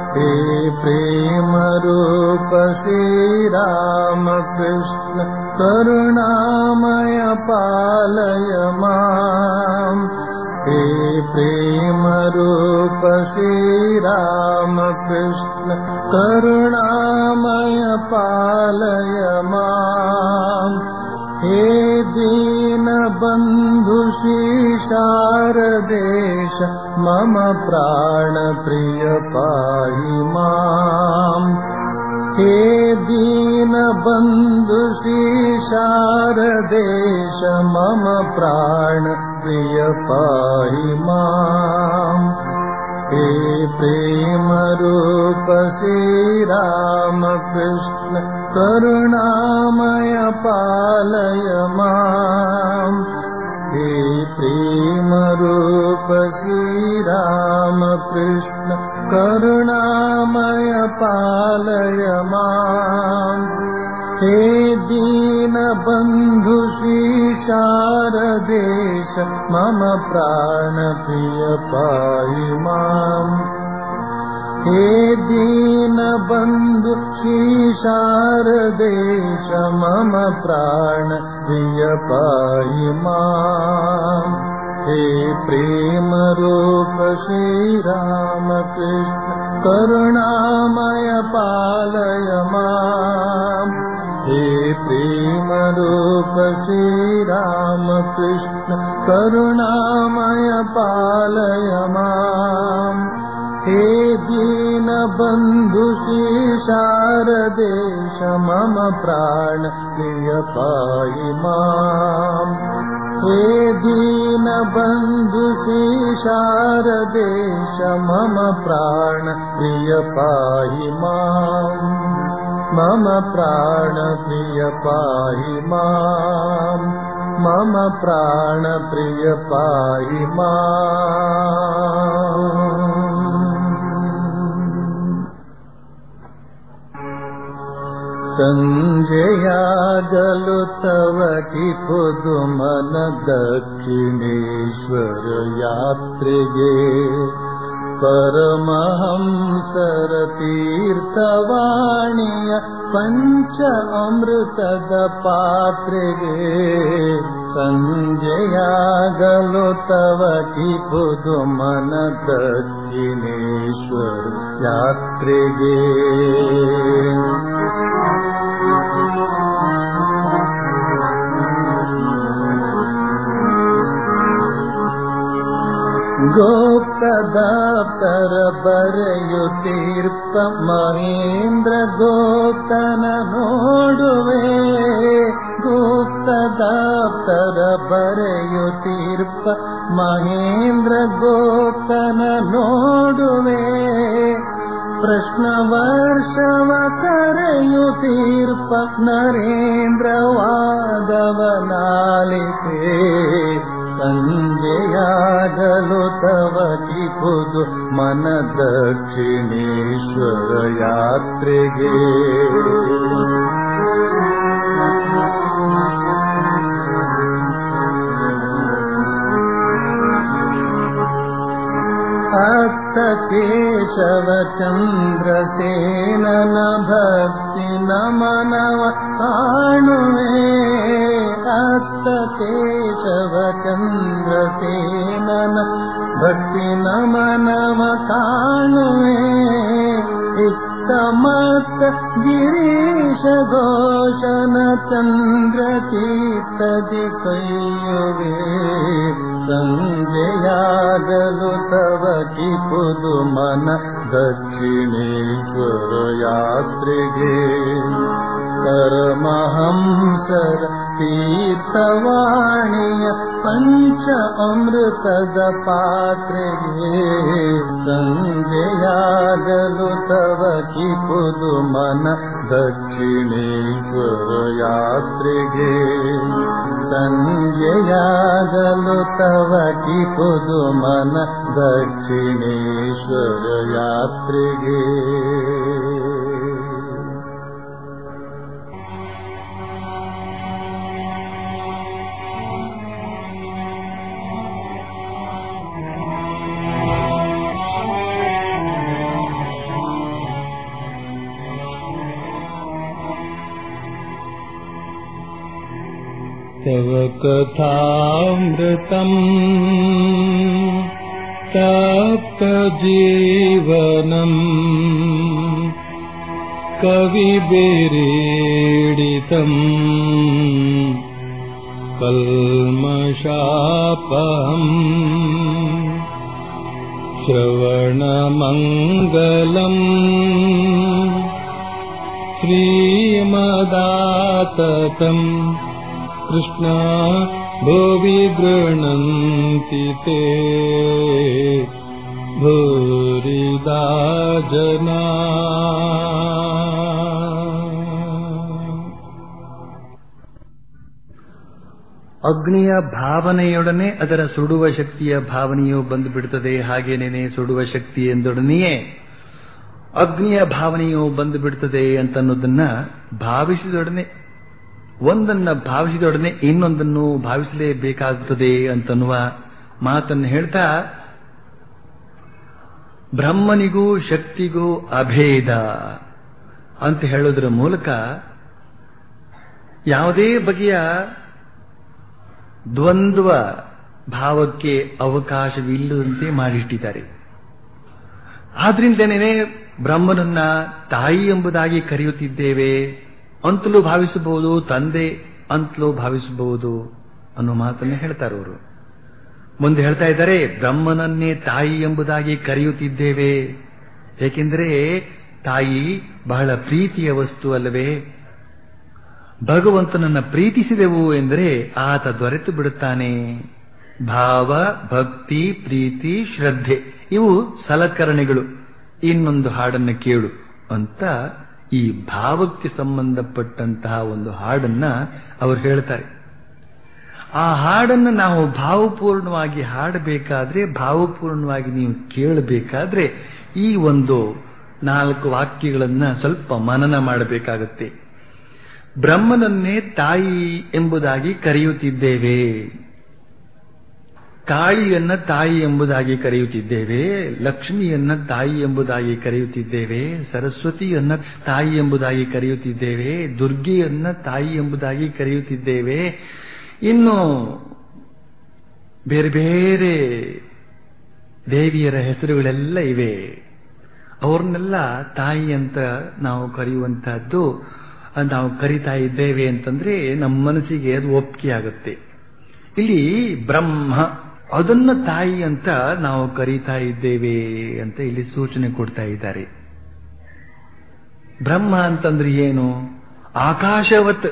हे प्रेम रूप श्रीरामकृष्ण करुणामय पालय माम् हे प्रेम रूप श्रीरामकृष्ण करुणामय पालय माम् हे दीनबन्धु शारदेश मम प्राणप्रिय पाहि माम् हे दीनबन्धु शारदेश मम प्राणप्रिय पाहि माम् हे प्रेमरूप श्रीरामकृष्ण करुणामय पालय माम् हे प्रेमरूप श्रीरामकृष्ण करुणामय पालय माम् हे दीनबन्धु शारदेश मम प्राणप्रिय पाहि माम् हे दीनबन्धु शारदेश मम प्राणप्रिय पाहि माम् हे प्रेमरूप श्रीरामकृष्ण करुणामय पालय माम् हे प्रेमरूप श्रीरामकृष्ण करुणामय पालय माम् हे दीनबन्धु शारदेश मम प्राण प्रिय पाहि माम् हे दीनबन्धु शारदेश मम प्राण प्रिय पाहि माम् मम प्राणप्रिय पाहि माम् मम प्राणप्रिय पाहि माम् सञ्जयागलु तव कि पुदुमन दक्षिणेश्वर यात्रिगे परमहंसर तीर्थवाणीय पञ्च अमृतद पात्रिगे सञ्जयागलो तव कि पुदुमन दक्षिणेश्वर यात्रिगे ಗೋಪ್ತದಾಪ್ತರ ಬರೆಯುತ್ತೀರ್ಪ ಮಹೇಂದ್ರ ಗೋಪ್ತನ ನೋಡುವೆ ಗುಪ್ತದಾಪ್ತರ ಬರೆಯುತ್ತೀರ್ಪ ಮಹೇಂದ್ರ ಗೋಪ್ತನ ನೋಡುವೆ ಪ್ರಶ್ನ ವರ್ಷವ ಕರೆಯುತ್ತೀರ್ಪ ನರೇಂದ್ರ ವಾದವನಾಲಿಕೆ ಸಂಜೆಯಾಗಲು ತವ ಕಿಪುದು ಮನ ದಕ್ಷಿಣೇಶ್ವರ ಯಾತ್ರೆಗೆ ಅತ್ತ ಕೇಶವ ಚಂದ್ರಸೇನನ ಭಕ್ತಿ ನಮನವ ಕಾಣುವೆ ಅತ್ತ ಕೇಶವ ಚಂದ್ರಸೇನನ ಭಕ್ತಿ ನಮನವ ಕಾಣುವೆ ಇತ್ತ ಮತ್ತ ಗಿರೀಶ ಘೋಷನ ಚಂದ್ರ ಚೀತದಿ ಕೈಯುವೆ ಸಂಜೆಯಾಗಲು ತವ ಕಿಪುದು ಮನ ದಕ್ಷಿಣೇಶ್ವರ ಯಾತ್ರೆಗೆ ಪರಮಹಂಸರ ತೀರ್ಥವಾಣಿಯ ಪಂಚ ಅಮೃತದ ಪಾತ್ರೆಗೆ ಸಂಜೆಯಾಗಲು ತವ ಕಿಪುದು ಮನ ದಕ್ಷಿಣೇಶ್ವರ ಯಾತ್ರೆಗೆ ಸಂಜೆಯಾಗಲು ತವ ಕಿಪುದು ಮನ ದಕ್ಷಿಣೇಶ್ವರ ಯಾತ್ರೆಗೆ तव कथामृतम् तप्तजीवनम् कविभिरीडितम् कल्मषापहम् श्रवणमङ्गलम् श्रीमदाततम् कृष्णा भुवि गृह्णन्ति ते भूरिदा जना ಅಗ್ನಿಯ ಭಾವನೆಯೊಡನೆ ಅದರ ಸುಡುವ ಶಕ್ತಿಯ ಭಾವನೆಯು ಬಂದು ಬಿಡುತ್ತದೆ ಹಾಗೇನೇನೆ ಸುಡುವ ಶಕ್ತಿ ಎಂದೊಡನೆಯೇ ಅಗ್ನಿಯ ಭಾವನೆಯು ಬಂದು ಬಿಡುತ್ತದೆ ಅಂತನ್ನೋದನ್ನ ಭಾವಿಸಿದೊಡನೆ ಒಂದನ್ನ ಭಾವಿಸಿದೊಡನೆ ಇನ್ನೊಂದನ್ನು ಭಾವಿಸಲೇಬೇಕಾಗುತ್ತದೆ ಅಂತನ್ನುವ ಮಾತನ್ನು ಹೇಳ್ತಾ ಬ್ರಹ್ಮನಿಗೂ ಶಕ್ತಿಗೂ ಅಭೇದ ಅಂತ ಹೇಳೋದರ ಮೂಲಕ ಯಾವುದೇ ಬಗೆಯ ದ್ವಂದ್ವ ಭಾವಕ್ಕೆ ಅವಕಾಶವಿಲ್ಲದಂತೆ ಮಾಡಿಟ್ಟಿದ್ದಾರೆ ಆದ್ರಿಂದನೇ ಬ್ರಹ್ಮನನ್ನ ತಾಯಿ ಎಂಬುದಾಗಿ ಕರೆಯುತ್ತಿದ್ದೇವೆ ಅಂತಲೂ ಭಾವಿಸಬಹುದು ತಂದೆ ಅಂತಲೂ ಭಾವಿಸಬಹುದು ಅನ್ನೋ ಮಾತನ್ನ ಹೇಳ್ತಾರೆ ಅವರು ಮುಂದೆ ಹೇಳ್ತಾ ಇದ್ದಾರೆ ಬ್ರಹ್ಮನನ್ನೇ ತಾಯಿ ಎಂಬುದಾಗಿ ಕರೆಯುತ್ತಿದ್ದೇವೆ ಏಕೆಂದರೆ ತಾಯಿ ಬಹಳ ಪ್ರೀತಿಯ ವಸ್ತು ಅಲ್ಲವೇ ಭಗವಂತನನ್ನ ಪ್ರೀತಿಸಿದೆವು ಎಂದರೆ ಆತ ದೊರೆತು ಬಿಡುತ್ತಾನೆ ಭಾವ ಭಕ್ತಿ ಪ್ರೀತಿ ಶ್ರದ್ಧೆ ಇವು ಸಲಕರಣೆಗಳು ಇನ್ನೊಂದು ಹಾಡನ್ನು ಕೇಳು ಅಂತ ಈ ಭಾವಕ್ಕೆ ಸಂಬಂಧಪಟ್ಟಂತಹ ಒಂದು ಹಾಡನ್ನ ಅವರು ಹೇಳ್ತಾರೆ ಆ ಹಾಡನ್ನು ನಾವು ಭಾವಪೂರ್ಣವಾಗಿ ಹಾಡಬೇಕಾದ್ರೆ ಭಾವಪೂರ್ಣವಾಗಿ ನೀವು ಕೇಳಬೇಕಾದ್ರೆ ಈ ಒಂದು ನಾಲ್ಕು ವಾಕ್ಯಗಳನ್ನ ಸ್ವಲ್ಪ ಮನನ ಮಾಡಬೇಕಾಗತ್ತೆ ಬ್ರಹ್ಮನನ್ನೇ ತಾಯಿ ಎಂಬುದಾಗಿ ಕರೆಯುತ್ತಿದ್ದೇವೆ ಕಾಳಿಯನ್ನ ತಾಯಿ ಎಂಬುದಾಗಿ ಕರೆಯುತ್ತಿದ್ದೇವೆ ಲಕ್ಷ್ಮಿಯನ್ನ ತಾಯಿ ಎಂಬುದಾಗಿ ಕರೆಯುತ್ತಿದ್ದೇವೆ ಸರಸ್ವತಿಯನ್ನ ತಾಯಿ ಎಂಬುದಾಗಿ ಕರೆಯುತ್ತಿದ್ದೇವೆ ದುರ್ಗೆಯನ್ನ ತಾಯಿ ಎಂಬುದಾಗಿ ಕರೆಯುತ್ತಿದ್ದೇವೆ ಇನ್ನು ಬೇರೆ ಬೇರೆ ದೇವಿಯರ ಹೆಸರುಗಳೆಲ್ಲ ಇವೆ ಅವ್ರನ್ನೆಲ್ಲ ತಾಯಿ ಅಂತ ನಾವು ಕರೆಯುವಂತಹದ್ದು ನಾವು ಕರಿತಾ ಇದ್ದೇವೆ ಅಂತಂದ್ರೆ ನಮ್ಮ ಮನಸ್ಸಿಗೆ ಅದು ಒಪ್ಪಿಗೆ ಆಗುತ್ತೆ ಇಲ್ಲಿ ಬ್ರಹ್ಮ ಅದನ್ನ ತಾಯಿ ಅಂತ ನಾವು ಕರೀತಾ ಇದ್ದೇವೆ ಅಂತ ಇಲ್ಲಿ ಸೂಚನೆ ಕೊಡ್ತಾ ಇದ್ದಾರೆ ಬ್ರಹ್ಮ ಅಂತಂದ್ರೆ ಏನು ಆಕಾಶವತ್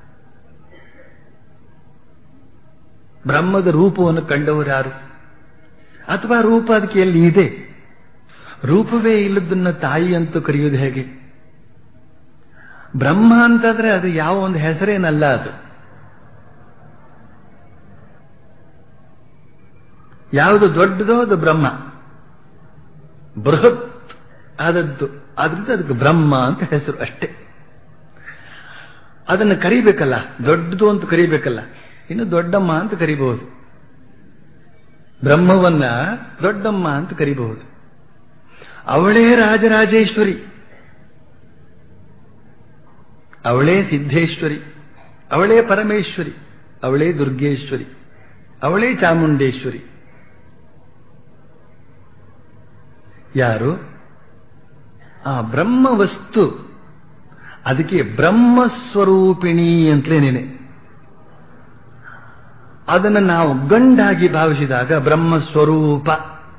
ಬ್ರಹ್ಮದ ರೂಪವನ್ನು ಕಂಡವರು ಯಾರು ಅಥವಾ ರೂಪ ಅದಕ್ಕೆ ಎಲ್ಲಿ ಇದೆ ರೂಪವೇ ಇಲ್ಲದನ್ನ ತಾಯಿ ಅಂತ ಕರೆಯೋದು ಹೇಗೆ ಬ್ರಹ್ಮ ಅಂತಂದ್ರೆ ಅದು ಯಾವ ಒಂದು ಹೆಸರೇನಲ್ಲ ಅದು ಯಾವುದು ದೊಡ್ಡದೋ ಅದು ಬ್ರಹ್ಮ ಬೃಹತ್ ಆದದ್ದು ಆದ್ರಿಂದ ಅದಕ್ಕೆ ಬ್ರಹ್ಮ ಅಂತ ಹೆಸರು ಅಷ್ಟೇ ಅದನ್ನು ಕರಿಬೇಕಲ್ಲ ದೊಡ್ಡದು ಅಂತ ಕರಿಬೇಕಲ್ಲ ಇನ್ನು ದೊಡ್ಡಮ್ಮ ಅಂತ ಕರಿಬಹುದು ಬ್ರಹ್ಮವನ್ನ ದೊಡ್ಡಮ್ಮ ಅಂತ ಕರಿಬಹುದು ಅವಳೇ ರಾಜರಾಜೇಶ್ವರಿ ಅವಳೇ ಸಿದ್ಧೇಶ್ವರಿ ಅವಳೇ ಪರಮೇಶ್ವರಿ ಅವಳೇ ದುರ್ಗೇಶ್ವರಿ ಅವಳೇ ಚಾಮುಂಡೇಶ್ವರಿ ಯಾರು ಆ ಬ್ರಹ್ಮ ವಸ್ತು ಅದಕ್ಕೆ ಬ್ರಹ್ಮಸ್ವರೂಪಿಣಿ ಅಂತಲೇನೇನೆ ಅದನ್ನು ನಾವು ಗಂಡಾಗಿ ಭಾವಿಸಿದಾಗ ಬ್ರಹ್ಮಸ್ವರೂಪ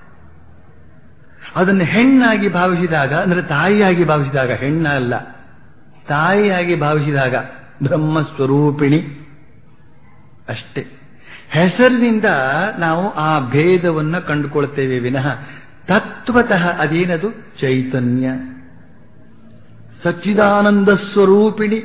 ಅದನ್ನು ಹೆಣ್ಣಾಗಿ ಭಾವಿಸಿದಾಗ ಅಂದ್ರೆ ತಾಯಿಯಾಗಿ ಭಾವಿಸಿದಾಗ ಹೆಣ್ಣ ಅಲ್ಲ ತಾಯಿಯಾಗಿ ಭಾವಿಸಿದಾಗ ಬ್ರಹ್ಮಸ್ವರೂಪಿಣಿ ಅಷ್ಟೇ ಹೆಸರಿನಿಂದ ನಾವು ಆ ಭೇದವನ್ನ ಕಂಡುಕೊಳ್ತೇವೆ ವಿನಃ ತತ್ವತಃ ಅದೇನದು ಚೈತನ್ಯ ಸಚ್ಚಿದಾನಂದ ಸ್ವರೂಪಿಣಿ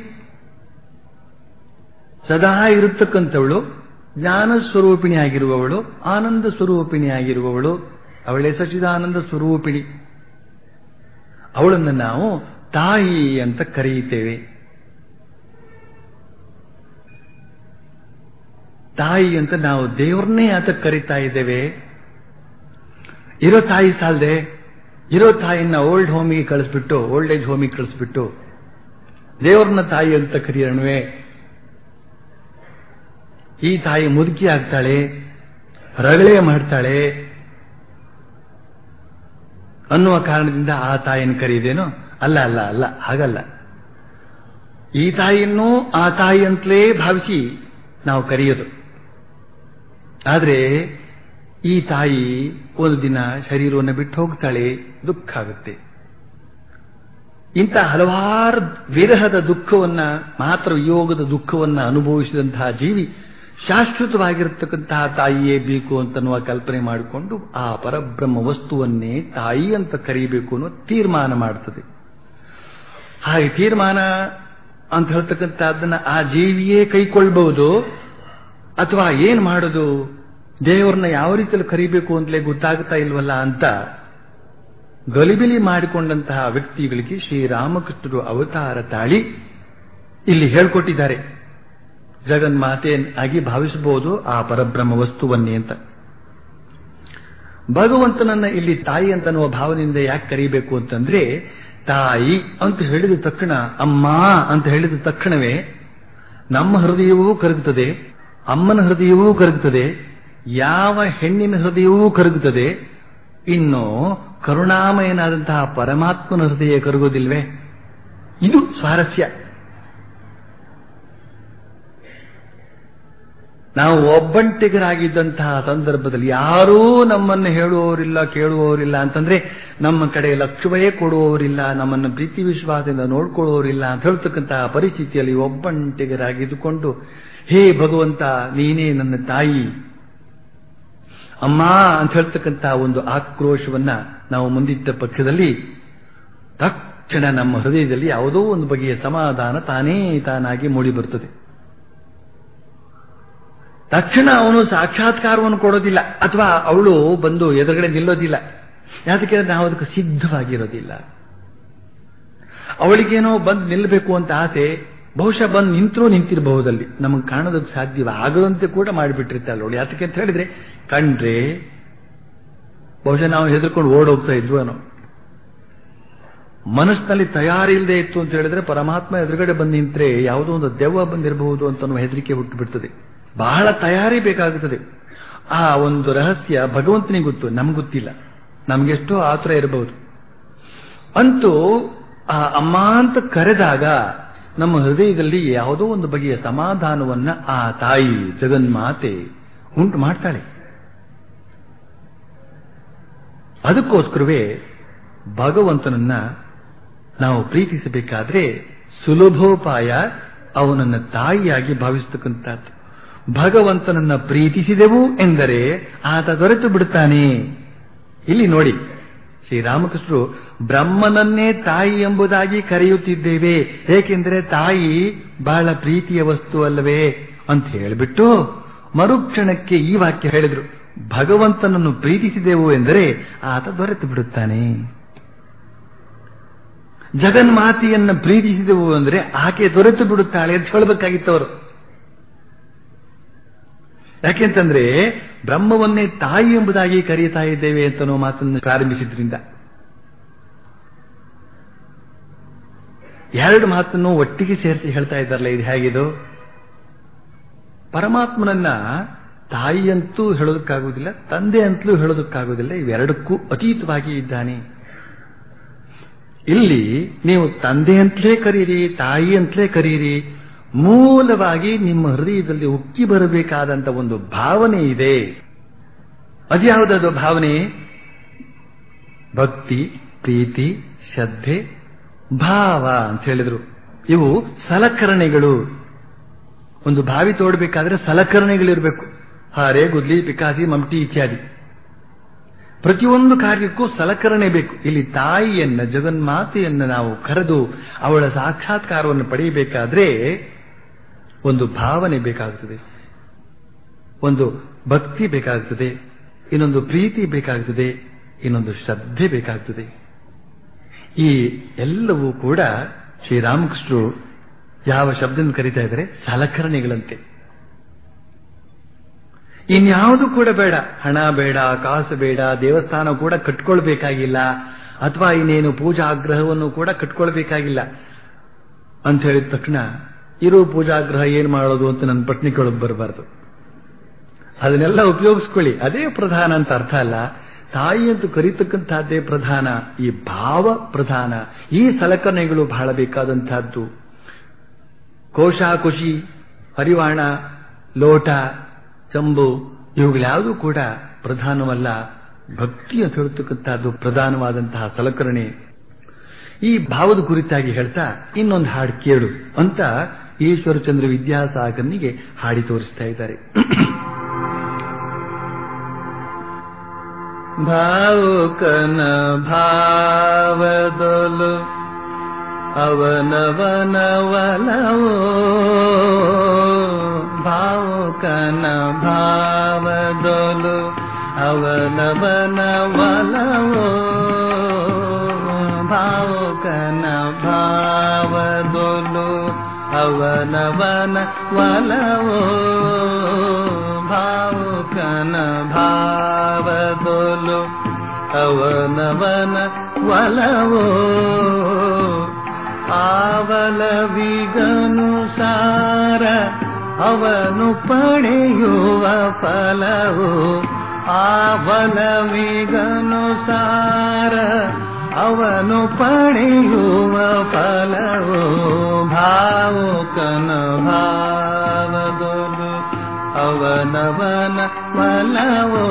ಸದಾ ಇರತಕ್ಕಂಥವಳು ಜ್ಞಾನ ಸ್ವರೂಪಿಣಿ ಆಗಿರುವವಳು ಆನಂದ ಸ್ವರೂಪಿಣಿ ಆಗಿರುವವಳು ಅವಳೇ ಸಚ್ಚಿದಾನಂದ ಸ್ವರೂಪಿಣಿ ಅವಳನ್ನು ನಾವು ತಾಯಿ ಅಂತ ಕರೆಯುತ್ತೇವೆ ತಾಯಿ ಅಂತ ನಾವು ದೇವ್ರನ್ನೇ ಆತ ಕರಿತಾ ಇದ್ದೇವೆ ಇರೋ ತಾಯಿ ಸಾಲದೆ ಇರೋ ತಾಯಿನ ಓಲ್ಡ್ ಹೋಮಿಗೆ ಕಳಿಸ್ಬಿಟ್ಟು ಓಲ್ಡ್ ಏಜ್ ಹೋಮಿಗೆ ಕಳಿಸ್ಬಿಟ್ಟು ದೇವ್ರನ್ನ ತಾಯಿ ಅಂತ ಕರೆಯೋಣವೆ ಈ ತಾಯಿ ಮುದುಕಿ ಆಗ್ತಾಳೆ ರಗಳೆ ಮಾಡ್ತಾಳೆ ಅನ್ನುವ ಕಾರಣದಿಂದ ಆ ತಾಯಿಯನ್ನು ಕರೆಯುವುದೇನೋ ಅಲ್ಲ ಅಲ್ಲ ಅಲ್ಲ ಹಾಗಲ್ಲ ಈ ತಾಯಿಯನ್ನು ಆ ತಾಯಿ ಅಂತಲೇ ಭಾವಿಸಿ ನಾವು ಕರೆಯೋದು ಆದರೆ ಈ ತಾಯಿ ಒಂದು ದಿನ ಶರೀರವನ್ನು ಬಿಟ್ಟು ಹೋಗ್ತಾಳೆ ದುಃಖ ಆಗುತ್ತೆ ಇಂಥ ಹಲವಾರು ವಿರಹದ ದುಃಖವನ್ನ ಮಾತ್ರ ವಿಯೋಗದ ದುಃಖವನ್ನ ಅನುಭವಿಸಿದಂತಹ ಜೀವಿ ಶಾಶ್ವತವಾಗಿರತಕ್ಕಂತಹ ತಾಯಿಯೇ ಬೇಕು ಅಂತನ್ನುವ ಕಲ್ಪನೆ ಮಾಡಿಕೊಂಡು ಆ ಪರಬ್ರಹ್ಮ ವಸ್ತುವನ್ನೇ ತಾಯಿ ಅಂತ ಕರೀಬೇಕು ಅನ್ನೋ ತೀರ್ಮಾನ ಮಾಡ್ತದೆ ಹಾಗೆ ತೀರ್ಮಾನ ಅಂತ ಹೇಳ್ತಕ್ಕಂಥದ್ದನ್ನ ಆ ಜೀವಿಯೇ ಕೈಕೊಳ್ಬಹುದು ಅಥವಾ ಏನ್ ಮಾಡೋದು ದೇವರನ್ನ ಯಾವ ರೀತಿಯಲ್ಲಿ ಕರಿಬೇಕು ಅಂತಲೇ ಗೊತ್ತಾಗ್ತಾ ಇಲ್ವಲ್ಲ ಅಂತ ಗಲಿಬಿಲಿ ಮಾಡಿಕೊಂಡಂತಹ ವ್ಯಕ್ತಿಗಳಿಗೆ ಶ್ರೀರಾಮಕೃಷ್ಣರು ಅವತಾರ ತಾಳಿ ಇಲ್ಲಿ ಹೇಳ್ಕೊಟ್ಟಿದ್ದಾರೆ ಜಗನ್ಮಾತೆ ಆಗಿ ಭಾವಿಸಬಹುದು ಆ ಪರಬ್ರಹ್ಮ ವಸ್ತುವನ್ನೇ ಅಂತ ಭಗವಂತನನ್ನ ಇಲ್ಲಿ ತಾಯಿ ಅಂತನ್ನುವ ಭಾವನೆಯಿಂದ ಯಾಕೆ ಕರೀಬೇಕು ಅಂತಂದ್ರೆ ತಾಯಿ ಅಂತ ಹೇಳಿದ ತಕ್ಷಣ ಅಮ್ಮ ಅಂತ ಹೇಳಿದ ತಕ್ಷಣವೇ ನಮ್ಮ ಹೃದಯವೂ ಕರಗುತ್ತದೆ ಅಮ್ಮನ ಹೃದಯವೂ ಕರಗುತ್ತದೆ ಯಾವ ಹೆಣ್ಣಿನ ಹೃದಯವೂ ಕರಗುತ್ತದೆ ಇನ್ನು ಕರುಣಾಮಯನಾದಂತಹ ಪರಮಾತ್ಮನ ಹೃದಯ ಕರಗೋದಿಲ್ವೇ ಇದು ಸ್ವಾರಸ್ಯ ನಾವು ಒಬ್ಬಂಟಿಗರಾಗಿದ್ದಂತಹ ಸಂದರ್ಭದಲ್ಲಿ ಯಾರೂ ನಮ್ಮನ್ನು ಹೇಳುವವರಿಲ್ಲ ಕೇಳುವವರಿಲ್ಲ ಅಂತಂದ್ರೆ ನಮ್ಮ ಕಡೆ ಲಕ್ಷ್ಯವೇ ಕೊಡುವವರಿಲ್ಲ ನಮ್ಮನ್ನು ಪ್ರೀತಿ ವಿಶ್ವಾಸದಿಂದ ನೋಡ್ಕೊಳ್ಳುವವರಿಲ್ಲ ಅಂತ ಹೇಳ್ತಕ್ಕಂತಹ ಪರಿಸ್ಥಿತಿಯಲ್ಲಿ ಒಬ್ಬಂಟಿಗರಾಗಿದ್ದುಕೊಂಡು ಹೇ ಭಗವಂತ ನೀನೇ ನನ್ನ ತಾಯಿ ಅಮ್ಮ ಅಂತ ಹೇಳ್ತಕ್ಕಂತಹ ಒಂದು ಆಕ್ರೋಶವನ್ನ ನಾವು ಮುಂದಿಟ್ಟ ಪಕ್ಷದಲ್ಲಿ ತಕ್ಷಣ ನಮ್ಮ ಹೃದಯದಲ್ಲಿ ಯಾವುದೋ ಒಂದು ಬಗೆಯ ಸಮಾಧಾನ ತಾನೇ ತಾನಾಗಿ ಮೂಡಿ ಬರುತ್ತದೆ ತಕ್ಷಣ ಅವನು ಸಾಕ್ಷಾತ್ಕಾರವನ್ನು ಕೊಡೋದಿಲ್ಲ ಅಥವಾ ಅವಳು ಬಂದು ಎದುರುಗಡೆ ನಿಲ್ಲೋದಿಲ್ಲ ಯಾಕೆ ನಾವು ಅದಕ್ಕೆ ಸಿದ್ಧವಾಗಿರೋದಿಲ್ಲ ಅವಳಿಗೇನೋ ಬಂದು ನಿಲ್ಲಬೇಕು ಅಂತ ಆಸೆ ಬಹುಶಃ ಬಂದು ನಿಂತರೂ ನಿಂತಿರಬಹುದಲ್ಲಿ ನಮಗೆ ಕಾಣೋದಕ್ಕೆ ಸಾಧ್ಯವ ಆಗದಂತೆ ಕೂಡ ಮಾಡಿಬಿಟ್ಟಿರ್ತಾಳೆ ಅವಳು ಯಾತಕ್ಕೆ ಅಂತ ಹೇಳಿದ್ರೆ ಕಂಡ್ರೆ ಬಹುಶಃ ನಾವು ಹೆದರ್ಕೊಂಡು ಓಡೋಗ್ತಾ ಇದ್ವು ಅನ್ನೋ ಮನಸ್ಸಿನಲ್ಲಿ ತಯಾರಿ ಇಲ್ಲದೆ ಇತ್ತು ಅಂತ ಹೇಳಿದ್ರೆ ಪರಮಾತ್ಮ ಎದುರುಗಡೆ ಬಂದು ನಿಂತ್ರೆ ಯಾವುದೋ ಒಂದು ದೆವ್ವ ಬಂದಿರಬಹುದು ಅಂತ ಹೆದರಿಕೆ ಹುಟ್ಟು ಬಿಡ್ತದೆ ಬಹಳ ತಯಾರಿ ಬೇಕಾಗುತ್ತದೆ ಆ ಒಂದು ರಹಸ್ಯ ಭಗವಂತನಿಗೆ ಗೊತ್ತು ನಮ್ಗೆ ಗೊತ್ತಿಲ್ಲ ನಮ್ಗೆಷ್ಟೋ ಆತರ ಇರಬಹುದು ಅಂತೂ ಆ ಅಮ್ಮ ಅಂತ ಕರೆದಾಗ ನಮ್ಮ ಹೃದಯದಲ್ಲಿ ಯಾವುದೋ ಒಂದು ಬಗೆಯ ಸಮಾಧಾನವನ್ನ ಆ ತಾಯಿ ಜಗನ್ಮಾತೆ ಉಂಟು ಮಾಡ್ತಾಳೆ ಅದಕ್ಕೋಸ್ಕರವೇ ಭಗವಂತನನ್ನ ನಾವು ಪ್ರೀತಿಸಬೇಕಾದ್ರೆ ಸುಲಭೋಪಾಯ ಅವನನ್ನ ತಾಯಿಯಾಗಿ ಭಾವಿಸ್ತಕ್ಕಂಥದ್ದು ಭಗವಂತನನ್ನ ಪ್ರೀತಿಸಿದೆವು ಎಂದರೆ ಆತ ದೊರೆತು ಬಿಡುತ್ತಾನೆ ಇಲ್ಲಿ ನೋಡಿ ಶ್ರೀರಾಮಕೃಷ್ಣರು ಬ್ರಹ್ಮನನ್ನೇ ತಾಯಿ ಎಂಬುದಾಗಿ ಕರೆಯುತ್ತಿದ್ದೇವೆ ಏಕೆಂದರೆ ತಾಯಿ ಬಹಳ ಪ್ರೀತಿಯ ವಸ್ತು ಅಲ್ಲವೇ ಅಂತ ಹೇಳಿಬಿಟ್ಟು ಮರುಕ್ಷಣಕ್ಕೆ ಈ ವಾಕ್ಯ ಹೇಳಿದ್ರು ಭಗವಂತನನ್ನು ಪ್ರೀತಿಸಿದೆವು ಎಂದರೆ ಆತ ದೊರೆತು ಬಿಡುತ್ತಾನೆ ಜಗನ್ಮಾತೆಯನ್ನ ಪ್ರೀತಿಸಿದೆವು ಅಂದರೆ ಆಕೆ ದೊರೆತು ಬಿಡುತ್ತಾಳೆ ಅಂತ ಹೇಳಬೇಕಾಗಿತ್ತವರು ಯಾಕೆಂತಂದ್ರೆ ಬ್ರಹ್ಮವನ್ನೇ ತಾಯಿ ಎಂಬುದಾಗಿ ಕರೀತಾ ಇದ್ದೇವೆ ಅಂತ ನಾವು ಮಾತನ್ನು ಪ್ರಾರಂಭಿಸಿದ್ರಿಂದ ಎರಡು ಮಾತನ್ನು ಒಟ್ಟಿಗೆ ಸೇರಿಸಿ ಹೇಳ್ತಾ ಇದ್ದಾರಲ್ಲ ಇದು ಹೇಗಿದು ಪರಮಾತ್ಮನನ್ನ ತಾಯಿಯಂತೂ ಹೇಳೋದಕ್ಕಾಗುವುದಿಲ್ಲ ತಂದೆ ಅಂತಲೂ ಹೇಳೋದಕ್ಕಾಗುವುದಿಲ್ಲ ಇವೆರಡಕ್ಕೂ ಅತೀತವಾಗಿ ಇದ್ದಾನೆ ಇಲ್ಲಿ ನೀವು ತಂದೆ ಅಂತಲೇ ಕರೀರಿ ತಾಯಿ ಅಂತಲೇ ಕರೀರಿ ಮೂಲವಾಗಿ ನಿಮ್ಮ ಹೃದಯದಲ್ಲಿ ಉಕ್ಕಿ ಬರಬೇಕಾದಂತ ಒಂದು ಭಾವನೆ ಇದೆ ಅದ್ಯಾವುದದು ಭಾವನೆ ಭಕ್ತಿ ಪ್ರೀತಿ ಶ್ರದ್ಧೆ ಭಾವ ಅಂತ ಹೇಳಿದ್ರು ಇವು ಸಲಕರಣೆಗಳು ಒಂದು ಬಾವಿ ತೋಡಬೇಕಾದ್ರೆ ಸಲಕರಣೆಗಳಿರಬೇಕು ಹಾರೆ ಗುದ್ಲಿ ಪಿಕಾಸಿ ಮಮ್ಟಿ ಇತ್ಯಾದಿ ಪ್ರತಿಯೊಂದು ಕಾರ್ಯಕ್ಕೂ ಸಲಕರಣೆ ಬೇಕು ಇಲ್ಲಿ ತಾಯಿಯನ್ನ ಜಗನ್ಮಾತೆಯನ್ನ ನಾವು ಕರೆದು ಅವಳ ಸಾಕ್ಷಾತ್ಕಾರವನ್ನು ಪಡೆಯಬೇಕಾದ್ರೆ ಒಂದು ಭಾವನೆ ಬೇಕಾಗುತ್ತದೆ ಒಂದು ಭಕ್ತಿ ಬೇಕಾಗುತ್ತದೆ ಇನ್ನೊಂದು ಪ್ರೀತಿ ಬೇಕಾಗುತ್ತದೆ ಇನ್ನೊಂದು ಶ್ರದ್ಧೆ ಬೇಕಾಗ್ತದೆ ಈ ಎಲ್ಲವೂ ಕೂಡ ಶ್ರೀರಾಮಕೃಷ್ಣರು ಯಾವ ಶಬ್ದವನ್ನು ಕರೀತಾ ಇದ್ದಾರೆ ಸಲಕರಣೆಗಳಂತೆ ಇನ್ಯಾವುದು ಕೂಡ ಬೇಡ ಹಣ ಬೇಡ ಕಾಸು ಬೇಡ ದೇವಸ್ಥಾನ ಕೂಡ ಕಟ್ಕೊಳ್ಬೇಕಾಗಿಲ್ಲ ಅಥವಾ ಇನ್ನೇನು ಪೂಜಾಗ್ರಹವನ್ನು ಕೂಡ ಕಟ್ಕೊಳ್ಬೇಕಾಗಿಲ್ಲ ಅಂತ ಹೇಳಿದ ತಕ್ಷಣ ಇರೋ ಪೂಜಾಗ್ರಹ ಏನ್ ಮಾಡೋದು ಅಂತ ನನ್ನ ಪತ್ನಿ ಕೇಳೋದು ಬರಬಾರ್ದು ಅದನ್ನೆಲ್ಲ ಉಪಯೋಗಿಸ್ಕೊಳ್ಳಿ ಅದೇ ಪ್ರಧಾನ ಅಂತ ಅರ್ಥ ಅಲ್ಲ ತಾಯಿ ಅಂತ ಕರೀತಕ್ಕಂತಹದ್ದೇ ಪ್ರಧಾನ ಈ ಭಾವ ಪ್ರಧಾನ ಈ ಸಲಕರಣೆಗಳು ಬಹಳ ಬೇಕಾದಂತಹದ್ದು ಕೋಶ ಕುಶಿ ಪರಿವಾಣ ಲೋಟ ಚಂಬು ಇವುಗಳ್ಯಾವುದೂ ಕೂಡ ಪ್ರಧಾನವಲ್ಲ ಭಕ್ತಿ ಅಂತ ಹೇಳ್ತಕ್ಕಂತಹದ್ದು ಪ್ರಧಾನವಾದಂತಹ ಸಲಕರಣೆ ಈ ಭಾವದ ಕುರಿತಾಗಿ ಹೇಳ್ತಾ ಇನ್ನೊಂದು ಹಾಡು ಕೇಳು ಅಂತ ಈಶ್ವರಚಂದ್ರ ವಿದ್ಯಾಸಾಗರ್ನಿಗೆ ಹಾಡಿ ತೋರಿಸ್ತಾ ಇದ್ದಾರೆ ಭಾವುಕನ ಭಾವದೊಲು ಅವನವನ ಒಲವೋ ಭಾವುಕನ ಭಾವದೊಲು ಅವನವನ ಒಲವೋ ಭಾವುಕನ ಭಾವದೊಲು ಅವನವನ ಒಲವೋ ಭಾವುಕನ ಭಾವದೊಲು ಅವನವನ ಒಲವೋ ಆವಲವಿಗನುಸಾರ ಅವನು ಪಡೆಯುವ ಫಲವು ಆವಲವಿಗನುಸಾರ ಅವನು ಪಡೆಯುವ ಫಲವು ಭಾವುಕನ ಭಾವದೊಲು ಅವನವನ ಫಲವೋ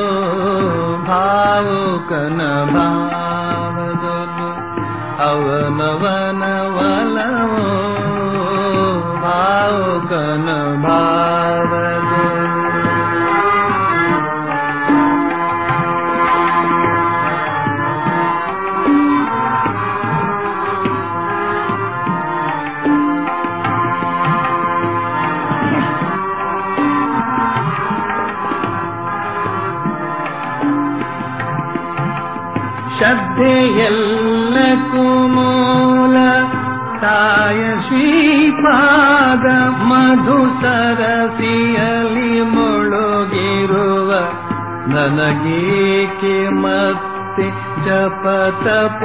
ಭಾವುಕನ ಭಾವದೊಲು ಅವನವನ ಒಲವೋ ಭಾವುಕನ ಭಾವದೊಲು ಶ್ರದ್ಧೆಯೆಲ್ಲಕ್ಕೂ ಮೂಲ ತಾಯ ಶ್ರೀಪಾದ ಮಧು ಸರಸಿಯಲಿ ಮುಳುಗಿರುವ ನನಗೇಕೆ ಮತ್ತೆ ಜಪ ತಪ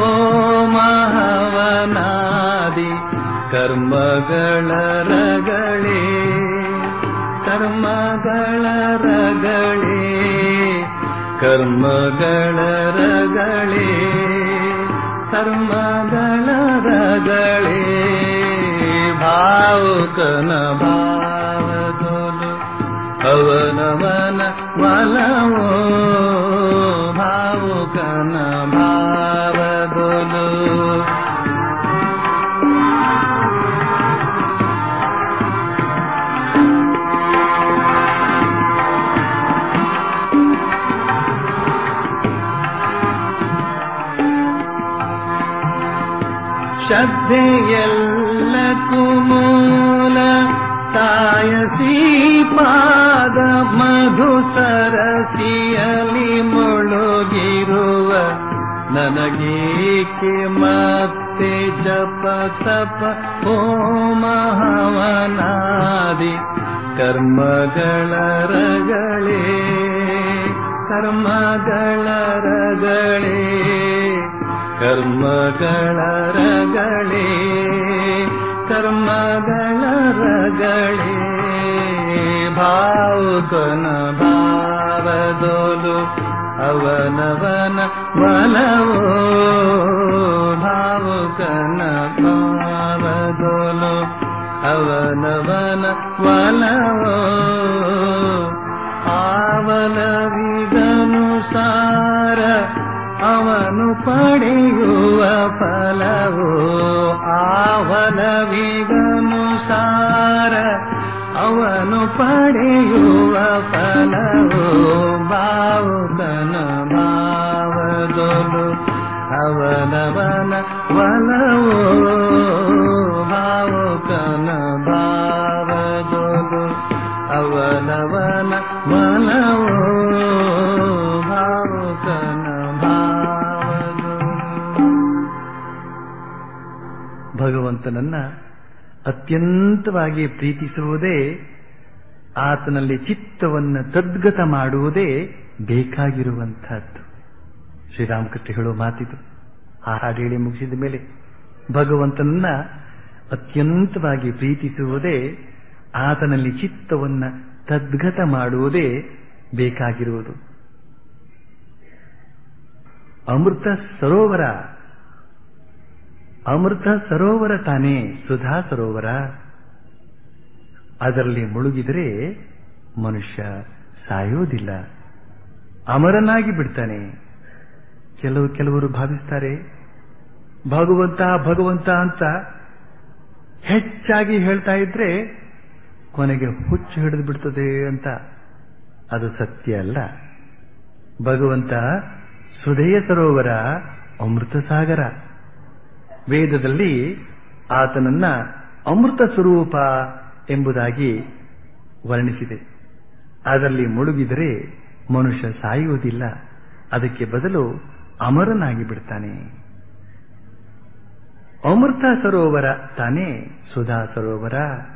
ಹೋಮಹವನಾದಿ ಕರ್ಮಗಳ ರಗಳೇ ಕರ್ಮಗಳ ರಗಳೇ ಕರ್ಮಗಳ ರಗಳೇ ಕರ್ಮಗಳ ರಗಳೇ ಭಾವುಕನ ಭಾವದೊಲು ಅವನವನ ಮಲವೋ ಭಾವುಕನ ಭಾವದೊಲು ಶ್ರದ್ಧೆಯೆಲ್ಲಕ್ಕೂ ಮೂಲ ತಾಯ ಶ್ರೀಪಾದ ಮಧು ಸರಸಿಯಲಿ ಮುಳುಗಿರುವ ನನಗೇಕೆ ಮತ್ತೆ ಜಪ ತಪ ಹೋಮಹವನಾದಿ ಕರ್ಮಗಳ ರಗಳೇ ಕರ್ಮಗಳ ರಗಳೇ ಕರ್ಮಗಳ ರಗಳೇ ಕರ್ಮಗಳ ರಗಳೇ ಭಾವುಕನ ಭಾವದೋಲು ಅವನವನ ಮಲವೋ ಭಾವುಕನ ಭಾವದೋಲು ಅವನವನ ಮಲವೋ ಆವಲವಿದನುಸಾರ ಅವನು ಪಡೆಯುವ ಫಲವೋ ಆವಲವಿಗನುಸಾರ ಅವನು ಪಡೆಯುವ ಫಲವೋ ಭಾವುಕನ ಭಾವದೊಲು ಅವನವನ ಒಲವೋ ಭಾವುಕನ ಭಾವದೊಲು ಅವನವನ ಮಲವೋ ಭಾವುಕನ ಭಾವದೊಲು ಭಗವಂತನನ್ನ ಅತ್ಯಂತವಾಗಿ ಪ್ರೀತಿಸುವುದೇ ಆತನಲ್ಲಿ ಚಿತ್ತವನ್ನ ತದ್ಗತ ಮಾಡುವುದೇ ಬೇಕಾಗಿರುವಂತಹದ್ದು ಶ್ರೀರಾಮಕೃಷ್ಣ ಹೇಳೋ ಮಾತಿದು ಆ ಹಾಡು ಹೇಳಿ ಮುಗಿಸಿದ ಮೇಲೆ ಭಗವಂತನನ್ನ ಅತ್ಯಂತವಾಗಿ ಪ್ರೀತಿಸುವುದೇ ಆತನಲ್ಲಿ ಚಿತ್ತವನ್ನ ತದ್ಗತ ಮಾಡುವುದೇ ಬೇಕಾಗಿರುವುದು ಅಮೃತ ಸರೋವರ ಅಮೃತ ಸರೋವರ ತಾನೇ ಸುಧಾ ಸರೋವರ ಅದರಲ್ಲಿ ಮುಳುಗಿದರೆ ಮನುಷ್ಯ ಸಾಯೋದಿಲ್ಲ ಅಮರನಾಗಿ ಬಿಡ್ತಾನೆ ಕೆಲವು ಕೆಲವರು ಭಾವಿಸ್ತಾರೆ ಭಗವಂತ ಭಗವಂತ ಅಂತ ಹೆಚ್ಚಾಗಿ ಹೇಳ್ತಾ ಇದ್ರೆ ಕೊನೆಗೆ ಹುಚ್ಚು ಹಿಡಿದು ಬಿಡ್ತದೆ ಅಂತ ಅದು ಸತ್ಯ ಅಲ್ಲ ಭಗವಂತ ಸುಧೆಯ ಸರೋವರ ಅಮೃತ ಸಾಗರ ವೇದದಲ್ಲಿ ಆತನನ್ನ ಅಮೃತ ಸ್ವರೂಪ ಎಂಬುದಾಗಿ ವರ್ಣಿಸಿದೆ ಅದರಲ್ಲಿ ಮುಳುಗಿದರೆ ಮನುಷ್ಯ ಸಾಯುವುದಿಲ್ಲ ಅದಕ್ಕೆ ಬದಲು ಅಮರನಾಗಿ ಬಿಡ್ತಾನೆ ಅಮೃತ ಸರೋವರ ತಾನೇ ಸುಧಾ ಸರೋವರ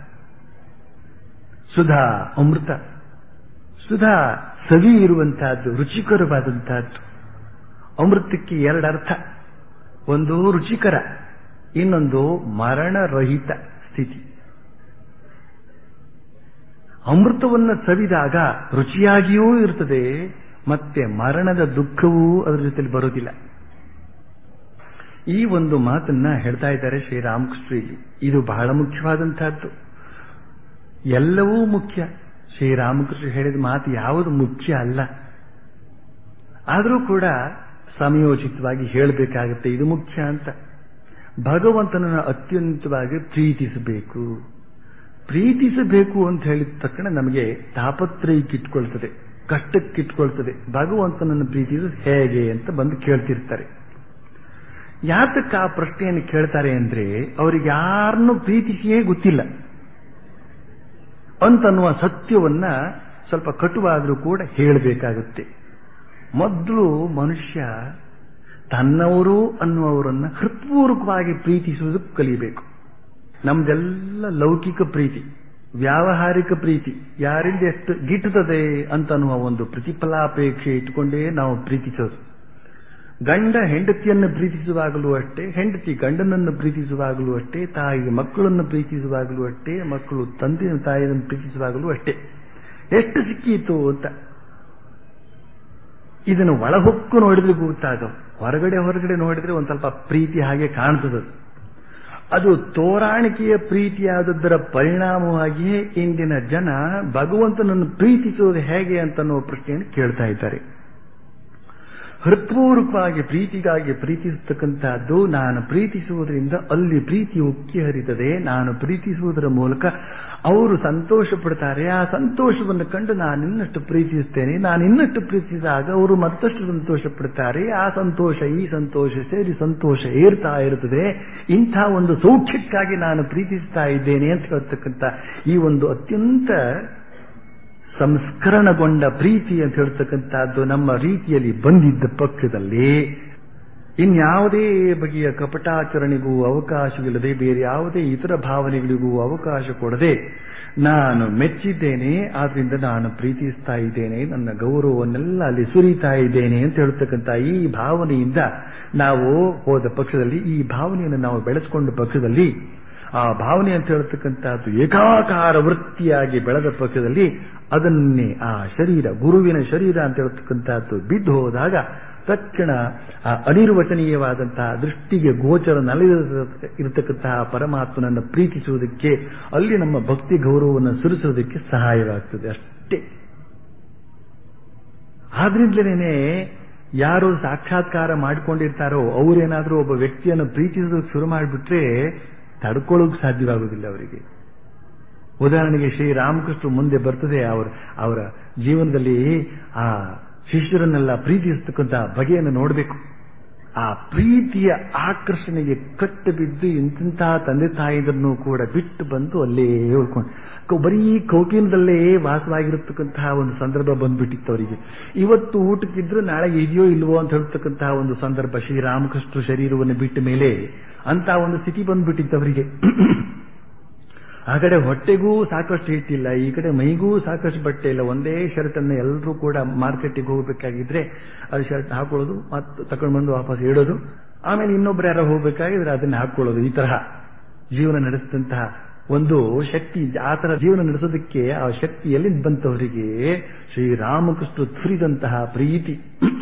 ಸುಧಾ ಅಮೃತ ಸುಧಾ ಸವಿ ಇರುವಂತಹದ್ದು ರುಚಿಕರವಾದಂತಹದ್ದು ಅಮೃತಕ್ಕೆ ಎರಡರ್ಥ ಒಂದು ರುಚಿಕರ ಇನ್ನೊಂದು ಮರಣರಹಿತ ಸ್ಥಿತಿ ಅಮೃತವನ್ನು ಸವಿದಾಗ ರುಚಿಯಾಗಿಯೂ ಇರ್ತದೆ ಮತ್ತೆ ಮರಣದ ದುಃಖವೂ ಅದರ ಜೊತೆಲಿ ಬರೋದಿಲ್ಲ ಈ ಒಂದು ಮಾತನ್ನ ಹೇಳ್ತಾ ಇದ್ದಾರೆ ಶ್ರೀರಾಮಕೃಷ್ಣ ಇಲ್ಲಿ ಇದು ಬಹಳ ಮುಖ್ಯವಾದಂತಹದ್ದು ಎಲ್ಲವೂ ಮುಖ್ಯ ಶ್ರೀರಾಮಕೃಷ್ಣ ಹೇಳಿದ ಮಾತು ಯಾವುದು ಮುಖ್ಯ ಅಲ್ಲ ಆದರೂ ಕೂಡ ಸಮಯೋಚಿತವಾಗಿ ಹೇಳಬೇಕಾಗುತ್ತೆ ಇದು ಮುಖ್ಯ ಅಂತ ಭಗವಂತನನ್ನು ಅತ್ಯಂತವಾಗಿ ಪ್ರೀತಿಸಬೇಕು ಪ್ರೀತಿಸಬೇಕು ಅಂತ ಹೇಳಿದ ತಕ್ಷಣ ನಮಗೆ ತಾಪತ್ರಯಕ್ಕಿಟ್ಕೊಳ್ತದೆ ಕಷ್ಟಕ್ಕಿಟ್ಕೊಳ್ತದೆ ಭಗವಂತನನ್ನು ಪ್ರೀತಿಸೋದು ಹೇಗೆ ಅಂತ ಬಂದು ಕೇಳ್ತಿರ್ತಾರೆ ಯಾತಕ್ಕೆ ಆ ಪ್ರಶ್ನೆಯನ್ನು ಕೇಳ್ತಾರೆ ಅಂದ್ರೆ ಅವ್ರಿಗೆ ಯಾರನ್ನೂ ಪ್ರೀತಿಸಿಯೇ ಗೊತ್ತಿಲ್ಲ ಅಂತನ್ನುವ ಸತ್ಯವನ್ನ ಸ್ವಲ್ಪ ಕಟುವಾದರೂ ಕೂಡ ಹೇಳಬೇಕಾಗುತ್ತೆ ಮೊದಲು ಮನುಷ್ಯ ತನ್ನವರು ಅನ್ನುವವರನ್ನ ಹೃತ್ಪೂರ್ವಕವಾಗಿ ಪ್ರೀತಿಸುವುದಕ್ಕೆ ಕಲಿಬೇಕು ನಮ್ದೆಲ್ಲ ಲೌಕಿಕ ಪ್ರೀತಿ ವ್ಯಾವಹಾರಿಕ ಪ್ರೀತಿ ಯಾರಿಂದ ಎಷ್ಟು ಗಿಟ್ಟುತ್ತದೆ ಅಂತನ್ನುವ ಒಂದು ಪ್ರತಿಫಲಾಪೇಕ್ಷೆ ಇಟ್ಟುಕೊಂಡೇ ನಾವು ಪ್ರೀತಿಸೋದು ಗಂಡ ಹೆಂಡತಿಯನ್ನು ಪ್ರೀತಿಸುವಾಗಲೂ ಅಷ್ಟೇ ಹೆಂಡತಿ ಗಂಡನನ್ನು ಪ್ರೀತಿಸುವಾಗಲೂ ಅಷ್ಟೇ ತಾಯಿ ಮಕ್ಕಳನ್ನು ಪ್ರೀತಿಸುವಾಗಲೂ ಅಷ್ಟೇ ಮಕ್ಕಳು ತಂದೆ ತಾಯಿಯನ್ನು ಪ್ರೀತಿಸುವಾಗಲೂ ಅಷ್ಟೇ ಎಷ್ಟು ಸಿಕ್ಕೀತು ಅಂತ ಇದನ್ನು ಒಳಹೊಕ್ಕು ನೋಡಿದ್ರೆ ಗೊತ್ತಾಗ ಹೊರಗಡೆ ಹೊರಗಡೆ ನೋಡಿದ್ರೆ ಒಂದ್ ಸ್ವಲ್ಪ ಪ್ರೀತಿ ಹಾಗೆ ಕಾಣ್ತದ ಅದು ತೋರಾಣಿಕೆಯ ಪ್ರೀತಿಯಾದದ್ದರ ಪರಿಣಾಮವಾಗಿಯೇ ಇಂದಿನ ಜನ ಭಗವಂತನನ್ನು ಪ್ರೀತಿಸುವುದು ಹೇಗೆ ಅಂತನ್ನುವ ಪ್ರಶ್ನೆಯನ್ನು ಕೇಳ್ತಾ ಇದ್ದಾರೆ ಹೃತ್ಪೂರ್ವಕವಾಗಿ ಪ್ರೀತಿಗಾಗಿ ಪ್ರೀತಿಸತಕ್ಕಂತಹದ್ದು ನಾನು ಪ್ರೀತಿಸುವುದರಿಂದ ಅಲ್ಲಿ ಪ್ರೀತಿ ಉಕ್ಕಿ ಹರಿತದೆ ನಾನು ಪ್ರೀತಿಸುವುದರ ಮೂಲಕ ಅವರು ಸಂತೋಷ ಪಡ್ತಾರೆ ಆ ಸಂತೋಷವನ್ನು ಕಂಡು ನಾನು ಇನ್ನಷ್ಟು ಪ್ರೀತಿಸುತ್ತೇನೆ ನಾನು ಇನ್ನಷ್ಟು ಪ್ರೀತಿಸಿದಾಗ ಅವರು ಮತ್ತಷ್ಟು ಸಂತೋಷ ಪಡ್ತಾರೆ ಆ ಸಂತೋಷ ಈ ಸಂತೋಷ ಸೇರಿ ಸಂತೋಷ ಏರ್ತಾ ಇರುತ್ತದೆ ಇಂಥ ಒಂದು ಸೌಖ್ಯಕ್ಕಾಗಿ ನಾನು ಪ್ರೀತಿಸ್ತಾ ಇದ್ದೇನೆ ಅಂತ ಹೇಳ್ತಕ್ಕಂಥ ಈ ಒಂದು ಅತ್ಯಂತ ಸಂಸ್ಕರಣಗೊಂಡ ಪ್ರೀತಿ ಅಂತ ಹೇಳ್ತಕ್ಕಂಥದ್ದು ನಮ್ಮ ರೀತಿಯಲ್ಲಿ ಬಂದಿದ್ದ ಪಕ್ಷದಲ್ಲಿ ಇನ್ಯಾವುದೇ ಬಗೆಯ ಕಪಟಾಚರಣೆಗೂ ಅವಕಾಶವಿಲ್ಲದೆ ಬೇರೆ ಯಾವುದೇ ಇತರ ಭಾವನೆಗಳಿಗೂ ಅವಕಾಶ ಕೊಡದೆ ನಾನು ಮೆಚ್ಚಿದ್ದೇನೆ ಆದ್ರಿಂದ ನಾನು ಪ್ರೀತಿಸ್ತಾ ಇದ್ದೇನೆ ನನ್ನ ಗೌರವವನ್ನೆಲ್ಲ ಅಲ್ಲಿ ಸುರಿತಾ ಇದ್ದೇನೆ ಅಂತ ಹೇಳ್ತಕ್ಕಂಥ ಈ ಭಾವನೆಯಿಂದ ನಾವು ಹೋದ ಪಕ್ಷದಲ್ಲಿ ಈ ಭಾವನೆಯನ್ನು ನಾವು ಬೆಳೆಸಿಕೊಂಡ ಪಕ್ಷದಲ್ಲಿ ಆ ಭಾವನೆ ಅಂತ ಹೇಳ್ತಕ್ಕಂಥದ್ದು ಏಕಾಕಾರ ವೃತ್ತಿಯಾಗಿ ಬೆಳೆದ ಪಕ್ಷದಲ್ಲಿ ಅದನ್ನೇ ಆ ಶರೀರ ಗುರುವಿನ ಶರೀರ ಅಂತ ಹೇಳ್ತಕ್ಕಂಥದ್ದು ಬಿದ್ದು ಹೋದಾಗ ತಕ್ಷಣ ಆ ಅನಿರ್ವಚನೀಯವಾದಂತಹ ದೃಷ್ಟಿಗೆ ಗೋಚರ ಇರತಕ್ಕಂತಹ ಪರಮಾತ್ಮನನ್ನು ಪ್ರೀತಿಸುವುದಕ್ಕೆ ಅಲ್ಲಿ ನಮ್ಮ ಭಕ್ತಿ ಗೌರವವನ್ನು ಸುರಿಸುವುದಕ್ಕೆ ಸಹಾಯವಾಗ್ತದೆ ಅಷ್ಟೇ ಆದ್ರಿಂದಲೇ ಯಾರು ಸಾಕ್ಷಾತ್ಕಾರ ಮಾಡಿಕೊಂಡಿರ್ತಾರೋ ಅವರೇನಾದ್ರೂ ಒಬ್ಬ ವ್ಯಕ್ತಿಯನ್ನು ಪ್ರೀತಿಸೋದಕ್ಕೆ ಶುರು ಮಾಡಿಬಿಟ್ರೆ ತಡ್ಕೊಳ್ಳೋಕೆ ಸಾಧ್ಯವಾಗುವುದಿಲ್ಲ ಅವರಿಗೆ ಉದಾಹರಣೆಗೆ ಶ್ರೀರಾಮಕೃಷ್ಣ ಮುಂದೆ ಬರ್ತದೆ ಅವರ ಅವರ ಜೀವನದಲ್ಲಿ ಆ ಶಿಷ್ಯರನ್ನೆಲ್ಲ ಪ್ರೀತಿಸತಕ್ಕಂಥ ಬಗೆಯನ್ನು ನೋಡಬೇಕು ಆ ಪ್ರೀತಿಯ ಆಕರ್ಷಣೆಗೆ ಕಟ್ಟು ಬಿದ್ದು ಇಂತಿಂತಹ ತಂದೆ ತಾಯಿದನ್ನು ಕೂಡ ಬಿಟ್ಟು ಬಂದು ಅಲ್ಲೇ ಉಳ್ಕೊಂಡು ಬರೀ ಕೌಕೀನದಲ್ಲೇ ವಾಸವಾಗಿರತಕ್ಕಂತಹ ಒಂದು ಸಂದರ್ಭ ಬಂದ್ಬಿಟ್ಟಿತ್ತು ಅವರಿಗೆ ಇವತ್ತು ಊಟಕ್ಕಿದ್ರು ನಾಳೆ ಇದೆಯೋ ಇಲ್ವೋ ಅಂತ ಹೇಳ್ತಕ್ಕಂತಹ ಒಂದು ಸಂದರ್ಭ ಶ್ರೀರಾಮಕೃಷ್ಣ ಶರೀರವನ್ನು ಬಿಟ್ಟ ಮೇಲೆ ಅಂತ ಒಂದು ಸ್ಥಿತಿ ಬಂದ್ಬಿಟ್ಟಿತ್ತು ಅವರಿಗೆ ಆ ಕಡೆ ಹೊಟ್ಟೆಗೂ ಸಾಕಷ್ಟು ಹಿಟ್ಟಿಲ್ಲ ಈ ಕಡೆ ಮೈಗೂ ಸಾಕಷ್ಟು ಬಟ್ಟೆ ಇಲ್ಲ ಒಂದೇ ಶರ್ಟನ್ನು ಎಲ್ಲರೂ ಕೂಡ ಮಾರ್ಕೆಟಿಗೆ ಹೋಗಬೇಕಾಗಿದ್ರೆ ಅದು ಶರ್ಟ್ ಹಾಕೊಳ್ಳೋದು ಮತ್ತು ತಗೊಂಡು ಬಂದು ವಾಪಸ್ ಇಡೋದು ಆಮೇಲೆ ಇನ್ನೊಬ್ರು ಯಾರೋ ಹೋಗ್ಬೇಕಾಗಿದ್ರೆ ಅದನ್ನ ಹಾಕೊಳ್ಳೋದು ಈ ತರಹ ಜೀವನ ನಡೆಸಿದಂತಹ ಒಂದು ಶಕ್ತಿ ಆ ತರ ಜೀವನ ನಡೆಸೋದಕ್ಕೆ ಆ ಶಕ್ತಿ ಎಲ್ಲಿಂದ ಬಂತವರಿಗೆ ಶ್ರೀರಾಮಕೃಷ್ಣ ಸುರಿದಂತಹ ಪ್ರೀತಿ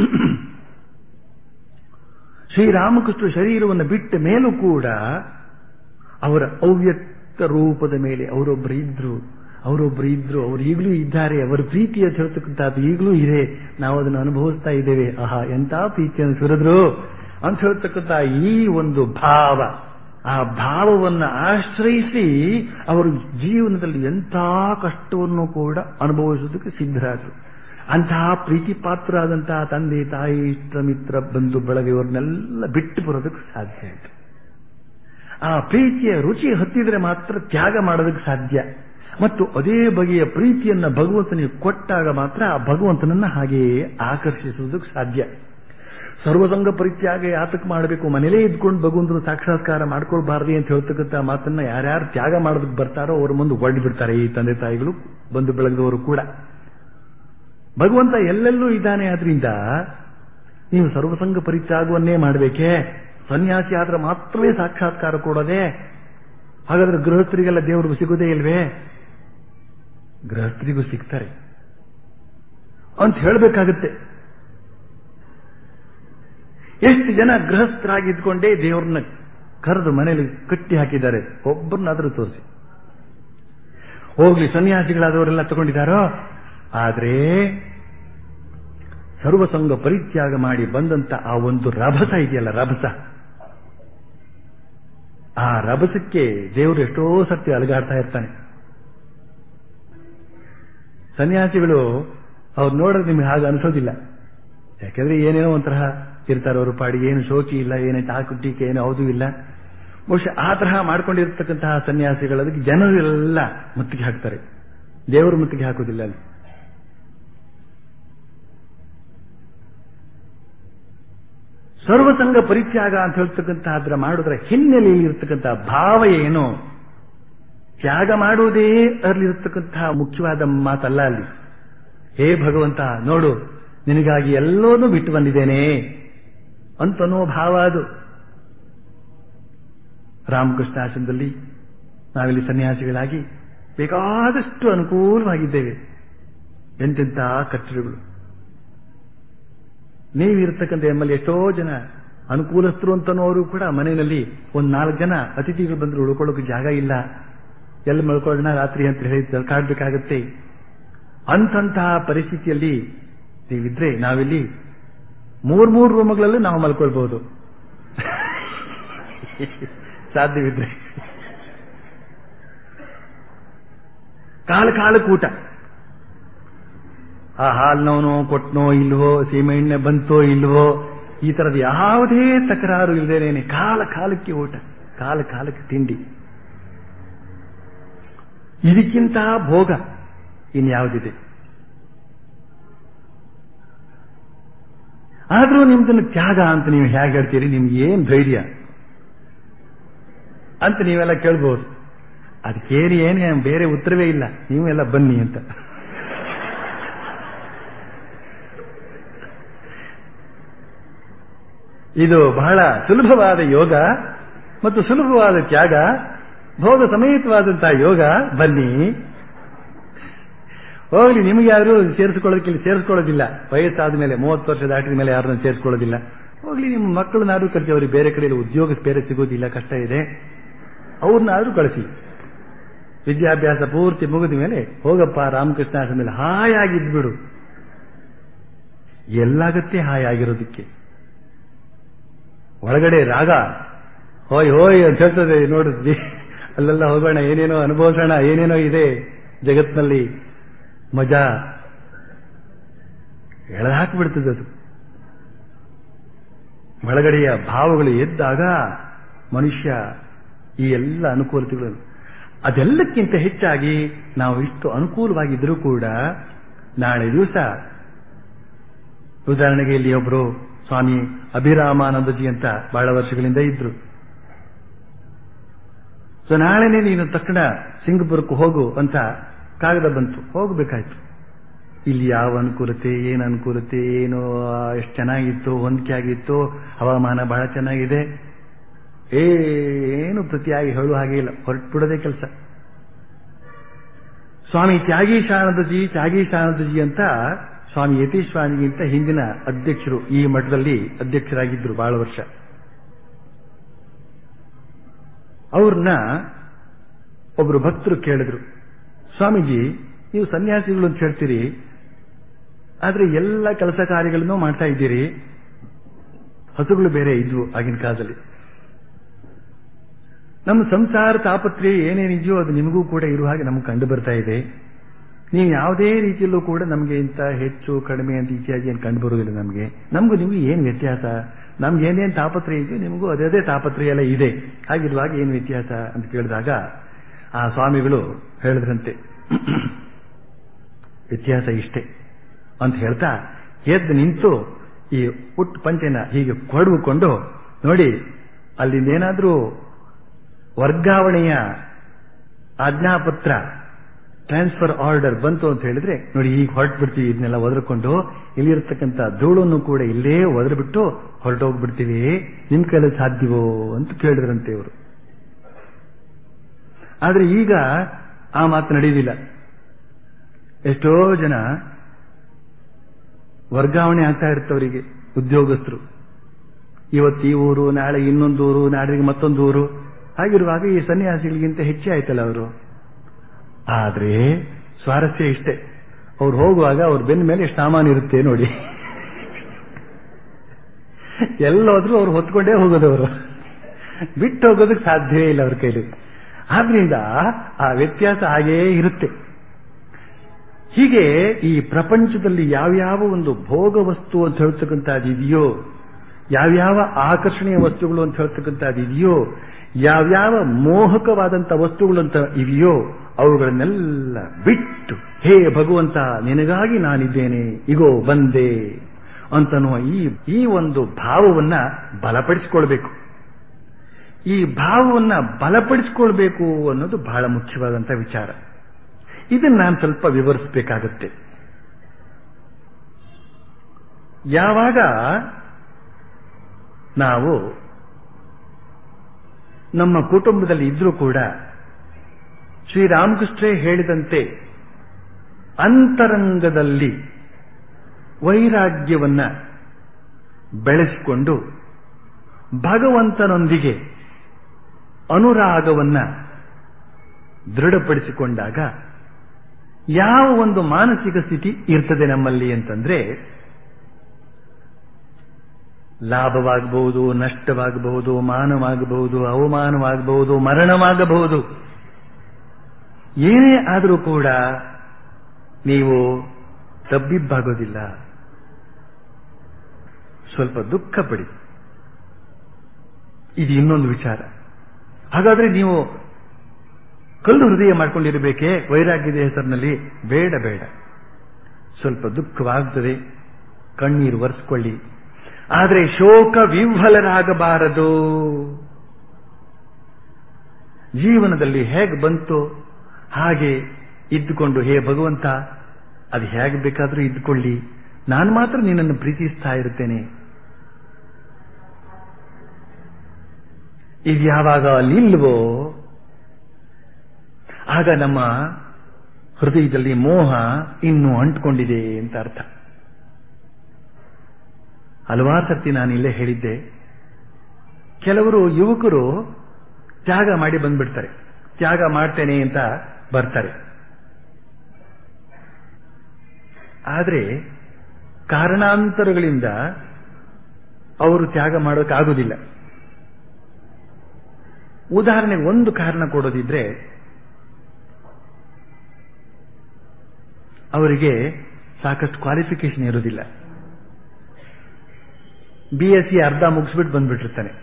ಶ್ರೀರಾಮಕೃಷ್ಣ ಶರೀರವನ್ನು ಬಿಟ್ಟ ಮೇಲೂ ಕೂಡ ಅವರ ಅವ್ಯಕ್ತ ರೂಪದ ಮೇಲೆ ಅವರೊಬ್ಬರು ಇದ್ರು ಅವರೊಬ್ಬರು ಇದ್ರು ಅವರು ಈಗಲೂ ಇದ್ದಾರೆ ಅವರ ಪ್ರೀತಿಯ ಹೇಳ್ತಕ್ಕಂಥದ್ದು ಈಗಲೂ ಇದೆ ನಾವು ಅದನ್ನು ಅನುಭವಿಸ್ತಾ ಇದ್ದೇವೆ ಆಹಾ ಎಂತ ಪ್ರೀತಿಯನ್ನು ಸುರಿದ್ರು ಅಂತ ಹೇಳ್ತಕ್ಕಂಥ ಈ ಒಂದು ಭಾವ ಆ ಭಾವವನ್ನು ಆಶ್ರಯಿಸಿ ಅವರು ಜೀವನದಲ್ಲಿ ಎಂಥ ಕಷ್ಟವನ್ನು ಕೂಡ ಅನುಭವಿಸೋದಕ್ಕೆ ಸಿದ್ಧರಾದರು ಅಂತಹ ಪ್ರೀತಿ ಪಾತ್ರರಾದಂತಹ ತಂದೆ ತಾಯಿ ಇಷ್ಟ ಮಿತ್ರ ಬಂಧು ಬಳಗ ಇವರನ್ನೆಲ್ಲ ಬಿಟ್ಟು ಬರೋದಕ್ಕೆ ಸಾಧ್ಯ ಆಯಿತು ಆ ಪ್ರೀತಿಯ ರುಚಿ ಹತ್ತಿದ್ರೆ ಮಾತ್ರ ತ್ಯಾಗ ಮಾಡೋದಕ್ಕೆ ಸಾಧ್ಯ ಮತ್ತು ಅದೇ ಬಗೆಯ ಪ್ರೀತಿಯನ್ನ ಭಗವಂತನಿಗೆ ಕೊಟ್ಟಾಗ ಮಾತ್ರ ಆ ಭಗವಂತನನ್ನ ಹಾಗೆಯೇ ಆಕರ್ಷಿಸುವುದಕ್ಕೆ ಸಾಧ್ಯ ಸರ್ವಸಂಗ ಪರಿತ್ಯಾಗ ಯಾತಕ್ಕೆ ಮಾಡಬೇಕು ಮನೇಲೇ ಇದ್ಕೊಂಡು ಭಗವಂತನ ಸಾಕ್ಷಾತ್ಕಾರ ಮಾಡ್ಕೊಳ್ಬಾರ್ದು ಅಂತ ಹೇಳ್ತಕ್ಕಂಥ ಮಾತನ್ನ ಯಾರ್ಯಾರು ತ್ಯಾಗ ಮಾಡೋದಕ್ಕೆ ಬರ್ತಾರೋ ಅವ್ರ ಮುಂದೆ ಒಡ್ಡು ಬಿಡ್ತಾರೆ ಈ ತಂದೆ ತಾಯಿಗಳು ಬಂದು ಬೆಳಗದವರು ಕೂಡ ಭಗವಂತ ಎಲ್ಲೆಲ್ಲೂ ಇದ್ದಾನೆ ಆದ್ರಿಂದ ನೀವು ಸರ್ವಸಂಗ ಪರಿತ್ಯಾಗವನ್ನೇ ಮಾಡಬೇಕೇ ಸನ್ಯಾಸಿ ಆದ್ರೆ ಮಾತ್ರವೇ ಸಾಕ್ಷಾತ್ಕಾರ ಕೊಡೋದೆ ಹಾಗಾದ್ರೆ ಗೃಹಸ್ಥರಿಗೆಲ್ಲ ದೇವರು ಸಿಗೋದೇ ಇಲ್ವೇ ಗೃಹಸ್ಥರಿಗೂ ಸಿಗ್ತಾರೆ ಅಂತ ಹೇಳಬೇಕಾಗುತ್ತೆ ಎಷ್ಟು ಜನ ಗೃಹಸ್ಥರಾಗಿದ್ಕೊಂಡೇ ದೇವ್ರನ್ನ ಕರೆದು ಮನೆಯಲ್ಲಿ ಕಟ್ಟಿ ಹಾಕಿದ್ದಾರೆ ಒಬ್ಬರನ್ನಾದ್ರೂ ತೋರಿಸಿ ಹೋಗ್ಲಿ ಸನ್ಯಾಸಿಗಳಾದವರೆಲ್ಲ ತಗೊಂಡಿದ್ದಾರೋ ಆದ್ರೆ ಸರ್ವಸಂಗ ಪರಿತ್ಯಾಗ ಮಾಡಿ ಬಂದಂತ ಆ ಒಂದು ರಭಸ ಇದೆಯಲ್ಲ ರಭಸ ಆ ರಭಸಕ್ಕೆ ದೇವರು ಎಷ್ಟೋ ಸರ್ತಿ ಅಲಗಾಡ್ತಾ ಇರ್ತಾನೆ ಸನ್ಯಾಸಿಗಳು ಅವ್ರು ನೋಡಿದ್ರೆ ನಿಮ್ಗೆ ಹಾಗೆ ಅನಿಸೋದಿಲ್ಲ ಯಾಕಂದ್ರೆ ಏನೇನೋ ಒಂಥರ ಇರ್ತಾರೆ ಅವರು ಪಾಡಿ ಏನು ಶೋಚಿ ಇಲ್ಲ ಏನೇ ಟಾಕು ಟೀಕೆ ಏನು ಯಾವುದೂ ಇಲ್ಲ ಬಹುಶಃ ಆ ತರಹ ಮಾಡ್ಕೊಂಡಿರ್ತಕ್ಕಂತಹ ಸನ್ಯಾಸಿಗಳು ಅದಕ್ಕೆ ಜನರೆಲ್ಲ ಮುತ್ತಿಗೆ ಹಾಕ್ತಾರೆ ದೇವರು ಮುತ್ತಿಗೆ ಹಾಕೋದಿಲ್ಲ ಅಲ್ಲಿ ಸರ್ವಸಂಗ ಪರಿತ್ಯಾಗ ಅಂತ ಹೇಳ್ತಕ್ಕಂಥ ಅದರ ಮಾಡೋದ್ರ ಹಿನ್ನೆಲೆಯಲ್ಲಿ ಇರ್ತಕ್ಕಂಥ ಭಾವ ಏನು ತ್ಯಾಗ ಮಾಡುವುದೇ ಅದರಲ್ಲಿರ್ತಕ್ಕಂತಹ ಮುಖ್ಯವಾದ ಮಾತಲ್ಲ ಅಲ್ಲಿ ಹೇ ಭಗವಂತ ನೋಡು ನಿನಗಾಗಿ ಎಲ್ಲೋನೂ ಬಿಟ್ಟು ಬಂದಿದ್ದೇನೆ ಅಂತನೋ ಭಾವ ಅದು ರಾಮಕೃಷ್ಣ ಆಶ್ರಮದಲ್ಲಿ ನಾವಿಲ್ಲಿ ಸನ್ಯಾಸಿಗಳಾಗಿ ಬೇಕಾದಷ್ಟು ಅನುಕೂಲವಾಗಿದ್ದೇವೆ ಎಂತೆಂಥ ಕಟ್ಟಡಗಳು ನೀವಿರ್ತಕ್ಕಂಥ ನಮ್ಮಲ್ಲಿ ಎಷ್ಟೋ ಜನ ಅನುಕೂಲಸ್ಥರು ಅಂತನೋರು ಕೂಡ ಮನೆಯಲ್ಲಿ ಒಂದ್ ನಾಲ್ಕು ಜನ ಅತಿಥಿಗಳು ಬಂದ್ರು ಉಳ್ಕೊಳ್ಳೋಕೆ ಜಾಗ ಇಲ್ಲ ಎಲ್ಲಿ ಮಲ್ಕೊಳ್ಳೋಣ ರಾತ್ರಿ ಅಂತ ಹೇಳಿ ಕಾಡ್ಬೇಕಾಗತ್ತೆ ಅಂತಂತಹ ಪರಿಸ್ಥಿತಿಯಲ್ಲಿ ನೀವಿದ್ರೆ ನಾವಿಲ್ಲಿ ಮೂರ್ ಮೂರು ರೂಮ್ಗಳಲ್ಲೂ ನಾವು ಮಲ್ಕೊಳ್ಬಹುದು ಸಾಧ್ಯವಿದ್ರೆ ಕಾಲ ಕಾಲಕ್ಕೆ ಊಟ ಆ ಹಾಲ್ನವನೋ ಕೊಟ್ನೋ ಇಲ್ವೋ ಸೀಮೆ ಎಣ್ಣೆ ಬಂತೋ ಇಲ್ವೋ ಈ ತರದ ಯಾವುದೇ ತಕರಾರು ಇಲ್ಲದೇನೆ ಕಾಲ ಕಾಲಕ್ಕೆ ಊಟ ಕಾಲ ಕಾಲಕ್ಕೆ ತಿಂಡಿ ಇದಕ್ಕಿಂತ ಭೋಗ ಇನ್ಯಾವುದಿದೆ ಆದ್ರೂ ನಿಮ್ದನ್ನು ತ್ಯಾಗ ಅಂತ ನೀವು ಹೇಗೆ ಹೇಳ್ತೀರಿ ನಿಮ್ಗೆ ಏನ್ ಧೈರ್ಯ ಅಂತ ನೀವೆಲ್ಲ ಕೇಳ್ಬೋದು ಅದಕ್ಕೇರಿ ಏನೇ ಬೇರೆ ಉತ್ತರವೇ ಇಲ್ಲ ನೀವು ಎಲ್ಲ ಬನ್ನಿ ಅಂತ ಇದು ಬಹಳ ಸುಲಭವಾದ ಯೋಗ ಮತ್ತು ಸುಲಭವಾದ ತ್ಯಾಗ ಭೋಗ ಸಮೇತವಾದಂತಹ ಯೋಗ ಬನ್ನಿ ಹೋಗ್ಲಿ ನಿಮಗೆ ಯಾರು ಸೇರಿಸ್ಕೊಳ್ಳೋದಕ್ಕೆ ಇಲ್ಲಿ ಸೇರಿಸ್ಕೊಳ್ಳೋದಿಲ್ಲ ವಯಸ್ಸಾದ ಮೇಲೆ ಮೂವತ್ತು ವರ್ಷ ದಾಟಿದ ಮೇಲೆ ಯಾರನ್ನ ಸೇರಿಸ್ಕೊಳ್ಳೋದಿಲ್ಲ ಹೋಗ್ಲಿ ನಿಮ್ಮ ಮಕ್ಕಳನ್ನಾದ್ರೂ ಕಳಿಸಿ ಅವ್ರಿಗೆ ಬೇರೆ ಕಡೆಯಲ್ಲಿ ಉದ್ಯೋಗ ಬೇರೆ ಸಿಗೋದಿಲ್ಲ ಕಷ್ಟ ಇದೆ ಅವ್ರನ್ನಾದ್ರೂ ಕಳಿಸಿ ವಿದ್ಯಾಭ್ಯಾಸ ಪೂರ್ತಿ ಮುಗಿದ ಮೇಲೆ ಹೋಗಪ್ಪ ರಾಮಕೃಷ್ಣ ಆಶ್ರಮದಲ್ಲಿ ಹಾಯಾಗಿದ್ಬಿಡು ಎಲ್ಲಾಗತ್ತೆ ಹಾಯಾಗಿರೋದಕ್ಕೆ ಒಳಗಡೆ ರಾಗ ಹೋಯ್ ಹೋಯ್ ಅಂತ ಹೇಳ್ತದೆ ನೋಡಿದ್ವಿ ಅಲ್ಲೆಲ್ಲ ಹೋಗೋಣ ಏನೇನೋ ಅನುಭವಿಸೋಣ ಏನೇನೋ ಇದೆ ಜಗತ್ನಲ್ಲಿ ಮಜಾ ಎಳೆದು ಹಾಕಿಬಿಡ್ತದೆ ಅದು ಒಳಗಡೆಯ ಭಾವಗಳು ಎದ್ದಾಗ ಮನುಷ್ಯ ಈ ಎಲ್ಲ ಅನುಕೂಲತೆಗಳು ಅದೆಲ್ಲಕ್ಕಿಂತ ಹೆಚ್ಚಾಗಿ ನಾವು ಇಷ್ಟು ಅನುಕೂಲವಾಗಿದ್ರೂ ಕೂಡ ನಾಳೆ ದಿವಸ ಉದಾಹರಣೆಗೆ ಇಲ್ಲಿ ಒಬ್ರು ಸ್ವಾಮಿ ಅಭಿರಾಮಾನಂದಜಿ ಅಂತ ಬಹಳ ವರ್ಷಗಳಿಂದ ಇದ್ರು ಸೊ ನಾಳೆನೆ ನೀನು ತಕ್ಷಣ ಸಿಂಗಪುರಕ್ಕೆ ಹೋಗು ಅಂತ ಕಾಗದ ಬಂತು ಹೋಗಬೇಕಾಯ್ತು ಇಲ್ಲಿ ಯಾವ ಅನುಕೂಲತೆ ಏನು ಅನುಕೂಲತೆ ಏನು ಎಷ್ಟು ಚೆನ್ನಾಗಿತ್ತು ಹೊಂದಿಕೆ ಆಗಿತ್ತು ಹವಾಮಾನ ಬಹಳ ಚೆನ್ನಾಗಿದೆ ಏನು ಪ್ರತಿಯಾಗಿ ಹೇಳುವ ಹಾಗೆ ಇಲ್ಲ ಹೊರಟ್ಬಿಡೋದೇ ಕೆಲಸ ಸ್ವಾಮಿ ತ್ಯಾಗೀಶಾನಂದಜಿ ತ್ಯಾಗೀಶಾನಂದಜಿ ಅಂತ ಸ್ವಾಮಿ ಯತೀಶ್ವಾಮಿಗಿಂತ ಹಿಂದಿನ ಅಧ್ಯಕ್ಷರು ಈ ಮಠದಲ್ಲಿ ಅಧ್ಯಕ್ಷರಾಗಿದ್ದರು ಬಹಳ ವರ್ಷ ಅವ್ರನ್ನ ಒಬ್ರು ಭಕ್ತರು ಕೇಳಿದ್ರು ಸ್ವಾಮೀಜಿ ನೀವು ಸನ್ಯಾಸಿಗಳು ಅಂತ ಹೇಳ್ತೀರಿ ಆದ್ರೆ ಎಲ್ಲ ಕೆಲಸ ಕಾರ್ಯಗಳನ್ನು ಮಾಡ್ತಾ ಇದ್ದೀರಿ ಹಸುಗಳು ಬೇರೆ ಇದ್ವು ಆಗಿನ ಕಾಲದಲ್ಲಿ ನಮ್ಮ ಸಂಸಾರ ತಾಪತ್ರೆ ಏನೇನಿದೆಯೋ ಅದು ನಿಮಗೂ ಕೂಡ ಇರುವ ಹಾಗೆ ನಮ್ಗೆ ಕಂಡು ಬರ್ತಾ ಇದೆ ನೀವು ಯಾವುದೇ ರೀತಿಯಲ್ಲೂ ಕೂಡ ನಮಗೆ ಇಂಥ ಹೆಚ್ಚು ಕಡಿಮೆ ಅಂತ ಇತ್ಯಾದಿ ಏನು ಕಂಡು ಬರುವುದಿಲ್ಲ ನಮಗೆ ನಮಗೂ ನಿಮಗೂ ಏನು ವ್ಯತ್ಯಾಸ ನಮ್ಗೆ ಏನೇನು ತಾಪತ್ರೆ ಇದೆಯೋ ನಿಮಗೂ ಅದೇ ಅದೇ ತಾಪತ್ರೆ ಎಲ್ಲ ಇದೆ ಹಾಗಿರುವಾಗ ಏನು ವ್ಯತ್ಯಾಸ ಅಂತ ಕೇಳಿದಾಗ ಆ ಸ್ವಾಮಿಗಳು ಹೇಳಿದ್ರಂತೆ ವ್ಯತ್ಯಾಸ ಇಷ್ಟೇ ಅಂತ ಹೇಳ್ತಾ ಎದ್ದು ನಿಂತು ಈ ಪುಟ್ಟ ಪಂಚೆನ ಹೀಗೆ ಕೊಡುಕೊಂಡು ನೋಡಿ ಅಲ್ಲಿಂದ ಏನಾದ್ರೂ ವರ್ಗಾವಣೆಯ ಆಜ್ಞಾಪತ್ರ ಟ್ರಾನ್ಸ್ಫರ್ ಆರ್ಡರ್ ಬಂತು ಅಂತ ಹೇಳಿದ್ರೆ ನೋಡಿ ಈಗ ಹೊರಟು ಬಿಡ್ತೀವಿ ಇದನ್ನೆಲ್ಲ ಒದರ್ಕೊಂಡು ಇಲ್ಲಿರ್ತಕ್ಕಂಥ ಧೂಳನ್ನು ಕೂಡ ಇಲ್ಲೇ ಒದರ್ಬಿಟ್ಟು ಹೊರಟೋಗ್ಬಿಡ್ತೀವಿ ನಿಮ್ ಕೈಲಿ ಸಾಧ್ಯವೋ ಅಂತ ಕೇಳಿದ್ರಂತೆ ಇವರು ಆದ್ರೆ ಈಗ ಆ ಮಾತು ನಡೆಯುವುದಿಲ್ಲ ಎಷ್ಟೋ ಜನ ವರ್ಗಾವಣೆ ಆಗ್ತಾ ಇರ್ತವರಿಗೆ ಉದ್ಯೋಗಸ್ಥರು ಇವತ್ತು ಈ ಊರು ನಾಳೆ ಇನ್ನೊಂದು ಊರು ನಾಡಿಗೆ ಮತ್ತೊಂದು ಊರು ಹಾಗಿರುವಾಗ ಈ ಸನ್ಯಾಸಿಗಳಿಗಿಂತ ಹೆಚ್ಚೇ ಆಯ್ತಲ್ಲ ಅವರು ಆದ್ರೆ ಸ್ವಾರಸ್ಯ ಇಷ್ಟೇ ಅವ್ರು ಹೋಗುವಾಗ ಅವ್ರ ಬೆನ್ನ ಮೇಲೆ ಎಷ್ಟು ಸಾಮಾನು ಇರುತ್ತೆ ನೋಡಿ ಎಲ್ಲೋದ್ರೂ ಅವ್ರು ಹೊತ್ಕೊಂಡೇ ಹೋಗೋದವರು ಬಿಟ್ಟು ಹೋಗೋದಕ್ಕೆ ಸಾಧ್ಯವೇ ಇಲ್ಲ ಅವ್ರ ಕೈಲಿ ಆದ್ರಿಂದ ಆ ವ್ಯತ್ಯಾಸ ಹಾಗೇ ಇರುತ್ತೆ ಹೀಗೆ ಈ ಪ್ರಪಂಚದಲ್ಲಿ ಯಾವ್ಯಾವ ಒಂದು ಭೋಗ ವಸ್ತು ಅಂತ ಹೇಳ್ತಕ್ಕಂಥದ್ದು ಇದೆಯೋ ಯಾವ್ಯಾವ ಆಕರ್ಷಣೀಯ ವಸ್ತುಗಳು ಅಂತ ಹೇಳ್ತಕ್ಕಂಥದ್ದು ಇದೆಯೋ ಯಾವ್ಯಾವ ಮೋಹಕವಾದಂಥ ವಸ್ತುಗಳು ಅಂತ ಇದೆಯೋ ಅವುಗಳನ್ನೆಲ್ಲ ಬಿಟ್ಟು ಹೇ ಭಗವಂತ ನಿನಗಾಗಿ ನಾನಿದ್ದೇನೆ ಇಗೋ ಬಂದೆ ಅಂತನ್ನುವ ಈ ಈ ಒಂದು ಭಾವವನ್ನ ಬಲಪಡಿಸಿಕೊಳ್ಬೇಕು ಈ ಭಾವವನ್ನ ಬಲಪಡಿಸಿಕೊಳ್ಬೇಕು ಅನ್ನೋದು ಬಹಳ ಮುಖ್ಯವಾದಂಥ ವಿಚಾರ ಇದನ್ನ ನಾನು ಸ್ವಲ್ಪ ವಿವರಿಸಬೇಕಾಗತ್ತೆ ಯಾವಾಗ ನಾವು ನಮ್ಮ ಕುಟುಂಬದಲ್ಲಿ ಇದ್ರೂ ಕೂಡ ಶ್ರೀರಾಮಕೃಷ್ಣ ಹೇಳಿದಂತೆ ಅಂತರಂಗದಲ್ಲಿ ವೈರಾಗ್ಯವನ್ನ ಬೆಳೆಸಿಕೊಂಡು ಭಗವಂತನೊಂದಿಗೆ ಅನುರಾಗವನ್ನ ದೃಢಪಡಿಸಿಕೊಂಡಾಗ ಯಾವ ಒಂದು ಮಾನಸಿಕ ಸ್ಥಿತಿ ಇರ್ತದೆ ನಮ್ಮಲ್ಲಿ ಅಂತಂದ್ರೆ ಲಾಭವಾಗಬಹುದು ನಷ್ಟವಾಗಬಹುದು ಮಾನವಾಗಬಹುದು ಅವಮಾನವಾಗಬಹುದು ಮರಣವಾಗಬಹುದು ಏನೇ ಆದರೂ ಕೂಡ ನೀವು ತಬ್ಬಿಬ್ಬಾಗೋದಿಲ್ಲ ಸ್ವಲ್ಪ ದುಃಖ ಪಡಿ ಇದು ಇನ್ನೊಂದು ವಿಚಾರ ಹಾಗಾದ್ರೆ ನೀವು ಕಲ್ಲು ಹೃದಯ ಮಾಡ್ಕೊಂಡಿರಬೇಕೇ ವೈರಾಗ್ಯದ ಹೆಸರಿನಲ್ಲಿ ಬೇಡ ಬೇಡ ಸ್ವಲ್ಪ ದುಃಖವಾಗ್ತದೆ ಕಣ್ಣೀರು ಒರೆಸ್ಕೊಳ್ಳಿ ಆದರೆ ಶೋಕ ವಿಹ್ವಲರಾಗಬಾರದು ಜೀವನದಲ್ಲಿ ಹೇಗೆ ಬಂತು ಹಾಗೆ ಇದ್ದುಕೊಂಡು ಹೇ ಭಗವಂತ ಅದು ಹೇಗೆ ಬೇಕಾದರೂ ಇದ್ದುಕೊಳ್ಳಿ ನಾನು ಮಾತ್ರ ನಿನ್ನನ್ನು ಪ್ರೀತಿಸ್ತಾ ಇರುತ್ತೇನೆ ಇದು ಯಾವಾಗ ಅಲ್ಲಿಲ್ವೋ ಆಗ ನಮ್ಮ ಹೃದಯದಲ್ಲಿ ಮೋಹ ಇನ್ನೂ ಅಂಟ್ಕೊಂಡಿದೆ ಅಂತ ಅರ್ಥ ಹಲವಾರು ಸರ್ತಿ ನಾನು ಇಲ್ಲೇ ಹೇಳಿದ್ದೆ ಕೆಲವರು ಯುವಕರು ತ್ಯಾಗ ಮಾಡಿ ಬಂದ್ಬಿಡ್ತಾರೆ ತ್ಯಾಗ ಮಾಡ್ತೇನೆ ಅಂತ ಬರ್ತಾರೆ ಆದರೆ ಕಾರಣಾಂತರಗಳಿಂದ ಅವರು ತ್ಯಾಗ ಮಾಡೋಕ್ಕಾಗೋದಿಲ್ಲ ಉದಾಹರಣೆಗೆ ಒಂದು ಕಾರಣ ಕೊಡೋದಿದ್ರೆ ಅವರಿಗೆ ಸಾಕಷ್ಟು ಕ್ವಾಲಿಫಿಕೇಶನ್ ಇರೋದಿಲ್ಲ ಬಿ ಎಸ್ ಸಿ ಅರ್ಧ ಮುಗಿಸ್ಬಿಟ್ಟು ಬಂದ್ಬಿಟ್ಟಿರ್ತಾನೆ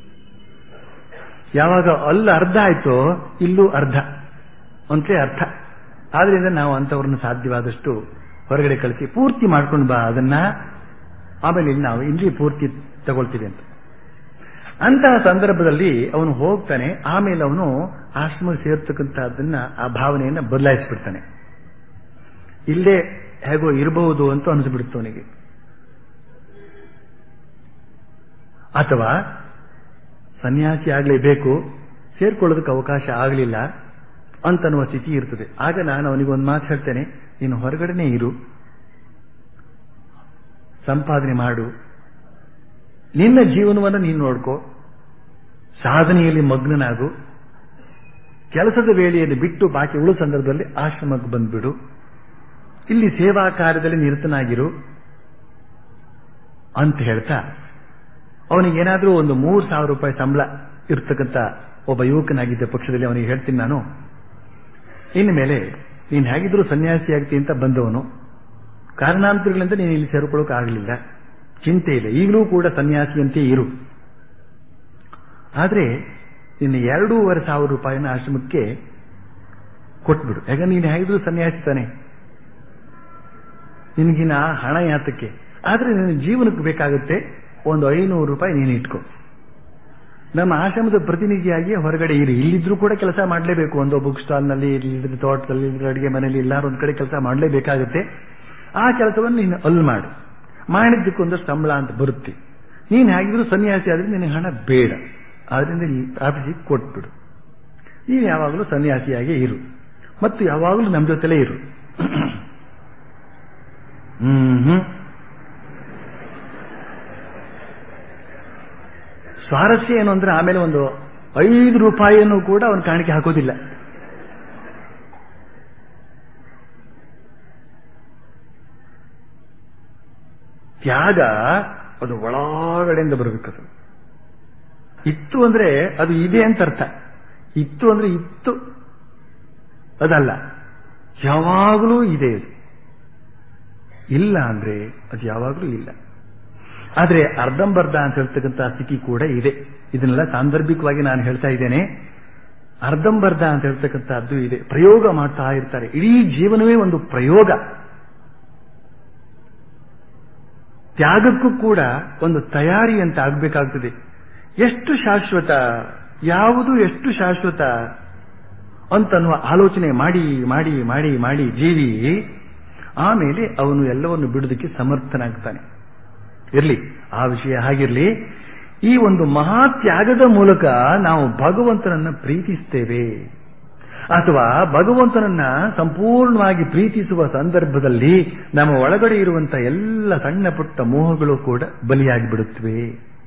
ಯಾವಾಗ ಅಲ್ಲಿ ಅರ್ಧ ಆಯ್ತೋ ಇಲ್ಲೂ ಅರ್ಧ ಒಂದೇ ಅರ್ಥ ಆದ್ರಿಂದ ನಾವು ಅಂಥವ್ರನ್ನ ಸಾಧ್ಯವಾದಷ್ಟು ಹೊರಗಡೆ ಕಳಿಸಿ ಪೂರ್ತಿ ಮಾಡ್ಕೊಂಡು ಬಾ ಅದನ್ನ ಆಮೇಲೆ ಇಲ್ಲಿ ನಾವು ಇಲ್ಲಿ ಪೂರ್ತಿ ತಗೊಳ್ತೀವಿ ಅಂತ ಅಂತಹ ಸಂದರ್ಭದಲ್ಲಿ ಅವನು ಹೋಗ್ತಾನೆ ಆಮೇಲೆ ಅವನು ಆಶ್ರಮ ಸೇರ್ತಕ್ಕಂಥದ್ದನ್ನ ಆ ಭಾವನೆಯನ್ನ ಬದಲಾಯಿಸ್ಬಿಡ್ತಾನೆ ಇಲ್ಲೇ ಹೇಗೋ ಇರಬಹುದು ಅಂತ ಅನಿಸ್ಬಿಡುತ್ತೆ ಅವನಿಗೆ ಅಥವಾ ಸನ್ಯಾಸಿ ಆಗಲೇಬೇಕು ಸೇರ್ಕೊಳ್ಳೋದಕ್ಕೆ ಅವಕಾಶ ಆಗಲಿಲ್ಲ ಅಂತನ್ನುವ ಸ್ಥಿತಿ ಇರ್ತದೆ ಆಗ ನಾನು ಅವನಿಗೆ ಒಂದು ಮಾತು ಹೇಳ್ತೇನೆ ನೀನು ಹೊರಗಡೆನೇ ಇರು ಸಂಪಾದನೆ ಮಾಡು ನಿನ್ನ ಜೀವನವನ್ನು ನೀನು ನೋಡ್ಕೋ ಸಾಧನೆಯಲ್ಲಿ ಮಗ್ನನಾಗು ಕೆಲಸದ ವೇಳೆಯಲ್ಲಿ ಬಿಟ್ಟು ಬಾಕಿ ಉಳು ಸಂದರ್ಭದಲ್ಲಿ ಆಶ್ರಮಕ್ಕೆ ಬಂದ್ಬಿಡು ಇಲ್ಲಿ ಸೇವಾ ಕಾರ್ಯದಲ್ಲಿ ನಿರತನಾಗಿರು ಅಂತ ಹೇಳ್ತಾ ಅವನಿಗೇನಾದ್ರೂ ಒಂದು ಮೂರು ಸಾವಿರ ರೂಪಾಯಿ ಸಂಬಳ ಇರ್ತಕ್ಕಂಥ ಒಬ್ಬ ಯುವಕನಾಗಿದ್ದ ಪಕ್ಷದಲ್ಲಿ ಅವನಿಗೆ ಹೇಳ್ತೀನಿ ನಾನು ಇನ್ನು ಮೇಲೆ ನೀನು ಹೇಗಿದ್ರು ಸನ್ಯಾಸಿ ಆಗ್ತಿ ಅಂತ ಬಂದವನು ಕಾರಣಾಂತರಗಳಿಂದ ನೀನು ಇಲ್ಲಿ ಸೇರ್ಕೊಳ್ಳೋಕೆ ಆಗಲಿಲ್ಲ ಚಿಂತೆ ಇಲ್ಲ ಈಗಲೂ ಕೂಡ ಸನ್ಯಾಸಿಯಂತೆ ಇರು ಆದ್ರೆ ನಿನ್ನ ಎರಡೂವರೆ ಸಾವಿರ ರೂಪಾಯಿನ ಆಶ್ರಮಕ್ಕೆ ಕೊಟ್ಬಿಡು ಯಾಕಂದ್ರೆ ನೀನು ಹೇಗಿದ್ರು ಸನ್ಯಾಸಿ ತಾನೆ ನಿನಗಿನ ಹಣ ಯಾತಕ್ಕೆ ಆದ್ರೆ ನಿನ್ನ ಜೀವನಕ್ಕೆ ಬೇಕಾಗುತ್ತೆ ಒಂದು ಐನೂರು ರೂಪಾಯಿ ನೀನು ಇಟ್ಕೋ ನಮ್ಮ ಆಶ್ರಮದ ಪ್ರತಿನಿಧಿಯಾಗಿ ಹೊರಗಡೆ ಇರಿ ಇಲ್ಲಿದ್ರು ಕೂಡ ಕೆಲಸ ಮಾಡಲೇಬೇಕು ಒಂದು ಬುಕ್ ಸ್ಟಾಲ್ನಲ್ಲಿ ಇಲ್ಲಿದ್ರೆ ತೋಟದಲ್ಲಿ ಇಲ್ಲಿದ್ರೆ ಅಡಿಗೆ ಮನೆಯಲ್ಲಿ ಎಲ್ಲಾರು ಒಂದ್ ಕಡೆ ಕೆಲಸ ಮಾಡಲೇಬೇಕಾಗುತ್ತೆ ಆ ಕೆಲಸವನ್ನು ನೀನು ಅಲ್ಲಿ ಮಾಡು ಮಾಡಿದ್ದಕ್ಕೊಂದಷ್ಟು ಸಂಬಳ ಅಂತ ಬರುತ್ತೆ ನೀನು ಹೇಗಿದ್ರು ಸನ್ಯಾಸಿ ಆದ್ರೆ ನಿನಗೆ ಹಣ ಬೇಡ ಆದ್ರಿಂದ ಈ ಆಫೀಸಿಗೆ ಕೊಟ್ಬಿಡು ನೀನು ಯಾವಾಗಲೂ ಸನ್ಯಾಸಿಯಾಗಿ ಇರು ಮತ್ತು ಯಾವಾಗಲೂ ನಮ್ಮ ಜೊತೆಲೇ ಇರು ಹ್ಮ್ ಸ್ವಾರಸ್ಯ ಏನು ಅಂದ್ರೆ ಆಮೇಲೆ ಒಂದು ಐದು ರೂಪಾಯಿಯನ್ನು ಕೂಡ ಅವನು ಕಾಣಿಕೆ ಹಾಕೋದಿಲ್ಲ ತ್ಯಾಗ ಅದು ಒಳಗಡೆಯಿಂದ ಬರಬೇಕದು ಇತ್ತು ಅಂದ್ರೆ ಅದು ಇದೆ ಅಂತ ಅರ್ಥ ಇತ್ತು ಅಂದ್ರೆ ಇತ್ತು ಅದಲ್ಲ ಯಾವಾಗಲೂ ಇದೆ ಅದು ಇಲ್ಲ ಅಂದ್ರೆ ಅದು ಯಾವಾಗಲೂ ಇಲ್ಲ ಆದ್ರೆ ಅರ್ಧಂಬರ್ಧ ಅಂತ ಹೇಳ್ತಕ್ಕಂಥ ಸ್ಥಿತಿ ಕೂಡ ಇದೆ ಇದನ್ನೆಲ್ಲ ಸಾಂದರ್ಭಿಕವಾಗಿ ನಾನು ಹೇಳ್ತಾ ಇದ್ದೇನೆ ಅರ್ಧಂಬರ್ಧ ಅಂತ ಹೇಳ್ತಕ್ಕಂಥದ್ದು ಇದೆ ಪ್ರಯೋಗ ಮಾಡ್ತಾ ಇರ್ತಾರೆ ಇಡೀ ಜೀವನವೇ ಒಂದು ಪ್ರಯೋಗ ತ್ಯಾಗಕ್ಕೂ ಕೂಡ ಒಂದು ತಯಾರಿ ಅಂತ ಆಗ್ಬೇಕಾಗ್ತದೆ ಎಷ್ಟು ಶಾಶ್ವತ ಯಾವುದು ಎಷ್ಟು ಶಾಶ್ವತ ಅಂತನ್ನುವ ಆಲೋಚನೆ ಮಾಡಿ ಮಾಡಿ ಮಾಡಿ ಮಾಡಿ ಜೀವಿ ಆಮೇಲೆ ಅವನು ಎಲ್ಲವನ್ನು ಬಿಡೋದಕ್ಕೆ ಸಮರ್ಥನಾಗ್ತಾನೆ ಇರ್ಲಿ ಆ ವಿಷಯ ಹಾಗಿರ್ಲಿ ಈ ಒಂದು ಮಹಾ ತ್ಯಾಗದ ಮೂಲಕ ನಾವು ಭಗವಂತನನ್ನ ಪ್ರೀತಿಸ್ತೇವೆ ಅಥವಾ ಭಗವಂತನನ್ನ ಸಂಪೂರ್ಣವಾಗಿ ಪ್ರೀತಿಸುವ ಸಂದರ್ಭದಲ್ಲಿ ನಮ್ಮ ಒಳಗಡೆ ಇರುವಂತಹ ಎಲ್ಲ ಸಣ್ಣ ಪುಟ್ಟ ಮೋಹಗಳು ಕೂಡ ಬಲಿಯಾಗಿ ಬಿಡುತ್ತವೆ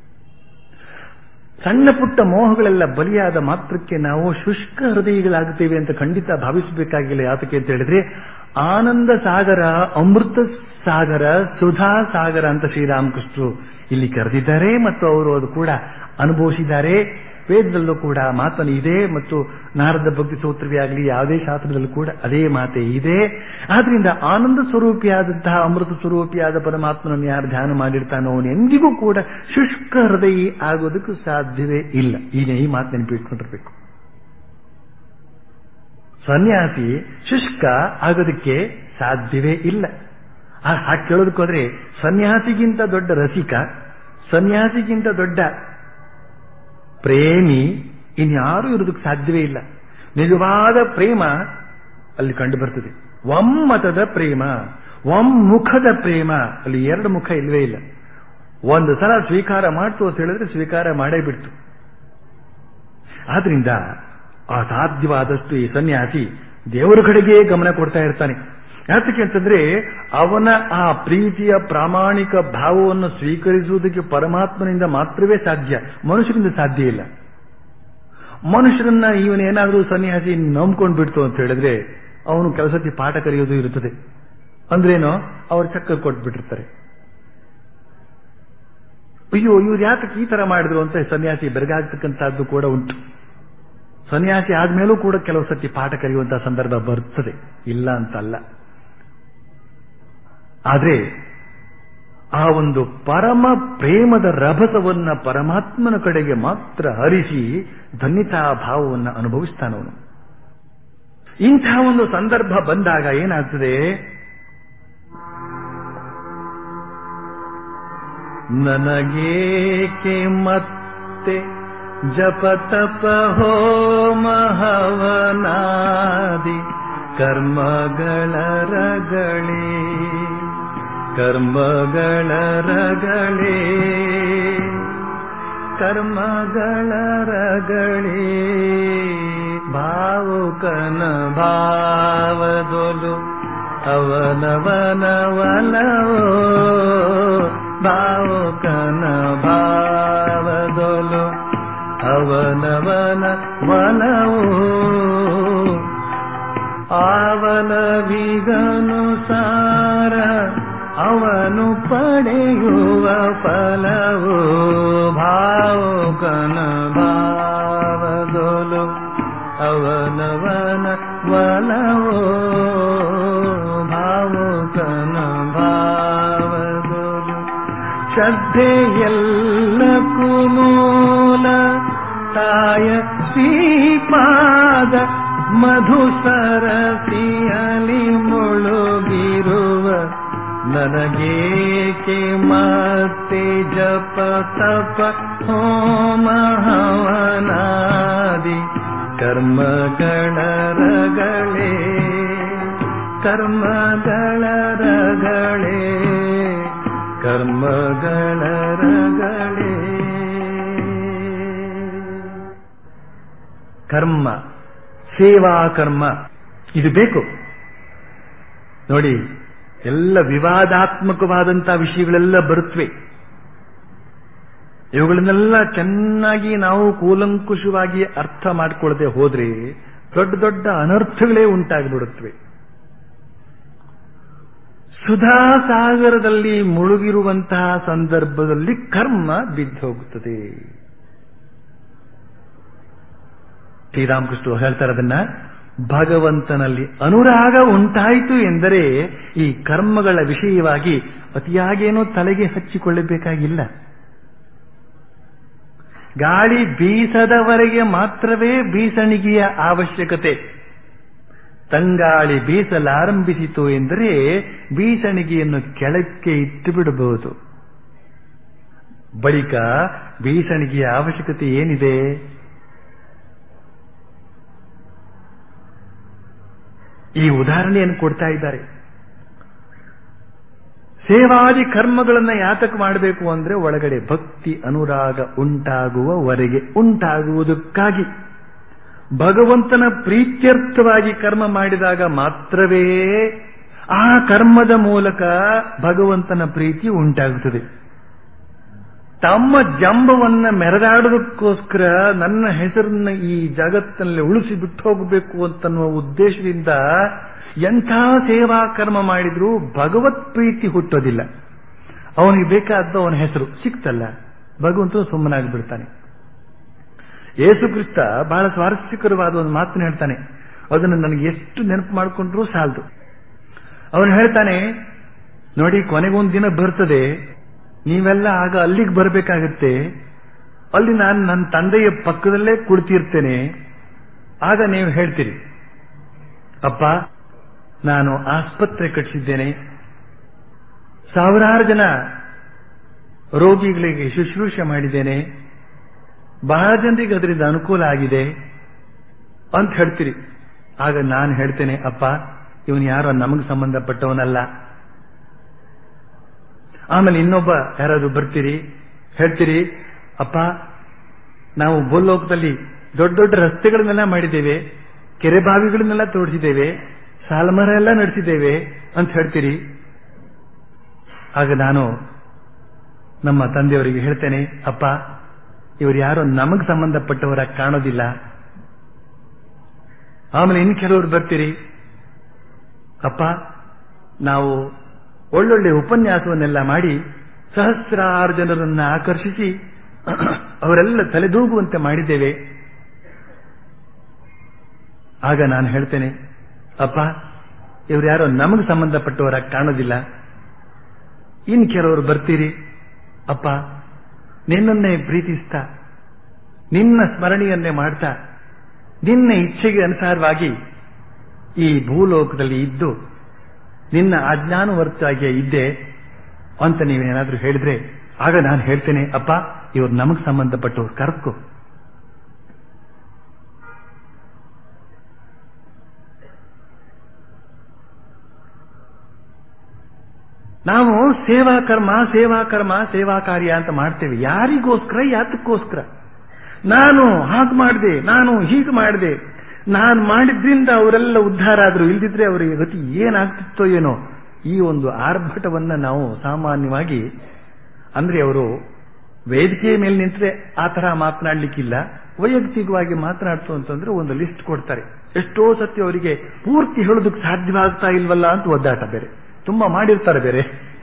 ಸಣ್ಣ ಪುಟ್ಟ ಮೋಹಗಳೆಲ್ಲ ಬಲಿಯಾದ ಮಾತ್ರಕ್ಕೆ ನಾವು ಶುಷ್ಕ ಹೃದಯಗಳಾಗುತ್ತೇವೆ ಅಂತ ಖಂಡಿತ ಭಾವಿಸಬೇಕಾಗಿಲ್ಲ ಯಾತಕ್ಕೆ ಅಂತ ಹೇಳಿದ್ರೆ ಆನಂದ ಸಾಗರ ಅಮೃತ ಸಾಗರ ಸುಧಾ ಸಾಗರ ಅಂತ ಶ್ರೀರಾಮಕೃಷ್ಣರು ಇಲ್ಲಿ ಕರೆದಿದ್ದಾರೆ ಮತ್ತು ಅವರು ಅದು ಕೂಡ ಅನುಭವಿಸಿದ್ದಾರೆ ವೇದದಲ್ಲೂ ಕೂಡ ಮಾತನ್ನು ಇದೆ ಮತ್ತು ನಾರದ ಭಕ್ತಿ ಸೂತ್ರವೇ ಆಗಲಿ ಯಾವುದೇ ಶಾಸ್ತ್ರದಲ್ಲೂ ಕೂಡ ಅದೇ ಮಾತೆ ಇದೆ ಆದ್ರಿಂದ ಆನಂದ ಸ್ವರೂಪಿಯಾದಂತಹ ಅಮೃತ ಸ್ವರೂಪಿಯಾದ ಪರಮಾತ್ಮನನ್ನು ಯಾರು ಧ್ಯಾನ ಮಾಡಿರ್ತಾನೋ ಅವನು ಎಂದಿಗೂ ಕೂಡ ಶುಷ್ಕ ಹೃದಯಿ ಆಗೋದಕ್ಕೂ ಸಾಧ್ಯವೇ ಇಲ್ಲ ಈಗ ಈ ಮಾತು ನೆನಪಿಟ್ಕೊಂಡಿರ್ಬೇಕು ಸನ್ಯಾಸಿ ಶುಷ್ಕ ಆಗೋದಕ್ಕೆ ಸಾಧ್ಯವೇ ಇಲ್ಲ ಹಾಗೆ ಕೇಳೋದಕ್ಕೆ ಹೋದ್ರೆ ಸನ್ಯಾಸಿಗಿಂತ ದೊಡ್ಡ ರಸಿಕ ಸನ್ಯಾಸಿಗಿಂತ ದೊಡ್ಡ ಪ್ರೇಮಿ ಇನ್ಯಾರೂ ಇರೋದಕ್ಕೆ ಸಾಧ್ಯವೇ ಇಲ್ಲ ನಿಜವಾದ ಪ್ರೇಮ ಅಲ್ಲಿ ಕಂಡು ಬರ್ತದೆ ಒಮ್ಮತದ ಪ್ರೇಮ ಒಮ್ಮುಖದ ಪ್ರೇಮ ಅಲ್ಲಿ ಎರಡು ಮುಖ ಇಲ್ವೇ ಇಲ್ಲ ಒಂದು ಸಲ ಸ್ವೀಕಾರ ಮಾಡ್ತು ಅಂತ ಹೇಳಿದ್ರೆ ಸ್ವೀಕಾರ ಮಾಡೇ ಬಿಡ್ತು ಆದ್ರಿಂದ ಅಸಾಧ್ಯವಾದಷ್ಟು ಈ ಸನ್ಯಾಸಿ ದೇವರ ಕಡೆಗೆ ಗಮನ ಕೊಡ್ತಾ ಇರ್ತಾನೆ ಯಾತಕ್ಕೆ ಅಂತಂದ್ರೆ ಅವನ ಆ ಪ್ರೀತಿಯ ಪ್ರಾಮಾಣಿಕ ಭಾವವನ್ನು ಸ್ವೀಕರಿಸುವುದಕ್ಕೆ ಪರಮಾತ್ಮನಿಂದ ಮಾತ್ರವೇ ಸಾಧ್ಯ ಮನುಷ್ಯರಿಂದ ಸಾಧ್ಯ ಇಲ್ಲ ಮನುಷ್ಯರನ್ನ ಇವನೇನಾದ್ರೂ ಸನ್ಯಾಸಿ ನಂಬ್ಕೊಂಡು ಬಿಡ್ತು ಅಂತ ಹೇಳಿದ್ರೆ ಅವನು ಕೆಲಸಕ್ಕೆ ಪಾಠ ಕಲಿಯೋದು ಇರುತ್ತದೆ ಅಂದ್ರೇನೋ ಅವ್ರು ಚಕ್ಕ ಕೊಟ್ಬಿಟ್ಟಿರ್ತಾರೆ ಅಯ್ಯೋ ಇವ್ರು ಯಾತಕ್ಕೆ ಈ ತರ ಮಾಡಿದ್ರು ಅಂತ ಸನ್ಯಾಸಿ ಬೆರಗಾಗ್ತಕ್ಕಂಥದ್ದು ಕೂಡ ಉಂಟು ಸನ್ಯಾಸಿ ಆದ್ಮೇಲೂ ಕೂಡ ಕೆಲವು ಸತಿ ಪಾಠ ಕಲಿಯುವಂತಹ ಸಂದರ್ಭ ಬರ್ತದೆ ಇಲ್ಲ ಅಂತಲ್ಲ ಆದ್ರೆ ಆ ಒಂದು ಪರಮ ಪ್ರೇಮದ ರಭಸವನ್ನ ಪರಮಾತ್ಮನ ಕಡೆಗೆ ಮಾತ್ರ ಹರಿಸಿ ಧನ್ಯತಾ ಭಾವವನ್ನು ಅನುಭವಿಸ್ತಾನವನು ಇಂಥ ಒಂದು ಸಂದರ್ಭ ಬಂದಾಗ ಏನಾಗ್ತದೆ ನನಗೇಕೆ ಮತ್ತೆ ಜಪತಪ ಹೋಮ ಹವನಾದಿ ಕರ್ಮಗಳ ರಗಳೇ ಕರ್ಮಗಳ ರಗಳೇ ಕರ್ಮಗಳ ರಗಳೇ ಭಾವೋ ಭಾವುಕನ ಭಾವದೊಲು ಅವನವನವನವೋ ಭಾವುಕನ ಭಾವದೊಲು ಅವನವನ ವನವೋ ಆವಲವಿಗನುಸಾರ ಅವನು ಪಡೆಯುವ ಫಲವು ಭಾವುಕನ ಭಾವದೊಲು ಅವನವನ ವನವೋ ಭಾವುಕನ ಭಾವದೊಲು ಶ್ರದ್ಧೆಯೆಲ್ಲಕ್ಕೂ ಮೂಲ ತಾಯ ಶ್ರೀಪಾದ ಮಧುಸರಸಿಯಲಿ ಮುಳುಗಿರುವ ನನಗೇಕೆ ಮತ್ತೆ ಜಪ ತಪ ಹೋಮ ಹವನಾದಿ ಕರ್ಮಗಳ ರಗಳೇ ಕರ್ಮಗಳ ರಗಳೇ ಕರ್ಮಗಳ ರಗಳೇ ಕರ್ಮ ಸೇವಾ ಕರ್ಮ ಇದು ಬೇಕು ನೋಡಿ ಎಲ್ಲ ವಿವಾದಾತ್ಮಕವಾದಂತಹ ವಿಷಯಗಳೆಲ್ಲ ಬರುತ್ತವೆ ಇವುಗಳನ್ನೆಲ್ಲ ಚೆನ್ನಾಗಿ ನಾವು ಕೂಲಂಕುಷವಾಗಿ ಅರ್ಥ ಮಾಡಿಕೊಳ್ಳದೆ ಹೋದ್ರೆ ದೊಡ್ಡ ದೊಡ್ಡ ಅನರ್ಥಗಳೇ ಉಂಟಾಗಿಬಿಡುತ್ತವೆ ಸುಧಾ ಸಾಗರದಲ್ಲಿ ಮುಳುಗಿರುವಂತಹ ಸಂದರ್ಭದಲ್ಲಿ ಕರ್ಮ ಬಿದ್ದು ಹೋಗುತ್ತದೆ ಶ್ರೀರಾಮಕೃಷ್ಣ ಹೇಳ್ತಾರೆ ಅದನ್ನ ಭಗವಂತನಲ್ಲಿ ಅನುರಾಗ ಉಂಟಾಯಿತು ಎಂದರೆ ಈ ಕರ್ಮಗಳ ವಿಷಯವಾಗಿ ಅತಿಯಾಗೇನೋ ತಲೆಗೆ ಹಚ್ಚಿಕೊಳ್ಳಬೇಕಾಗಿಲ್ಲ ಗಾಳಿ ಬೀಸದವರೆಗೆ ಮಾತ್ರವೇ ಬೀಸಣಿಗೆಯ ಅವಶ್ಯಕತೆ ತಂಗಾಳಿ ಬೀಸಲಾರಂಭಿಸಿತು ಎಂದರೆ ಬೀಸಣಿಗೆಯನ್ನು ಕೆಳಕ್ಕೆ ಇಟ್ಟು ಬಿಡಬಹುದು ಬಳಿಕ ಬೀಸಣಿಗೆಯ ಅವಶ್ಯಕತೆ ಏನಿದೆ ಈ ಉದಾಹರಣೆಯನ್ನು ಕೊಡ್ತಾ ಇದ್ದಾರೆ ಸೇವಾದಿ ಕರ್ಮಗಳನ್ನ ಯಾತಕ ಮಾಡಬೇಕು ಅಂದ್ರೆ ಒಳಗಡೆ ಭಕ್ತಿ ಅನುರಾಗ ಉಂಟಾಗುವವರೆಗೆ ಉಂಟಾಗುವುದಕ್ಕಾಗಿ ಭಗವಂತನ ಪ್ರೀತ್ಯರ್ಥವಾಗಿ ಕರ್ಮ ಮಾಡಿದಾಗ ಮಾತ್ರವೇ ಆ ಕರ್ಮದ ಮೂಲಕ ಭಗವಂತನ ಪ್ರೀತಿ ಉಂಟಾಗುತ್ತದೆ ತಮ್ಮ ಜಂಬವನ್ನ ಮೆರೆದಾಡೋದಕ್ಕೋಸ್ಕರ ನನ್ನ ಹೆಸರನ್ನ ಈ ಜಗತ್ತಿನಲ್ಲಿ ಉಳಿಸಿ ಬಿಟ್ಟು ಹೋಗಬೇಕು ಅಂತನ್ನುವ ಉದ್ದೇಶದಿಂದ ಎಂಥ ಸೇವಾ ಕರ್ಮ ಮಾಡಿದ್ರೂ ಭಗವತ್ ಪ್ರೀತಿ ಹುಟ್ಟೋದಿಲ್ಲ ಅವನಿಗೆ ಬೇಕಾದ ಅವನ ಹೆಸರು ಸಿಕ್ತಲ್ಲ ಭಗವಂತ ಸುಮ್ಮನಾಗಿ ಬಿಡ್ತಾನೆ ಯೇಸು ಕ್ರಿಸ್ತ ಬಹಳ ಸ್ವಾರಸ್ಯಕರವಾದ ಒಂದು ಮಾತನ್ನು ಹೇಳ್ತಾನೆ ಅದನ್ನು ನನಗೆ ಎಷ್ಟು ನೆನಪು ಮಾಡಿಕೊಂಡ್ರೂ ಸಾಲದು ಅವನು ಹೇಳ್ತಾನೆ ನೋಡಿ ಕೊನೆಗೊಂದು ದಿನ ಬರ್ತದೆ ನೀವೆಲ್ಲ ಆಗ ಅಲ್ಲಿಗೆ ಬರಬೇಕಾಗತ್ತೆ ಅಲ್ಲಿ ನಾನು ನನ್ನ ತಂದೆಯ ಪಕ್ಕದಲ್ಲೇ ಕುಳಿತಿರ್ತೇನೆ ಆಗ ನೀವು ಹೇಳ್ತೀರಿ ಅಪ್ಪ ನಾನು ಆಸ್ಪತ್ರೆ ಕಟ್ಟಿಸಿದ್ದೇನೆ ಸಾವಿರಾರು ಜನ ರೋಗಿಗಳಿಗೆ ಶುಶ್ರೂಷೆ ಮಾಡಿದ್ದೇನೆ ಬಹಳ ಜನರಿಗೆ ಅದರಿಂದ ಅನುಕೂಲ ಆಗಿದೆ ಅಂತ ಹೇಳ್ತೀರಿ ಆಗ ನಾನು ಹೇಳ್ತೇನೆ ಅಪ್ಪ ಇವನು ಯಾರೋ ನಮಗೆ ಸಂಬಂಧಪಟ್ಟವನಲ್ಲ ಆಮೇಲೆ ಇನ್ನೊಬ್ಬ ಯಾರಾದ್ರೂ ಬರ್ತೀರಿ ಹೇಳ್ತೀರಿ ಅಪ್ಪ ನಾವು ಭೂಲೋಕದಲ್ಲಿ ದೊಡ್ಡ ದೊಡ್ಡ ರಸ್ತೆಗಳನ್ನೆಲ್ಲ ಮಾಡಿದ್ದೇವೆ ಕೆರೆ ಬಾವಿಗಳನ್ನೆಲ್ಲ ತೋಡಿಸಿದ್ದೇವೆ ಸಾಲಮರ ಎಲ್ಲ ನಡೆಸಿದ್ದೇವೆ ಅಂತ ಹೇಳ್ತೀರಿ ಆಗ ನಾನು ನಮ್ಮ ತಂದೆಯವರಿಗೆ ಹೇಳ್ತೇನೆ ಅಪ್ಪ ಇವರು ಯಾರೋ ನಮಗೆ ಸಂಬಂಧಪಟ್ಟವರ ಕಾಣೋದಿಲ್ಲ ಆಮೇಲೆ ಇನ್ನು ಕೆಲವರು ಬರ್ತೀರಿ ಅಪ್ಪ ನಾವು ಒಳ್ಳೊಳ್ಳೆ ಉಪನ್ಯಾಸವನ್ನೆಲ್ಲ ಮಾಡಿ ಸಹಸ್ರಾರು ಜನರನ್ನ ಆಕರ್ಷಿಸಿ ಅವರೆಲ್ಲ ತಲೆದೂಗುವಂತೆ ಮಾಡಿದ್ದೇವೆ ಆಗ ನಾನು ಹೇಳ್ತೇನೆ ಅಪ್ಪ ಇವ್ರು ಯಾರೋ ನಮಗೆ ಸಂಬಂಧಪಟ್ಟವರ ಕಾಣೋದಿಲ್ಲ ಇನ್ ಕೆಲವರು ಬರ್ತೀರಿ ಅಪ್ಪ ನಿನ್ನನ್ನೇ ಪ್ರೀತಿಸ್ತಾ ನಿನ್ನ ಸ್ಮರಣೆಯನ್ನೇ ಮಾಡ್ತಾ ನಿನ್ನ ಇಚ್ಛೆಗೆ ಅನುಸಾರವಾಗಿ ಈ ಭೂಲೋಕದಲ್ಲಿ ಇದ್ದು ನಿನ್ನ ಅಜ್ಞಾನವರ್ತಾಗಿಯೇ ಇದ್ದೆ ಅಂತ ನೀವೇನಾದ್ರೂ ಹೇಳಿದ್ರೆ ಆಗ ನಾನು ಹೇಳ್ತೇನೆ ಅಪ್ಪ ಇವ್ರು ನಮಗೆ ಸಂಬಂಧಪಟ್ಟವ್ರು ಕರ್ಕೊ ನಾವು ಸೇವಾ ಕರ್ಮ ಸೇವಾ ಕರ್ಮ ಸೇವಾ ಕಾರ್ಯ ಅಂತ ಮಾಡ್ತೇವೆ ಯಾರಿಗೋಸ್ಕರ ಯಾತಕ್ಕೋಸ್ಕರ ನಾನು ಹಾಗೆ ಮಾಡಿದೆ ನಾನು ಹೀಗೆ ಮಾಡಿದೆ ನಾನು ಮಾಡಿದ್ರಿಂದ ಅವರೆಲ್ಲ ಉದ್ಧಾರ ಆದ್ರು ಇಲ್ದಿದ್ರೆ ಅವರಿಗೆ ಗತಿ ಏನಾಗ್ತಿತ್ತೋ ಏನೋ ಈ ಒಂದು ಆರ್ಭಟವನ್ನ ನಾವು ಸಾಮಾನ್ಯವಾಗಿ ಅಂದ್ರೆ ಅವರು ವೇದಿಕೆಯ ಮೇಲೆ ನಿಂತರೆ ಆ ತರ ಮಾತನಾಡ್ಲಿಕ್ಕಿಲ್ಲ ವೈಯಕ್ತಿಕವಾಗಿ ಮಾತನಾಡ್ತು ಅಂತಂದ್ರೆ ಒಂದು ಲಿಸ್ಟ್ ಕೊಡ್ತಾರೆ ಎಷ್ಟೋ ಸತಿ ಅವರಿಗೆ ಪೂರ್ತಿ ಹೇಳೋದಕ್ಕೆ ಸಾಧ್ಯವಾಗ್ತಾ ಇಲ್ವಲ್ಲ ಅಂತ ಒದ್ದಾಟ ಬೇರೆ ತುಂಬಾ ಮಾಡಿರ್ತಾರೆ ಬೇರೆ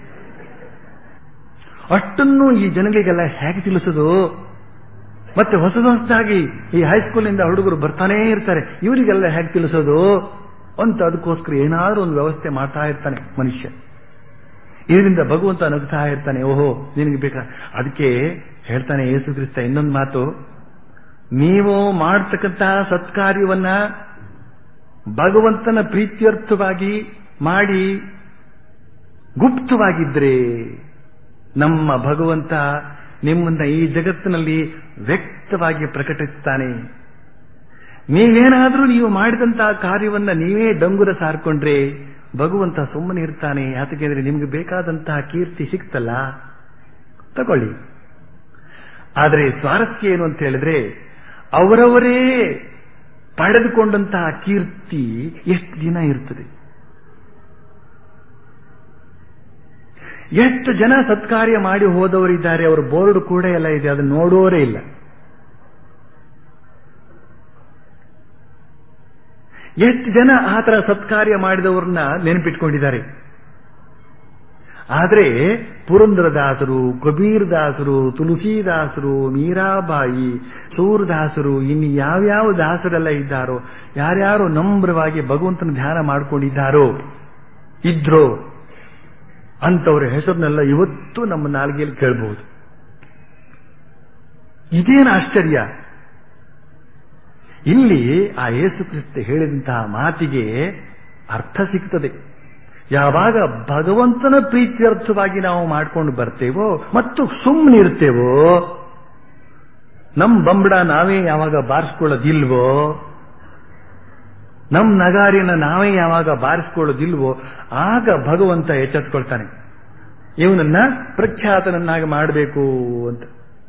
ಅಷ್ಟನ್ನು ಈ ಜನಗಳಿಗೆಲ್ಲ ಹೇಗೆ ತಿಳಿಸೋದು ಮತ್ತೆ ಹೊಸದು ಹೊಸದಾಗಿ ಈ ಹೈಸ್ಕೂಲಿಂದ ಹುಡುಗರು ಬರ್ತಾನೇ ಇರ್ತಾರೆ ಇವರಿಗೆಲ್ಲ ಹೇಗೆ ತಿಳಿಸೋದು ಅಂತ ಅದಕ್ಕೋಸ್ಕರ ಏನಾದ್ರೂ ಒಂದು ವ್ಯವಸ್ಥೆ ಮಾಡ್ತಾ ಇರ್ತಾನೆ ಮನುಷ್ಯ ಇದರಿಂದ ಭಗವಂತ ನಗ್ತಾ ಇರ್ತಾನೆ ಓಹೋ ನಿನಗೆ ಬೇಕಾ ಅದಕ್ಕೆ ಹೇಳ್ತಾನೆ ಯೇಸು ಕ್ರಿಸ್ತ ಇನ್ನೊಂದು ಮಾತು ನೀವು ಮಾಡ್ತಕ್ಕಂತಹ ಸತ್ಕಾರ್ಯವನ್ನ ಭಗವಂತನ ಪ್ರೀತ್ಯರ್ಥವಾಗಿ ಮಾಡಿ ಗುಪ್ತವಾಗಿದ್ರೆ ನಮ್ಮ ಭಗವಂತ ನಿಮ್ಮನ್ನ ಈ ಜಗತ್ತಿನಲ್ಲಿ ವ್ಯಕ್ತವಾಗಿ ಪ್ರಕಟಿಸ್ತಾನೆ ನೀವೇನಾದ್ರೂ ನೀವು ಮಾಡಿದಂತಹ ಕಾರ್ಯವನ್ನ ನೀವೇ ಡಂಗುರ ಸಾರ್ಕೊಂಡ್ರೆ ಭಗವಂತ ಸುಮ್ಮನೆ ಇರ್ತಾನೆ ಯಾತಕ್ಕೆಂದ್ರೆ ನಿಮ್ಗೆ ಬೇಕಾದಂತಹ ಕೀರ್ತಿ ಸಿಕ್ತಲ್ಲ ತಗೊಳ್ಳಿ ಆದರೆ ಸ್ವಾರಸ್ಯ ಏನು ಅಂತ ಹೇಳಿದ್ರೆ ಅವರವರೇ ಪಡೆದುಕೊಂಡಂತಹ ಕೀರ್ತಿ ಎಷ್ಟು ದಿನ ಇರ್ತದೆ ಎಷ್ಟು ಜನ ಸತ್ಕಾರ್ಯ ಮಾಡಿ ಹೋದವರಿದ್ದಾರೆ ಅವರ ಬೋರ್ಡ್ ಕೂಡ ಎಲ್ಲ ಇದೆ ಅದನ್ನು ನೋಡೋರೇ ಇಲ್ಲ ಎಷ್ಟು ಜನ ಆ ತರ ಸತ್ಕಾರ್ಯ ಮಾಡಿದವ್ರನ್ನ ನೆನಪಿಟ್ಕೊಂಡಿದ್ದಾರೆ ಆದರೆ ಪುರಂದರದಾಸರು ಕಬೀರ್ದಾಸರು ತುಳಸಿದಾಸರು ಮೀರಾಬಾಯಿ ಸೂರದಾಸರು ಇನ್ನು ಯಾವ್ಯಾವ ದಾಸರೆಲ್ಲ ಇದ್ದಾರೋ ಯಾರ್ಯಾರು ನಮ್ರವಾಗಿ ಭಗವಂತನ ಧ್ಯಾನ ಮಾಡ್ಕೊಂಡಿದ್ದಾರೋ ಇದ್ರೋ ಅಂತವರ ಹೆಸರನ್ನೆಲ್ಲ ಇವತ್ತು ನಮ್ಮ ನಾಲ್ಗೆಯಲ್ಲಿ ಕೇಳಬಹುದು ಇದೇನು ಆಶ್ಚರ್ಯ ಇಲ್ಲಿ ಆ ಯೇಸು ಕ್ರಿಸ್ತ ಹೇಳಿದಂತಹ ಮಾತಿಗೆ ಅರ್ಥ ಸಿಗ್ತದೆ ಯಾವಾಗ ಭಗವಂತನ ಪ್ರೀತ್ಯರ್ಥವಾಗಿ ನಾವು ಮಾಡ್ಕೊಂಡು ಬರ್ತೇವೋ ಮತ್ತು ಸುಮ್ಮನಿರ್ತೇವೋ ನಮ್ ಬಂಬಡ ನಾವೇ ಯಾವಾಗ ಬಾರಿಸ್ಕೊಳ್ಳೋದಿಲ್ವೋ ನಮ್ ನಗಾರಿನ ನಾವೇ ಯಾವಾಗ ಬಾರಿಸ್ಕೊಳ್ಳೋದಿಲ್ವೋ ಆಗ ಭಗವಂತ ಎಚ್ಚೆತ್ಕೊಳ್ತಾನೆ ಇವನನ್ನ ಪ್ರಖ್ಯಾತನನ್ನಾಗಿ ಮಾಡಬೇಕು ಅಂತ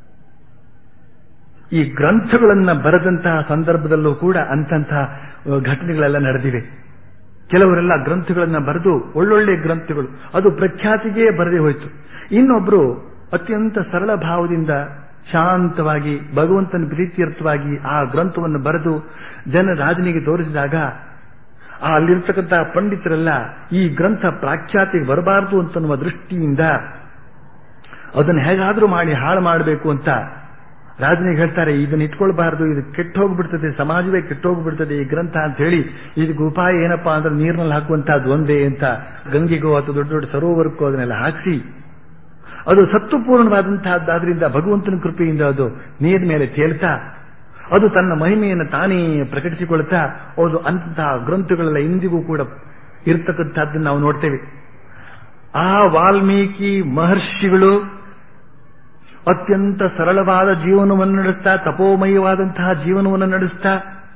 ಈ ಗ್ರಂಥಗಳನ್ನ ಬರೆದಂತಹ ಸಂದರ್ಭದಲ್ಲೂ ಕೂಡ ಅಂತಂತಹ ಘಟನೆಗಳೆಲ್ಲ ನಡೆದಿವೆ ಕೆಲವರೆಲ್ಲ ಗ್ರಂಥಗಳನ್ನ ಬರೆದು ಒಳ್ಳೊಳ್ಳೆ ಗ್ರಂಥಗಳು ಅದು ಪ್ರಖ್ಯಾತಿಗೆ ಬರದೇ ಹೋಯಿತು ಇನ್ನೊಬ್ರು ಅತ್ಯಂತ ಸರಳ ಭಾವದಿಂದ ಶಾಂತವಾಗಿ ಭಗವಂತನ ಪ್ರೀತ್ಯರ್ಥವಾಗಿ ಆ ಗ್ರಂಥವನ್ನು ಬರೆದು ಜನ ರಾಜನಿಗೆ ತೋರಿಸಿದಾಗ ಆ ಅಲ್ಲಿರ್ತಕ್ಕಂತಹ ಪಂಡಿತರೆಲ್ಲ ಈ ಗ್ರಂಥ ಪ್ರಾಖ್ಯಾತಿಗೆ ಬರಬಾರದು ಅಂತನ್ನುವ ದೃಷ್ಟಿಯಿಂದ ಅದನ್ನು ಹೇಗಾದ್ರೂ ಮಾಡಿ ಹಾಳು ಮಾಡಬೇಕು ಅಂತ ರಾಜನಿಗೆ ಹೇಳ್ತಾರೆ ಇದನ್ನ ಇಟ್ಕೊಳ್ಬಾರ್ದು ಇದು ಕೆಟ್ಟ ಹೋಗ್ಬಿಡ್ತದೆ ಸಮಾಜವೇ ಕೆಟ್ಟ ಹೋಗ್ಬಿಡ್ತದೆ ಈ ಗ್ರಂಥ ಅಂತ ಹೇಳಿ ಇದಕ್ಕೆ ಉಪಾಯ ಏನಪ್ಪಾ ಅಂದ್ರೆ ನೀರಿನಲ್ಲಿ ಹಾಕುವಂತಹದ್ದು ಒಂದೇ ಅಂತ ಗಂಗೆಗೋ ಅಥವಾ ದೊಡ್ಡ ದೊಡ್ಡ ಸರೋವರಕ್ಕೋ ಅದನ್ನೆಲ್ಲ ಹಾಕಿಸಿ ಅದು ಸತ್ವಪೂರ್ಣವಾದಂತಹದ್ದಾದ್ರಿಂದ ಭಗವಂತನ ಕೃಪೆಯಿಂದ ಅದು ನೀರಿನ ಮೇಲೆ ತೇಲ್ತಾ ಅದು ತನ್ನ ಮಹಿಮೆಯನ್ನು ತಾನೇ ಪ್ರಕಟಿಸಿಕೊಳ್ತಾ ಅದು ಅಂತಹ ಗ್ರಂಥಗಳೆಲ್ಲ ಇಂದಿಗೂ ಕೂಡ ಇರ್ತಕ್ಕಂಥದ್ದನ್ನು ನಾವು ನೋಡ್ತೇವೆ ಆ ವಾಲ್ಮೀಕಿ ಮಹರ್ಷಿಗಳು ಅತ್ಯಂತ ಸರಳವಾದ ಜೀವನವನ್ನು ನಡೆಸ್ತಾ ತಪೋಮಯವಾದಂತಹ ಜೀವನವನ್ನು ನಡೆಸ್ತಾ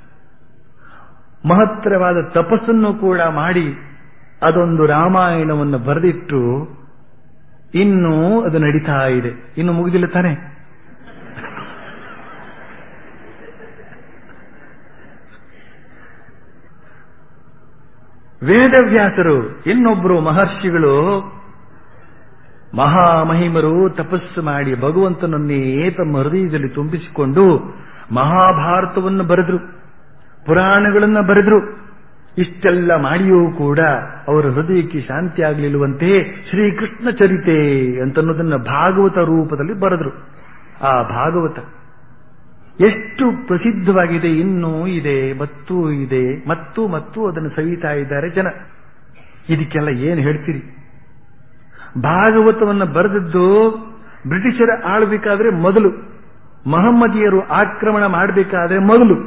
ಮಹತ್ತರವಾದ ತಪಸ್ಸನ್ನು ಕೂಡ ಮಾಡಿ ಅದೊಂದು ರಾಮಾಯಣವನ್ನು ಬರೆದಿಟ್ಟು ಇನ್ನೂ ಅದು ನಡೀತಾ ಇದೆ ಇನ್ನು ಮುಗಿದಿಲ್ಲ ತಾನೆ ವೇದವ್ಯಾಸರು ಇನ್ನೊಬ್ಬರು ಮಹರ್ಷಿಗಳು ಮಹಾಮಹಿಮರು ತಪಸ್ಸು ಮಾಡಿ ಭಗವಂತನನ್ನೇ ತಮ್ಮ ಹೃದಯದಲ್ಲಿ ತುಂಬಿಸಿಕೊಂಡು ಮಹಾಭಾರತವನ್ನು ಬರೆದ್ರು ಪುರಾಣಗಳನ್ನು ಬರೆದ್ರು ಇಷ್ಟೆಲ್ಲ ಮಾಡಿಯೂ ಕೂಡ ಅವರ ಹೃದಯಕ್ಕೆ ಶಾಂತಿ ಆಗಲಿಲ್ಲವಂತೆ ಶ್ರೀಕೃಷ್ಣ ಚರಿತೆ ಅಂತನ್ನೋದನ್ನ ಭಾಗವತ ರೂಪದಲ್ಲಿ ಬರೆದ್ರು ಆ ಭಾಗವತ ಎಷ್ಟು ಪ್ರಸಿದ್ಧವಾಗಿದೆ ಇನ್ನೂ ಇದೆ ಮತ್ತೂ ಇದೆ ಮತ್ತು ಮತ್ತು ಅದನ್ನು ಸವಿತಾ ಇದ್ದಾರೆ ಜನ ಇದಕ್ಕೆಲ್ಲ ಏನು ಹೇಳ್ತೀರಿ ಭಾಗವತವನ್ನು ಬರೆದದ್ದು ಬ್ರಿಟಿಷರ ಆಳ್ಬೇಕಾದ್ರೆ ಮೊದಲು ಮಹಮ್ಮದಿಯರು ಆಕ್ರಮಣ ಮಾಡಬೇಕಾದ್ರೆ ಮೊದಲು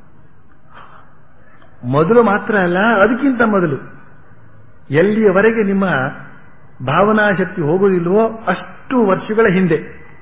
ಮೊದಲು ಮಾತ್ರ ಅಲ್ಲ ಅದಕ್ಕಿಂತ ಮೊದಲು ಎಲ್ಲಿಯವರೆಗೆ ನಿಮ್ಮ ಭಾವನಾ ಶಕ್ತಿ ಹೋಗುವುದಿಲ್ವೋ ಅಷ್ಟು ವರ್ಷಗಳ ಹಿಂದೆ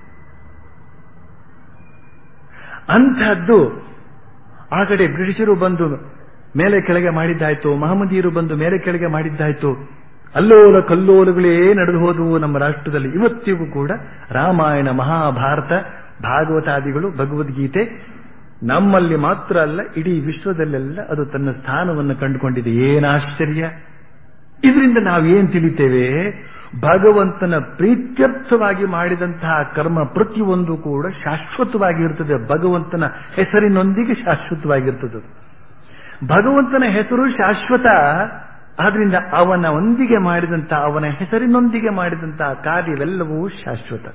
ಅಂಥದ್ದು ಆ ಕಡೆ ಬ್ರಿಟಿಷರು ಬಂದು ಮೇಲೆ ಕೆಳಗೆ ಮಾಡಿದ್ದಾಯ್ತು ಮಹಮ್ಮದಿಯರು ಬಂದು ಮೇಲೆ ಕೆಳಗೆ ಮಾಡಿದ್ದಾಯ್ತು ಅಲ್ಲೋಲ ಕಲ್ಲೋಲಗಳೇ ನಡೆದು ಹೋದವು ನಮ್ಮ ರಾಷ್ಟ್ರದಲ್ಲಿ ಇವತ್ತಿಗೂ ಕೂಡ ರಾಮಾಯಣ ಮಹಾಭಾರತ ಭಾಗವತಾದಿಗಳು ಭಗವದ್ಗೀತೆ ನಮ್ಮಲ್ಲಿ ಮಾತ್ರ ಅಲ್ಲ ಇಡೀ ವಿಶ್ವದಲ್ಲೆಲ್ಲ ಅದು ತನ್ನ ಸ್ಥಾನವನ್ನು ಕಂಡುಕೊಂಡಿದೆ ಏನಾಶ್ಚರ್ಯ ಇದರಿಂದ ನಾವೇನ್ ತಿಳಿತೇವೆ ಭಗವಂತನ ಪ್ರೀತ್ಯರ್ಥವಾಗಿ ಮಾಡಿದಂತಹ ಕರ್ಮ ಪ್ರತಿಯೊಂದು ಕೂಡ ಶಾಶ್ವತವಾಗಿರ್ತದೆ ಭಗವಂತನ ಹೆಸರಿನೊಂದಿಗೆ ಶಾಶ್ವತವಾಗಿರ್ತದೆ ಭಗವಂತನ ಹೆಸರು ಶಾಶ್ವತ ಆದ್ರಿಂದ ಅವನ ಒಂದಿಗೆ ಮಾಡಿದಂತಹ ಅವನ ಹೆಸರಿನೊಂದಿಗೆ ಮಾಡಿದಂತಹ ಕಾರ್ಯವೆಲ್ಲವೂ ಶಾಶ್ವತ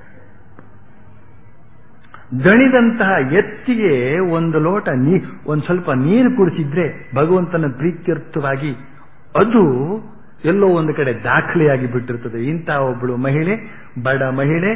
ದಣಿದಂತಹ ಎತ್ತಿಗೆ ಒಂದು ಲೋಟ ನೀ ಒಂದು ಸ್ವಲ್ಪ ನೀರು ಕುಡಿಸಿದ್ರೆ ಭಗವಂತನ ಪ್ರೀತ್ಯರ್ಥವಾಗಿ ಅದು ಎಲ್ಲೋ ಒಂದು ಕಡೆ ದಾಖಲೆಯಾಗಿ ಬಿಟ್ಟಿರ್ತದೆ ಇಂತಹ ಒಬ್ಬಳು ಮಹಿಳೆ ಬಡ ಮಹಿಳೆ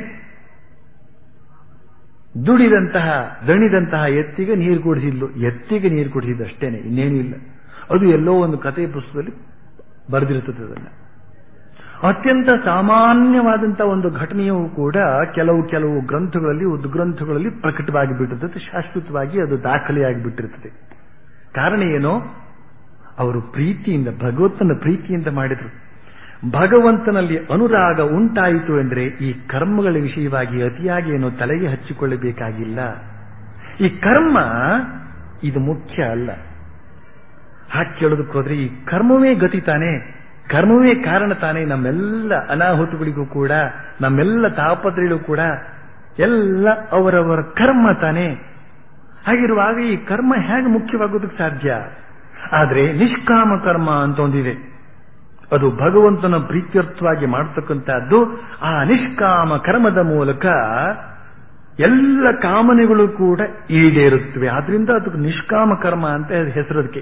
ದುಡಿದಂತಹ ದಣಿದಂತಹ ಎತ್ತಿಗೆ ನೀರು ಕುಡಿಸಿದ್ಲು ಎತ್ತಿಗೆ ನೀರು ಕುಡಿಸಿದ್ದು ಅಷ್ಟೇನೆ ಇನ್ನೇನು ಇಲ್ಲ ಅದು ಎಲ್ಲೋ ಒಂದು ಕಥೆ ಪುಸ್ತಕದಲ್ಲಿ ಬರೆದಿರ್ತದೆ ಅದನ್ನ ಅತ್ಯಂತ ಸಾಮಾನ್ಯವಾದಂತಹ ಒಂದು ಘಟನೆಯೂ ಕೂಡ ಕೆಲವು ಕೆಲವು ಗ್ರಂಥಗಳಲ್ಲಿ ಉದ್ಗ್ರಂಥಗಳಲ್ಲಿ ಪ್ರಕಟವಾಗಿ ಬಿಟ್ಟಿರ್ತದೆ ಶಾಶ್ವತವಾಗಿ ಅದು ದಾಖಲೆಯಾಗಿ ಬಿಟ್ಟಿರ್ತದೆ ಕಾರಣ ಏನು ಅವರು ಪ್ರೀತಿಯಿಂದ ಭಗವಂತನ ಪ್ರೀತಿಯಿಂದ ಮಾಡಿದ್ರು ಭಗವಂತನಲ್ಲಿ ಅನುರಾಗ ಉಂಟಾಯಿತು ಅಂದ್ರೆ ಈ ಕರ್ಮಗಳ ವಿಷಯವಾಗಿ ಅತಿಯಾಗಿ ಏನು ತಲೆಗೆ ಹಚ್ಚಿಕೊಳ್ಳಬೇಕಾಗಿಲ್ಲ ಈ ಕರ್ಮ ಇದು ಮುಖ್ಯ ಅಲ್ಲ ಹಾಗೆ ಕೇಳೋದಕ್ಕೆ ಹೋದ್ರೆ ಈ ಕರ್ಮವೇ ಗತಿ ತಾನೆ ಕರ್ಮವೇ ಕಾರಣ ತಾನೆ ನಮ್ಮೆಲ್ಲ ಅನಾಹುತಗಳಿಗೂ ಕೂಡ ನಮ್ಮೆಲ್ಲ ತಾಪತ್ರೆಗಳು ಕೂಡ ಎಲ್ಲ ಅವರವರ ಕರ್ಮ ತಾನೆ ಹಾಗಿರುವಾಗ ಈ ಕರ್ಮ ಹೇಗೆ ಮುಖ್ಯವಾಗೋದಕ್ಕೆ ಸಾಧ್ಯ ಆದ್ರೆ ನಿಷ್ಕಾಮ ಕರ್ಮ ಅಂತ ಒಂದಿದೆ ಅದು ಭಗವಂತನ ಪ್ರೀತ್ಯರ್ಥವಾಗಿ ಮಾಡತಕ್ಕಂತಹದ್ದು ಆ ನಿಷ್ಕಾಮ ಕರ್ಮದ ಮೂಲಕ ಎಲ್ಲ ಕಾಮನೆಗಳು ಕೂಡ ಈಡೇರುತ್ತವೆ ಆದ್ರಿಂದ ಅದಕ್ಕೆ ನಿಷ್ಕಾಮ ಕರ್ಮ ಅಂತ ಹೆಸರದಕ್ಕೆ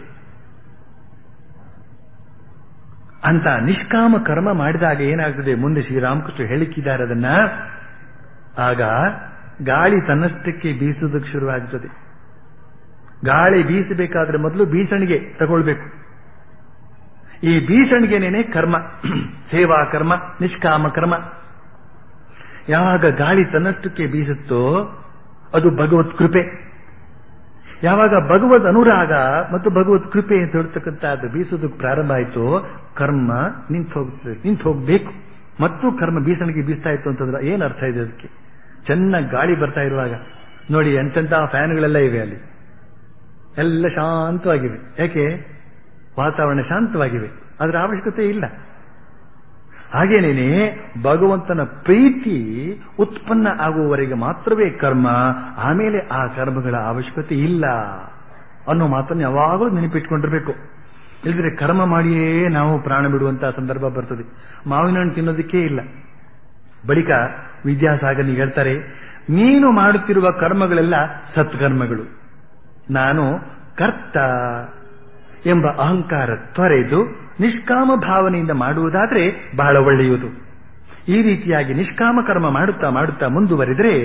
ಅಂತ ನಿಷ್ಕಾಮ ಕರ್ಮ ಮಾಡಿದಾಗ ಏನಾಗ್ತದೆ ಮುಂದೆ ಶ್ರೀರಾಮಕೃಷ್ಣ ಹೇಳಿಕ್ಕಿದ್ದಾರೆ ಅದನ್ನ ಆಗ ಗಾಳಿ ತನ್ನಷ್ಟಕ್ಕೆ ಬೀಸುವುದಕ್ಕೆ ಶುರುವಾಗ್ತದೆ ಗಾಳಿ ಬೀಸಬೇಕಾದ್ರೆ ಮೊದಲು ಬೀಸಣಿಗೆ ತಗೊಳ್ಬೇಕು ಈ ಬೀಸಣಿಗೆನೇನೆ ಕರ್ಮ ಸೇವಾ ಕರ್ಮ ನಿಷ್ಕಾಮ ಕರ್ಮ ಯಾವಾಗ ಗಾಳಿ ತನ್ನಷ್ಟಕ್ಕೆ ಬೀಸುತ್ತೋ ಅದು ಭಗವತ್ ಕೃಪೆ ಯಾವಾಗ ಭಗವದ್ ಅನುರಾಗ ಮತ್ತು ಭಗವತ್ ಕೃಪೆ ಅಂತ ಹೇಳ್ತಕ್ಕಂಥದ್ದು ಬೀಸೋದಕ್ಕೆ ಪ್ರಾರಂಭ ಆಯಿತು ಕರ್ಮ ನಿಂತು ಹೋಗ್ತದೆ ನಿಂತು ಹೋಗ್ಬೇಕು ಮತ್ತು ಕರ್ಮ ಬೀಸಣಿಗೆ ಬೀಸ್ತಾ ಇತ್ತು ಅಂತಂದ್ರೆ ಏನ್ ಅರ್ಥ ಇದೆ ಅದಕ್ಕೆ ಚೆನ್ನಾಗಿ ಗಾಳಿ ಬರ್ತಾ ಇರುವಾಗ ನೋಡಿ ಎಂತೆಂಥ ಫ್ಯಾನ್ಗಳೆಲ್ಲ ಇವೆ ಅಲ್ಲಿ ಎಲ್ಲ ಶಾಂತವಾಗಿವೆ ಯಾಕೆ ವಾತಾವರಣ ಶಾಂತವಾಗಿವೆ ಅದರ ಅವಶ್ಯಕತೆ ಇಲ್ಲ ಹಾಗೇನೇನೆ ಭಗವಂತನ ಪ್ರೀತಿ ಉತ್ಪನ್ನ ಆಗುವವರೆಗೆ ಮಾತ್ರವೇ ಕರ್ಮ ಆಮೇಲೆ ಆ ಕರ್ಮಗಳ ಅವಶ್ಯಕತೆ ಇಲ್ಲ ಅನ್ನೋ ಮಾತನ್ನು ಯಾವಾಗಲೂ ನೆನಪಿಟ್ಕೊಂಡಿರ್ಬೇಕು ಇಲ್ಲದ್ರೆ ಕರ್ಮ ಮಾಡಿಯೇ ನಾವು ಪ್ರಾಣ ಬಿಡುವಂತಹ ಸಂದರ್ಭ ಬರ್ತದೆ ಮಾವಿನ ಹಣ್ಣು ತಿನ್ನೋದಕ್ಕೇ ಇಲ್ಲ ಬಳಿಕ ವಿದ್ಯಾಸಾಗರ್ನಿಗೆ ಹೇಳ್ತಾರೆ ನೀನು ಮಾಡುತ್ತಿರುವ ಕರ್ಮಗಳೆಲ್ಲ ಸತ್ಕರ್ಮಗಳು ನಾನು ಕರ್ತ ಎಂಬ ಅಹಂಕಾರ ತೊರೆದು ನಿಷ್ಕಾಮ ಭಾವನೆಯಿಂದ ಮಾಡುವುದಾದ್ರೆ ಬಹಳ ಒಳ್ಳೆಯದು ಈ ರೀತಿಯಾಗಿ ನಿಷ್ಕಾಮ ಕರ್ಮ ಮಾಡುತ್ತಾ ಮಾಡುತ್ತಾ ಮುಂದುವರೆದರೆ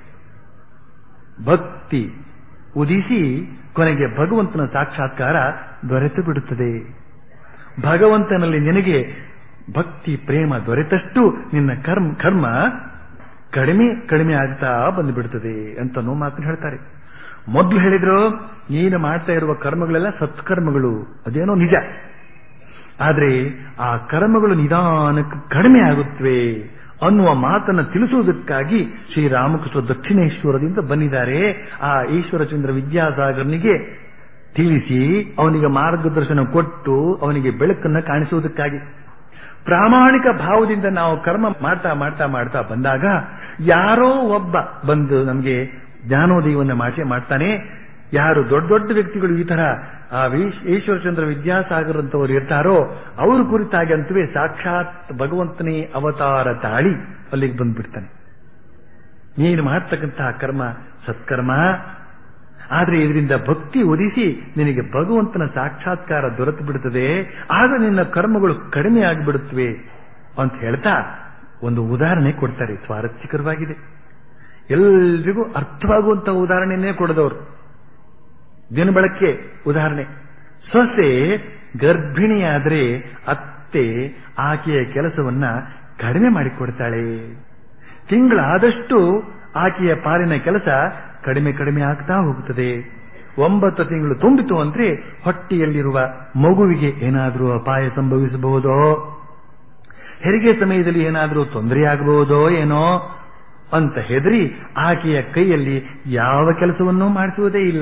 ಭಕ್ತಿ ಉದಿಸಿ ಕೊನೆಗೆ ಭಗವಂತನ ಸಾಕ್ಷಾತ್ಕಾರ ದೊರೆತು ಬಿಡುತ್ತದೆ ಭಗವಂತನಲ್ಲಿ ನಿನಗೆ ಭಕ್ತಿ ಪ್ರೇಮ ದೊರೆತಷ್ಟು ನಿನ್ನ ಕರ್ಮ ಕರ್ಮ ಕಡಿಮೆ ಕಡಿಮೆ ಆಗ್ತಾ ಬಂದುಬಿಡುತ್ತದೆ ಅಂತ ನೋ ಮಾತನ್ನು ಹೇಳ್ತಾರೆ ಮೊದಲು ಹೇಳಿದ್ರು ನೀನು ಮಾಡ್ತಾ ಇರುವ ಕರ್ಮಗಳೆಲ್ಲ ಸತ್ಕರ್ಮಗಳು ಅದೇನೋ ನಿಜ ಆದ್ರೆ ಆ ಕರ್ಮಗಳು ನಿಧಾನಕ್ಕೆ ಕಡಿಮೆ ಆಗುತ್ತವೆ ಅನ್ನುವ ಮಾತನ್ನು ತಿಳಿಸುವುದಕ್ಕಾಗಿ ಶ್ರೀರಾಮಕೃಷ್ಣ ದಕ್ಷಿಣೇಶ್ವರದಿಂದ ಬಂದಿದ್ದಾರೆ ಆ ಈಶ್ವರಚಂದ್ರ ವಿದ್ಯಾಸಾಗರ್ನಿಗೆ ತಿಳಿಸಿ ಅವನಿಗೆ ಮಾರ್ಗದರ್ಶನ ಕೊಟ್ಟು ಅವನಿಗೆ ಬೆಳಕನ್ನು ಕಾಣಿಸುವುದಕ್ಕಾಗಿ ಪ್ರಾಮಾಣಿಕ ಭಾವದಿಂದ ನಾವು ಕರ್ಮ ಮಾಡ್ತಾ ಮಾಡ್ತಾ ಮಾಡ್ತಾ ಬಂದಾಗ ಯಾರೋ ಒಬ್ಬ ಬಂದು ನಮಗೆ ಜ್ಞಾನೋದಯವನ್ನು ಮಾಡಿಸೇ ಮಾಡ್ತಾನೆ ಯಾರು ದೊಡ್ಡ ದೊಡ್ಡ ವ್ಯಕ್ತಿಗಳು ಈ ತರ ಆ ಈಶ್ವರಚಂದ್ರ ವಿದ್ಯಾಸಾಗರ್ ಅಂತವರು ಇರ್ತಾರೋ ಅವ್ರ ಕುರಿತಾಗಿ ಅಂತವೇ ಸಾಕ್ಷಾತ್ ಭಗವಂತನೇ ಅವತಾರ ತಾಳಿ ಅಲ್ಲಿಗೆ ಬಂದ್ಬಿಡ್ತಾನೆ ನೀನು ಮಾಡ್ತಕ್ಕಂತಹ ಕರ್ಮ ಸತ್ಕರ್ಮ ಆದ್ರೆ ಇದರಿಂದ ಭಕ್ತಿ ಒದಿಸಿ ನಿನಗೆ ಭಗವಂತನ ಸಾಕ್ಷಾತ್ಕಾರ ದೊರೆತು ಬಿಡುತ್ತದೆ ಆಗ ನಿನ್ನ ಕರ್ಮಗಳು ಕಡಿಮೆ ಆಗಿಬಿಡುತ್ತವೆ ಅಂತ ಹೇಳ್ತಾ ಒಂದು ಉದಾಹರಣೆ ಕೊಡ್ತಾರೆ ಸ್ವಾರಸ್ಯಕರವಾಗಿದೆ ಎಲ್ರಿಗೂ ಅರ್ಥವಾಗುವಂತಹ ಉದಾಹರಣೆಯನ್ನೇ ಕೊಡದವರು ದಿನಬಳಕೆ ಉದಾಹರಣೆ ಸೊಸೆ ಗರ್ಭಿಣಿಯಾದ್ರೆ ಅತ್ತೆ ಆಕೆಯ ಕೆಲಸವನ್ನ ಕಡಿಮೆ ಮಾಡಿಕೊಡ್ತಾಳೆ ತಿಂಗಳಾದಷ್ಟು ಆಕೆಯ ಪಾಲಿನ ಕೆಲಸ ಕಡಿಮೆ ಕಡಿಮೆ ಆಗ್ತಾ ಹೋಗುತ್ತದೆ ಒಂಬತ್ತು ತಿಂಗಳು ತುಂಬಿತು ಅಂದ್ರೆ ಹೊಟ್ಟೆಯಲ್ಲಿರುವ ಮಗುವಿಗೆ ಏನಾದರೂ ಅಪಾಯ ಸಂಭವಿಸಬಹುದೋ ಹೆರಿಗೆ ಸಮಯದಲ್ಲಿ ಏನಾದರೂ ತೊಂದರೆಯಾಗಬಹುದೋ ಏನೋ ಅಂತ ಹೆದರಿ ಆಕೆಯ ಕೈಯಲ್ಲಿ ಯಾವ ಕೆಲಸವನ್ನೂ ಮಾಡಿಸುವುದೇ ಇಲ್ಲ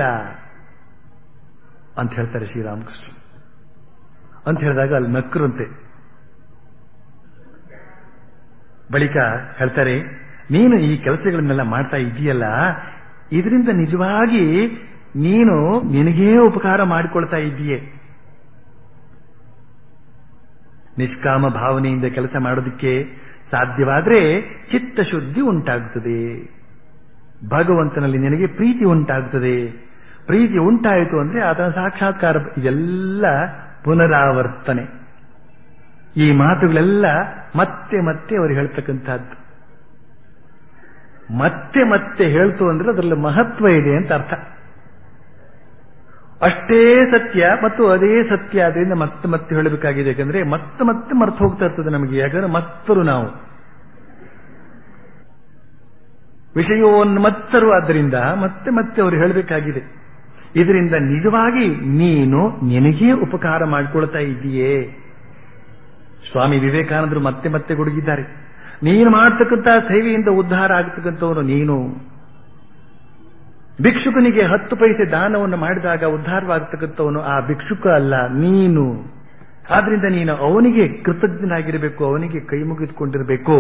ಅಂತ ಹೇಳ್ತಾರೆ ಶ್ರೀರಾಮಕೃಷ್ಣ ಅಂತ ಹೇಳಿದಾಗ ಅಲ್ಲಿ ನಕ್ಕರಂತೆ ಬಳಿಕ ಹೇಳ್ತಾರೆ ನೀನು ಈ ಕೆಲಸಗಳನ್ನೆಲ್ಲ ಮಾಡ್ತಾ ಇದೆಯಲ್ಲ ಇದರಿಂದ ನಿಜವಾಗಿ ನೀನು ನಿನಗೇ ಉಪಕಾರ ಮಾಡಿಕೊಳ್ತಾ ಇದ್ದೀಯೇ ನಿಷ್ಕಾಮ ಭಾವನೆಯಿಂದ ಕೆಲಸ ಮಾಡೋದಕ್ಕೆ ಸಾಧ್ಯವಾದ್ರೆ ಚಿತ್ತಶುದ್ಧಿ ಉಂಟಾಗುತ್ತದೆ ಭಗವಂತನಲ್ಲಿ ನಿನಗೆ ಪ್ರೀತಿ ಉಂಟಾಗುತ್ತದೆ ಪ್ರೀತಿ ಉಂಟಾಯಿತು ಅಂದ್ರೆ ಆತನ ಸಾಕ್ಷಾತ್ಕಾರ ಇದೆಲ್ಲ ಪುನರಾವರ್ತನೆ ಈ ಮಾತುಗಳೆಲ್ಲ ಮತ್ತೆ ಮತ್ತೆ ಅವರು ಹೇಳ್ತಕ್ಕಂಥದ್ದು ಮತ್ತೆ ಮತ್ತೆ ಹೇಳ್ತು ಅಂದ್ರೆ ಅದರಲ್ಲಿ ಮಹತ್ವ ಇದೆ ಅಂತ ಅರ್ಥ ಅಷ್ಟೇ ಸತ್ಯ ಮತ್ತು ಅದೇ ಸತ್ಯ ಅದರಿಂದ ಮತ್ತೆ ಮತ್ತೆ ಹೇಳಬೇಕಾಗಿದೆ ಯಾಕಂದ್ರೆ ಮತ್ತೆ ಮತ್ತೆ ಮರ್ತು ಹೋಗ್ತಾ ಇರ್ತದೆ ನಮಗೆ ಯಾಕಂದ್ರೆ ಮತ್ತರು ನಾವು ವಿಷಯೋನ್ಮತ್ತರು ಆದ್ದರಿಂದ ಮತ್ತೆ ಮತ್ತೆ ಅವರು ಹೇಳಬೇಕಾಗಿದೆ ಇದರಿಂದ ನಿಜವಾಗಿ ನೀನು ನಿನಗೇ ಉಪಕಾರ ಮಾಡಿಕೊಳ್ತಾ ಇದ್ದೀಯೇ ಸ್ವಾಮಿ ವಿವೇಕಾನಂದರು ಮತ್ತೆ ಮತ್ತೆ ಗುಡುಗಿದ್ದಾರೆ ನೀನು ಮಾಡ್ತಕ್ಕಂಥ ಸೇವೆಯಿಂದ ಉದ್ಧಾರ ಆಗ್ತಕ್ಕಂಥವನು ನೀನು ಭಿಕ್ಷುಕನಿಗೆ ಹತ್ತು ಪೈಸೆ ದಾನವನ್ನು ಮಾಡಿದಾಗ ಉದ್ಧಾರವಾಗ್ತಕ್ಕಂಥವನು ಆ ಭಿಕ್ಷುಕ ಅಲ್ಲ ನೀನು ಆದ್ರಿಂದ ನೀನು ಅವನಿಗೆ ಕೃತಜ್ಞನಾಗಿರಬೇಕು ಅವನಿಗೆ ಕೈ ಮುಗಿದುಕೊಂಡಿರಬೇಕು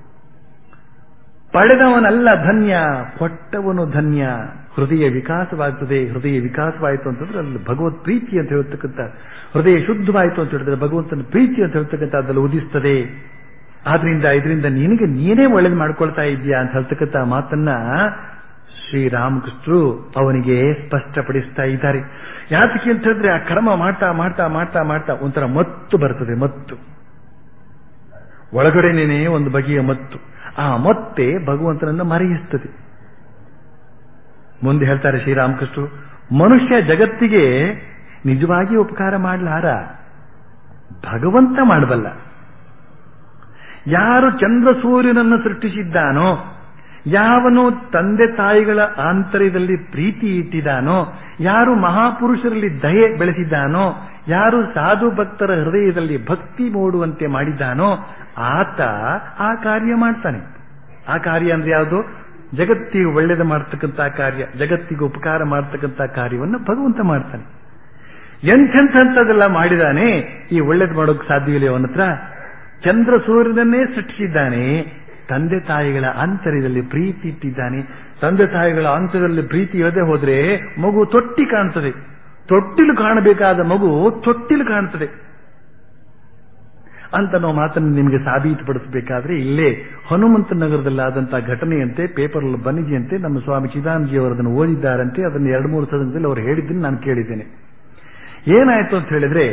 ಪಡೆದವನಲ್ಲ ಧನ್ಯ ಕೊಟ್ಟವನು ಧನ್ಯ ಹೃದಯ ವಿಕಾಸವಾಗ್ತದೆ ಹೃದಯ ವಿಕಾಸವಾಯಿತು ಅಂತಂದ್ರೆ ಅಲ್ಲಿ ಭಗವತ್ ಪ್ರೀತಿ ಅಂತ ಹೇಳ್ತಕ್ಕಂಥ ಹೃದಯ ಶುದ್ಧವಾಯಿತು ಅಂತ ಹೇಳಿದ್ರೆ ಭಗವಂತನ ಪ್ರೀತಿ ಅಂತ ಹೇಳ್ತಕ್ಕಂಥ ಅದ್ರಲ್ಲಿ ಉದಿಸ್ತದೆ ಆದ್ರಿಂದ ಇದರಿಂದ ನಿನಗೆ ನೀನೇ ಒಳ್ಳೇದು ಮಾಡ್ಕೊಳ್ತಾ ಇದೆಯಾ ಅಂತ ಹೇಳ್ತಕ್ಕಂಥ ಮಾತನ್ನ ಶ್ರೀರಾಮಕೃಷ್ಣರು ಅವನಿಗೆ ಸ್ಪಷ್ಟಪಡಿಸ್ತಾ ಇದ್ದಾರೆ ಯಾತಕ್ಕೆ ಅಂತ ಹೇಳಿದ್ರೆ ಆ ಕರ್ಮ ಮಾಡ್ತಾ ಮಾಡ್ತಾ ಮಾಡ್ತಾ ಮಾಡ್ತಾ ಒಂಥರ ಮತ್ತು ಬರ್ತದೆ ಮತ್ತು ಒಳಗಡೆನೇನೆ ಒಂದು ಬಗೆಯ ಮತ್ತು ಆ ಮತ್ತೆ ಭಗವಂತನನ್ನು ಮರೆಯಿಸ್ತದೆ ಮುಂದೆ ಹೇಳ್ತಾರೆ ಶ್ರೀರಾಮಕೃಷ್ಣರು ಮನುಷ್ಯ ಜಗತ್ತಿಗೆ ನಿಜವಾಗಿ ಉಪಕಾರ ಮಾಡಲಾರ ಭಗವಂತ ಮಾಡಬಲ್ಲ ಯಾರು ಚಂದ್ರ ಸೂರ್ಯನನ್ನು ಸೃಷ್ಟಿಸಿದ್ದಾನೋ ಯಾವನು ತಂದೆ ತಾಯಿಗಳ ಆಂತರ್ಯದಲ್ಲಿ ಪ್ರೀತಿ ಇಟ್ಟಿದ್ದಾನೋ ಯಾರು ಮಹಾಪುರುಷರಲ್ಲಿ ದಯೆ ಬೆಳೆಸಿದ್ದಾನೋ ಯಾರು ಸಾಧು ಭಕ್ತರ ಹೃದಯದಲ್ಲಿ ಭಕ್ತಿ ಮೂಡುವಂತೆ ಮಾಡಿದ್ದಾನೋ ಆತ ಆ ಕಾರ್ಯ ಮಾಡ್ತಾನೆ ಆ ಕಾರ್ಯ ಅಂದ್ರೆ ಯಾವುದು ಜಗತ್ತಿಗೆ ಒಳ್ಳೇದು ಮಾಡ್ತಕ್ಕಂಥ ಕಾರ್ಯ ಜಗತ್ತಿಗೆ ಉಪಕಾರ ಮಾಡ್ತಕ್ಕಂಥ ಕಾರ್ಯವನ್ನು ಭಗವಂತ ಮಾಡ್ತಾನೆ ಎಂಥೆಂಥದ್ದೆಲ್ಲ ಮಾಡಿದಾನೆ ಈ ಒಳ್ಳೇದು ಮಾಡೋಕೆ ಸಾಧ್ಯವಿಲ್ಲ ಅವನ ಹತ್ರ ಚಂದ್ರ ಸೂರ್ಯನನ್ನೇ ಸೃಷ್ಟಿಸಿದ್ದಾನೆ ತಂದೆ ತಾಯಿಗಳ ಆಂತರ್ಯದಲ್ಲಿ ಪ್ರೀತಿ ಇಟ್ಟಿದ್ದಾನೆ ತಂದೆ ತಾಯಿಗಳ ಆಂತರ್ಯದಲ್ಲಿ ಪ್ರೀತಿ ಇರದೆ ಹೋದ್ರೆ ಮಗು ತೊಟ್ಟಿ ಕಾಣ್ತದೆ ತೊಟ್ಟಿಲು ಕಾಣಬೇಕಾದ ಮಗು ತೊಟ್ಟಿಲು ಕಾಣ್ತದೆ ಅಂತ ನಾವು ಮಾತನ್ನು ನಿಮಗೆ ಸಾಬೀತುಪಡಿಸಬೇಕಾದ್ರೆ ಇಲ್ಲೇ ಹನುಮಂತ ನಗರದಲ್ಲಾದಂತಹ ಘಟನೆಯಂತೆ ಪೇಪರ್ ಬಂದಿದೆಯಂತೆ ನಮ್ಮ ಸ್ವಾಮಿ ಚಿದಾನಂದಜಿ ಅವರು ಅದನ್ನು ಓದಿದ್ದಾರಂತೆ ಅದನ್ನು ಎರಡು ಮೂರು ಸದನದಲ್ಲಿ ಅವರು ಹೇಳಿದ್ದನ್ನು ನಾನು ಕೇಳಿದ್ದೇನೆ ಏನಾಯ್ತು ಅಂತ ಹೇಳಿದ್ರೆ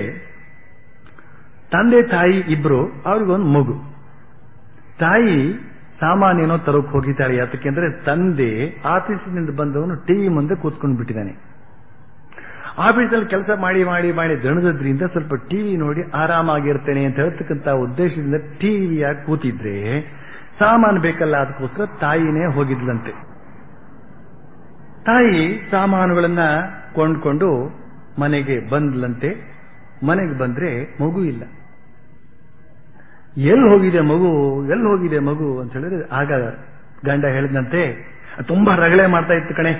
ತಂದೆ ತಾಯಿ ಇಬ್ರು ಅವ್ರಿಗೊಂದು ಮಗು ತಾಯಿ ಸಾಮಾನ್ಯನೋ ತರೋಕ್ ಹೋಗಿದ್ದಾರೆ ಯಾತಕ್ಕೆ ಅಂದ್ರೆ ತಂದೆ ಆಫೀಸಿನಿಂದ ಬಂದವನು ಟಿವಿ ಮುಂದೆ ಕೂತ್ಕೊಂಡು ಬಿಟ್ಟಿದ್ದಾನೆ ಆಫೀಸಲ್ಲಿ ಕೆಲಸ ಮಾಡಿ ಮಾಡಿ ಮಾಡಿ ದಣದ್ರಿಂದ ಸ್ವಲ್ಪ ಟಿವಿ ನೋಡಿ ಆರಾಮಾಗಿರ್ತೇನೆ ಅಂತ ಹೇಳ್ತಕ್ಕಂಥ ಉದ್ದೇಶದಿಂದ ಟಿವಿಯಾಗಿ ಕೂತಿದ್ರೆ ಸಾಮಾನು ಬೇಕಲ್ಲ ಅದಕ್ಕೋಸ್ಕರ ತಾಯಿನೇ ಹೋಗಿದ್ಲಂತೆ ತಾಯಿ ಸಾಮಾನುಗಳನ್ನ ಕೊಂಡ್ಕೊಂಡು ಮನೆಗೆ ಬಂದ್ಲಂತೆ ಮನೆಗೆ ಬಂದ್ರೆ ಮಗು ಇಲ್ಲ ಎಲ್ಲಿ ಹೋಗಿದೆ ಮಗು ಎಲ್ಲಿ ಹೋಗಿದೆ ಮಗು ಅಂತ ಹೇಳಿದ್ರೆ ಆಗ ಗಂಡ ಹೇಳಿದಂತೆ ತುಂಬಾ ರಗಳೆ ಮಾಡ್ತಾ ಇತ್ತು ಕಣೆ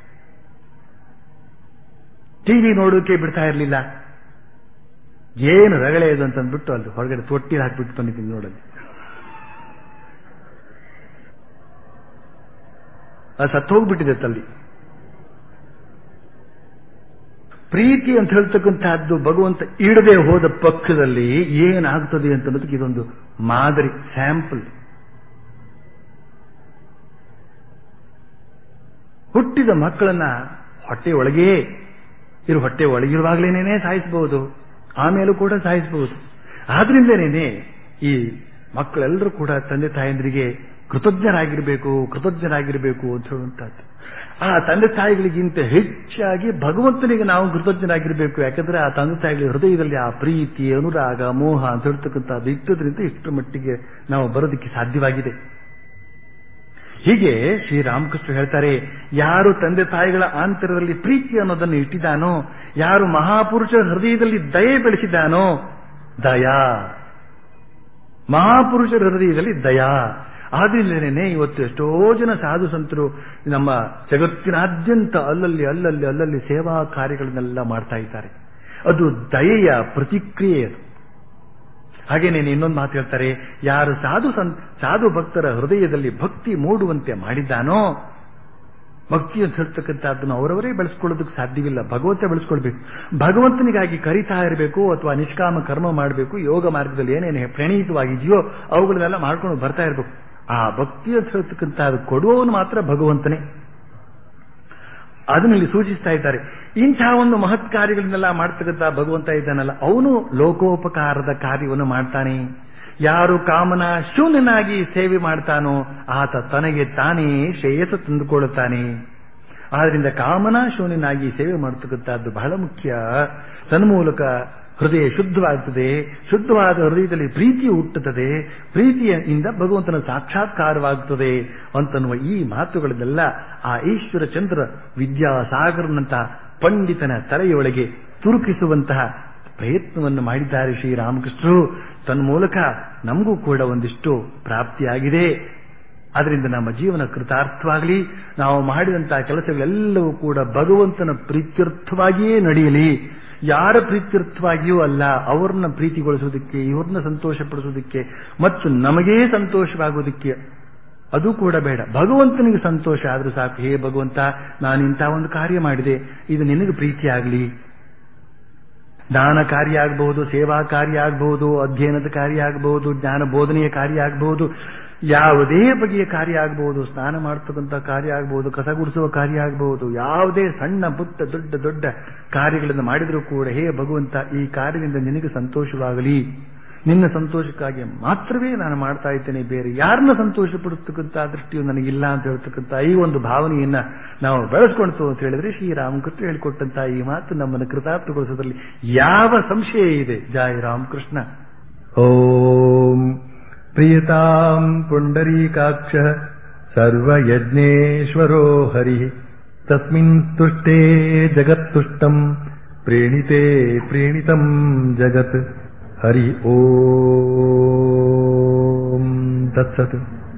ಟಿವಿ ನೋಡೋಕೆ ಬಿಡ್ತಾ ಇರಲಿಲ್ಲ ಏನು ರಗಳೆ ಇದು ಅಂತಂದ್ಬಿಟ್ಟು ಅಲ್ಲಿ ಹೊರಗಡೆ ತೊಟ್ಟಿ ಹಾಕ್ಬಿಟ್ಟು ಬಂದಿದ್ದೀನಿ ನೋಡಲ್ಲಿ ಅದು ಸತ್ತು ಹೋಗ್ಬಿಟ್ಟಿದೆ ತಲ್ಲಿ ಪ್ರೀತಿ ಅಂತ ಹೇಳ್ತಕ್ಕಂತಹದ್ದು ಭಗವಂತ ಇಡದೆ ಹೋದ ಪಕ್ಷದಲ್ಲಿ ಏನಾಗ್ತದೆ ಅಂತ ಅನ್ನೋದಕ್ಕೆ ಇದೊಂದು ಮಾದರಿ ಸ್ಯಾಂಪಲ್ ಹುಟ್ಟಿದ ಮಕ್ಕಳನ್ನ ಹೊಟ್ಟೆ ಒಳಗೇ ಇರು ಹೊಟ್ಟೆ ಒಳಗಿರುವಾಗಲೇನೇ ಸಾಯಿಸಬಹುದು ಆಮೇಲೂ ಕೂಡ ಸಾಯಿಸಬಹುದು ಆದ್ರಿಂದನೇನೆ ಈ ಮಕ್ಕಳೆಲ್ಲರೂ ಕೂಡ ತಂದೆ ತಾಯಂದ್ರಿಗೆ ಕೃತಜ್ಞರಾಗಿರ್ಬೇಕು ಕೃತಜ್ಞರಾಗಿರ್ಬೇಕು ಅಂತ ಹೇಳುವಂತಹದ್ದು ಆ ತಂದೆ ತಾಯಿಗಳಿಗಿಂತ ಹೆಚ್ಚಾಗಿ ಭಗವಂತನಿಗೆ ನಾವು ಕೃತಜ್ಞರಾಗಿರ್ಬೇಕು ಯಾಕಂದ್ರೆ ಆ ತಂದೆ ತಾಯಿಗಳ ಹೃದಯದಲ್ಲಿ ಆ ಪ್ರೀತಿ ಅನುರಾಗ ಮೋಹ ಅಂತ ಹೇಳ್ತಕ್ಕಂಥದ್ದು ಇಟ್ಟದ್ರಿಂದ ಇಷ್ಟರ ಮಟ್ಟಿಗೆ ನಾವು ಬರೋದಕ್ಕೆ ಸಾಧ್ಯವಾಗಿದೆ ಹೀಗೆ ಶ್ರೀರಾಮಕೃಷ್ಣ ಹೇಳ್ತಾರೆ ಯಾರು ತಂದೆ ತಾಯಿಗಳ ಆಂತರದಲ್ಲಿ ಪ್ರೀತಿ ಅನ್ನೋದನ್ನು ಇಟ್ಟಿದ್ದಾನೋ ಯಾರು ಮಹಾಪುರುಷರ ಹೃದಯದಲ್ಲಿ ದಯೆ ಬೆಳೆಸಿದ್ದಾನೋ ದಯಾ ಮಹಾಪುರುಷರ ಹೃದಯದಲ್ಲಿ ದಯಾ ಆದ್ರಿಂದಲೇ ಇವತ್ತು ಎಷ್ಟೋ ಜನ ಸಾಧು ಸಂತರು ನಮ್ಮ ಜಗತ್ತಿನಾದ್ಯಂತ ಅಲ್ಲಲ್ಲಿ ಅಲ್ಲಲ್ಲಿ ಅಲ್ಲಲ್ಲಿ ಸೇವಾ ಕಾರ್ಯಗಳನ್ನೆಲ್ಲ ಮಾಡ್ತಾ ಇದ್ದಾರೆ ಅದು ದಯೆಯ ಪ್ರತಿಕ್ರಿಯೆ ಅದು ಹಾಗೇನೆ ಇನ್ನೊಂದು ಮಾತು ಹೇಳ್ತಾರೆ ಯಾರು ಸಾಧು ಸಂ ಸಾಧು ಭಕ್ತರ ಹೃದಯದಲ್ಲಿ ಭಕ್ತಿ ಮೂಡುವಂತೆ ಮಾಡಿದ್ದಾನೋ ಭಕ್ತಿ ಅಂತ ಹೇಳ್ತಕ್ಕಂಥದ್ದನ್ನು ಅವರವರೇ ಬೆಳೆಸ್ಕೊಳ್ಳೋದಕ್ಕೆ ಸಾಧ್ಯವಿಲ್ಲ ಭಗವಂತ ಬೆಳೆಸ್ಕೊಳ್ಬೇಕು ಭಗವಂತನಿಗಾಗಿ ಕರಿತಾ ಇರಬೇಕು ಅಥವಾ ನಿಷ್ಕಾಮ ಕರ್ಮ ಮಾಡಬೇಕು ಯೋಗ ಮಾರ್ಗದಲ್ಲಿ ಏನೇನು ಪ್ರಣೀತವಾಗಿದೆಯೋ ಅವುಗಳನ್ನೆಲ್ಲ ಮಾಡ್ಕೊಂಡು ಬರ್ತಾ ಇರಬೇಕು ಆ ಭಕ್ತಿ ಅಂತ ಹೇಳ್ತಕ್ಕಂಥದ್ದು ಕೊಡುವವನು ಮಾತ್ರ ಭಗವಂತನೇ ಅದನ್ನಲ್ಲಿ ಸೂಚಿಸ್ತಾ ಇದ್ದಾರೆ ಇಂಥ ಒಂದು ಮಹತ್ ಕಾರ್ಯಗಳನ್ನೆಲ್ಲ ಮಾಡ್ತಕ್ಕಂಥ ಭಗವಂತ ಇದ್ದಾನಲ್ಲ ಅವನು ಲೋಕೋಪಕಾರದ ಕಾರ್ಯವನ್ನು ಮಾಡ್ತಾನೆ ಯಾರು ಕಾಮನ ಶೂನ್ಯನಾಗಿ ಸೇವೆ ಮಾಡ್ತಾನೋ ಆತ ತನಗೆ ತಾನೇ ಶ್ರೇಯಸ್ಸು ತಂದುಕೊಳ್ಳುತ್ತಾನೆ ಆದ್ರಿಂದ ಕಾಮನ ಶೂನ್ಯನಾಗಿ ಸೇವೆ ಮಾಡತಕ್ಕಂಥದ್ದು ಬಹಳ ಮುಖ್ಯ ತನ್ಮೂಲಕ ಹೃದಯ ಶುದ್ಧವಾಗುತ್ತದೆ ಶುದ್ಧವಾದ ಹೃದಯದಲ್ಲಿ ಪ್ರೀತಿ ಹುಟ್ಟುತ್ತದೆ ಪ್ರೀತಿಯಿಂದ ಭಗವಂತನ ಸಾಕ್ಷಾತ್ಕಾರವಾಗುತ್ತದೆ ಅಂತನ್ನುವ ಈ ಮಾತುಗಳನ್ನೆಲ್ಲ ಆ ಈಶ್ವರ ಚಂದ್ರ ವಿದ್ಯಾಸಾಗರನಂತ ಪಂಡಿತನ ತಲೆಯೊಳಗೆ ತುರುಕಿಸುವಂತಹ ಪ್ರಯತ್ನವನ್ನು ಮಾಡಿದ್ದಾರೆ ಶ್ರೀರಾಮಕೃಷ್ಣರು ತನ್ಮೂಲಕ ನಮಗೂ ಕೂಡ ಒಂದಿಷ್ಟು ಪ್ರಾಪ್ತಿಯಾಗಿದೆ ಅದರಿಂದ ನಮ್ಮ ಜೀವನ ಕೃತಾರ್ಥವಾಗಲಿ ನಾವು ಮಾಡಿದಂತಹ ಕೆಲಸಗಳೆಲ್ಲವೂ ಕೂಡ ಭಗವಂತನ ಪ್ರೀತ್ಯರ್ಥವಾಗಿಯೇ ನಡೆಯಲಿ ಯಾರ ಪ್ರೀತ್ಯರ್ಥವಾಗಿಯೂ ಅಲ್ಲ ಅವ್ರನ್ನ ಪ್ರೀತಿಗೊಳಿಸೋದಕ್ಕೆ ಇವ್ರನ್ನ ಸಂತೋಷಪಡಿಸೋದಕ್ಕೆ ಮತ್ತು ನಮಗೇ ಸಂತೋಷವಾಗೋದಕ್ಕೆ ಅದು ಕೂಡ ಬೇಡ ಭಗವಂತನಿಗೆ ಸಂತೋಷ ಆದ್ರೂ ಸಾಕು ಹೇ ಭಗವಂತ ನಾನು ಇಂಥ ಒಂದು ಕಾರ್ಯ ಮಾಡಿದೆ ಇದು ನಿನಗೆ ಪ್ರೀತಿ ಆಗಲಿ ದಾನ ಕಾರ್ಯ ಆಗಬಹುದು ಸೇವಾ ಕಾರ್ಯ ಆಗಬಹುದು ಅಧ್ಯಯನದ ಕಾರ್ಯ ಆಗಬಹುದು ಜ್ಞಾನ ಬೋಧನೆಯ ಕಾರ್ಯ ಆಗಬಹುದು ಯಾವುದೇ ಬಗೆಯ ಕಾರ್ಯ ಆಗಬಹುದು ಸ್ನಾನ ಮಾಡ್ತಕ್ಕಂಥ ಕಾರ್ಯ ಆಗಬಹುದು ಕಸ ಗುಡಿಸುವ ಕಾರ್ಯ ಆಗಬಹುದು ಯಾವುದೇ ಸಣ್ಣ ಪುಟ್ಟ ದೊಡ್ಡ ದೊಡ್ಡ ಕಾರ್ಯಗಳನ್ನು ಮಾಡಿದರೂ ಕೂಡ ಹೇ ಭಗವಂತ ಈ ಕಾರ್ಯದಿಂದ ನಿನಗೆ ಸಂತೋಷವಾಗಲಿ ನಿನ್ನ ಸಂತೋಷಕ್ಕಾಗಿ ಮಾತ್ರವೇ ನಾನು ಮಾಡ್ತಾ ಇದ್ದೇನೆ ಬೇರೆ ಯಾರನ್ನ ಸಂತೋಷಪಡಿಸ್ತಕ್ಕಂಥ ದೃಷ್ಟಿಯು ನನಗಿಲ್ಲ ಅಂತ ಹೇಳ್ತಕ್ಕಂಥ ಈ ಒಂದು ಭಾವನೆಯನ್ನ ನಾವು ಬೆಳೆಸ್ಕೊಳ್ತು ಅಂತ ಹೇಳಿದ್ರೆ ಶ್ರೀರಾಮಕೃಷ್ಣ ಹೇಳಿಕೊಟ್ಟಂತ ಈ ಮಾತು ನಮ್ಮನ್ನು ಕೃತಾರ್ಥಗೊಳಿಸೋದ್ರಲ್ಲಿ ಯಾವ ಸಂಶಯ ಇದೆ ಜಾಯ್ ರಾಮಕೃಷ್ಣ ಓಂ ಪ್ರಿಯತಾಂ ಪುಂಡರೀಕಾಕ್ಷ ಸರ್ವಯಜ್ಞೇಶ್ವರೋ ಹರಿ ತಸ್ಮಿನ್ ತುಷ್ಟೇ ಜಗತ್ತುಷ್ಟಂ ಪ್ರೇಣಿತೆ ಪ್ರೇಣಿತಂ ಜಗತ್ ಹರಿ ಓಂ ತತ್ಸತ್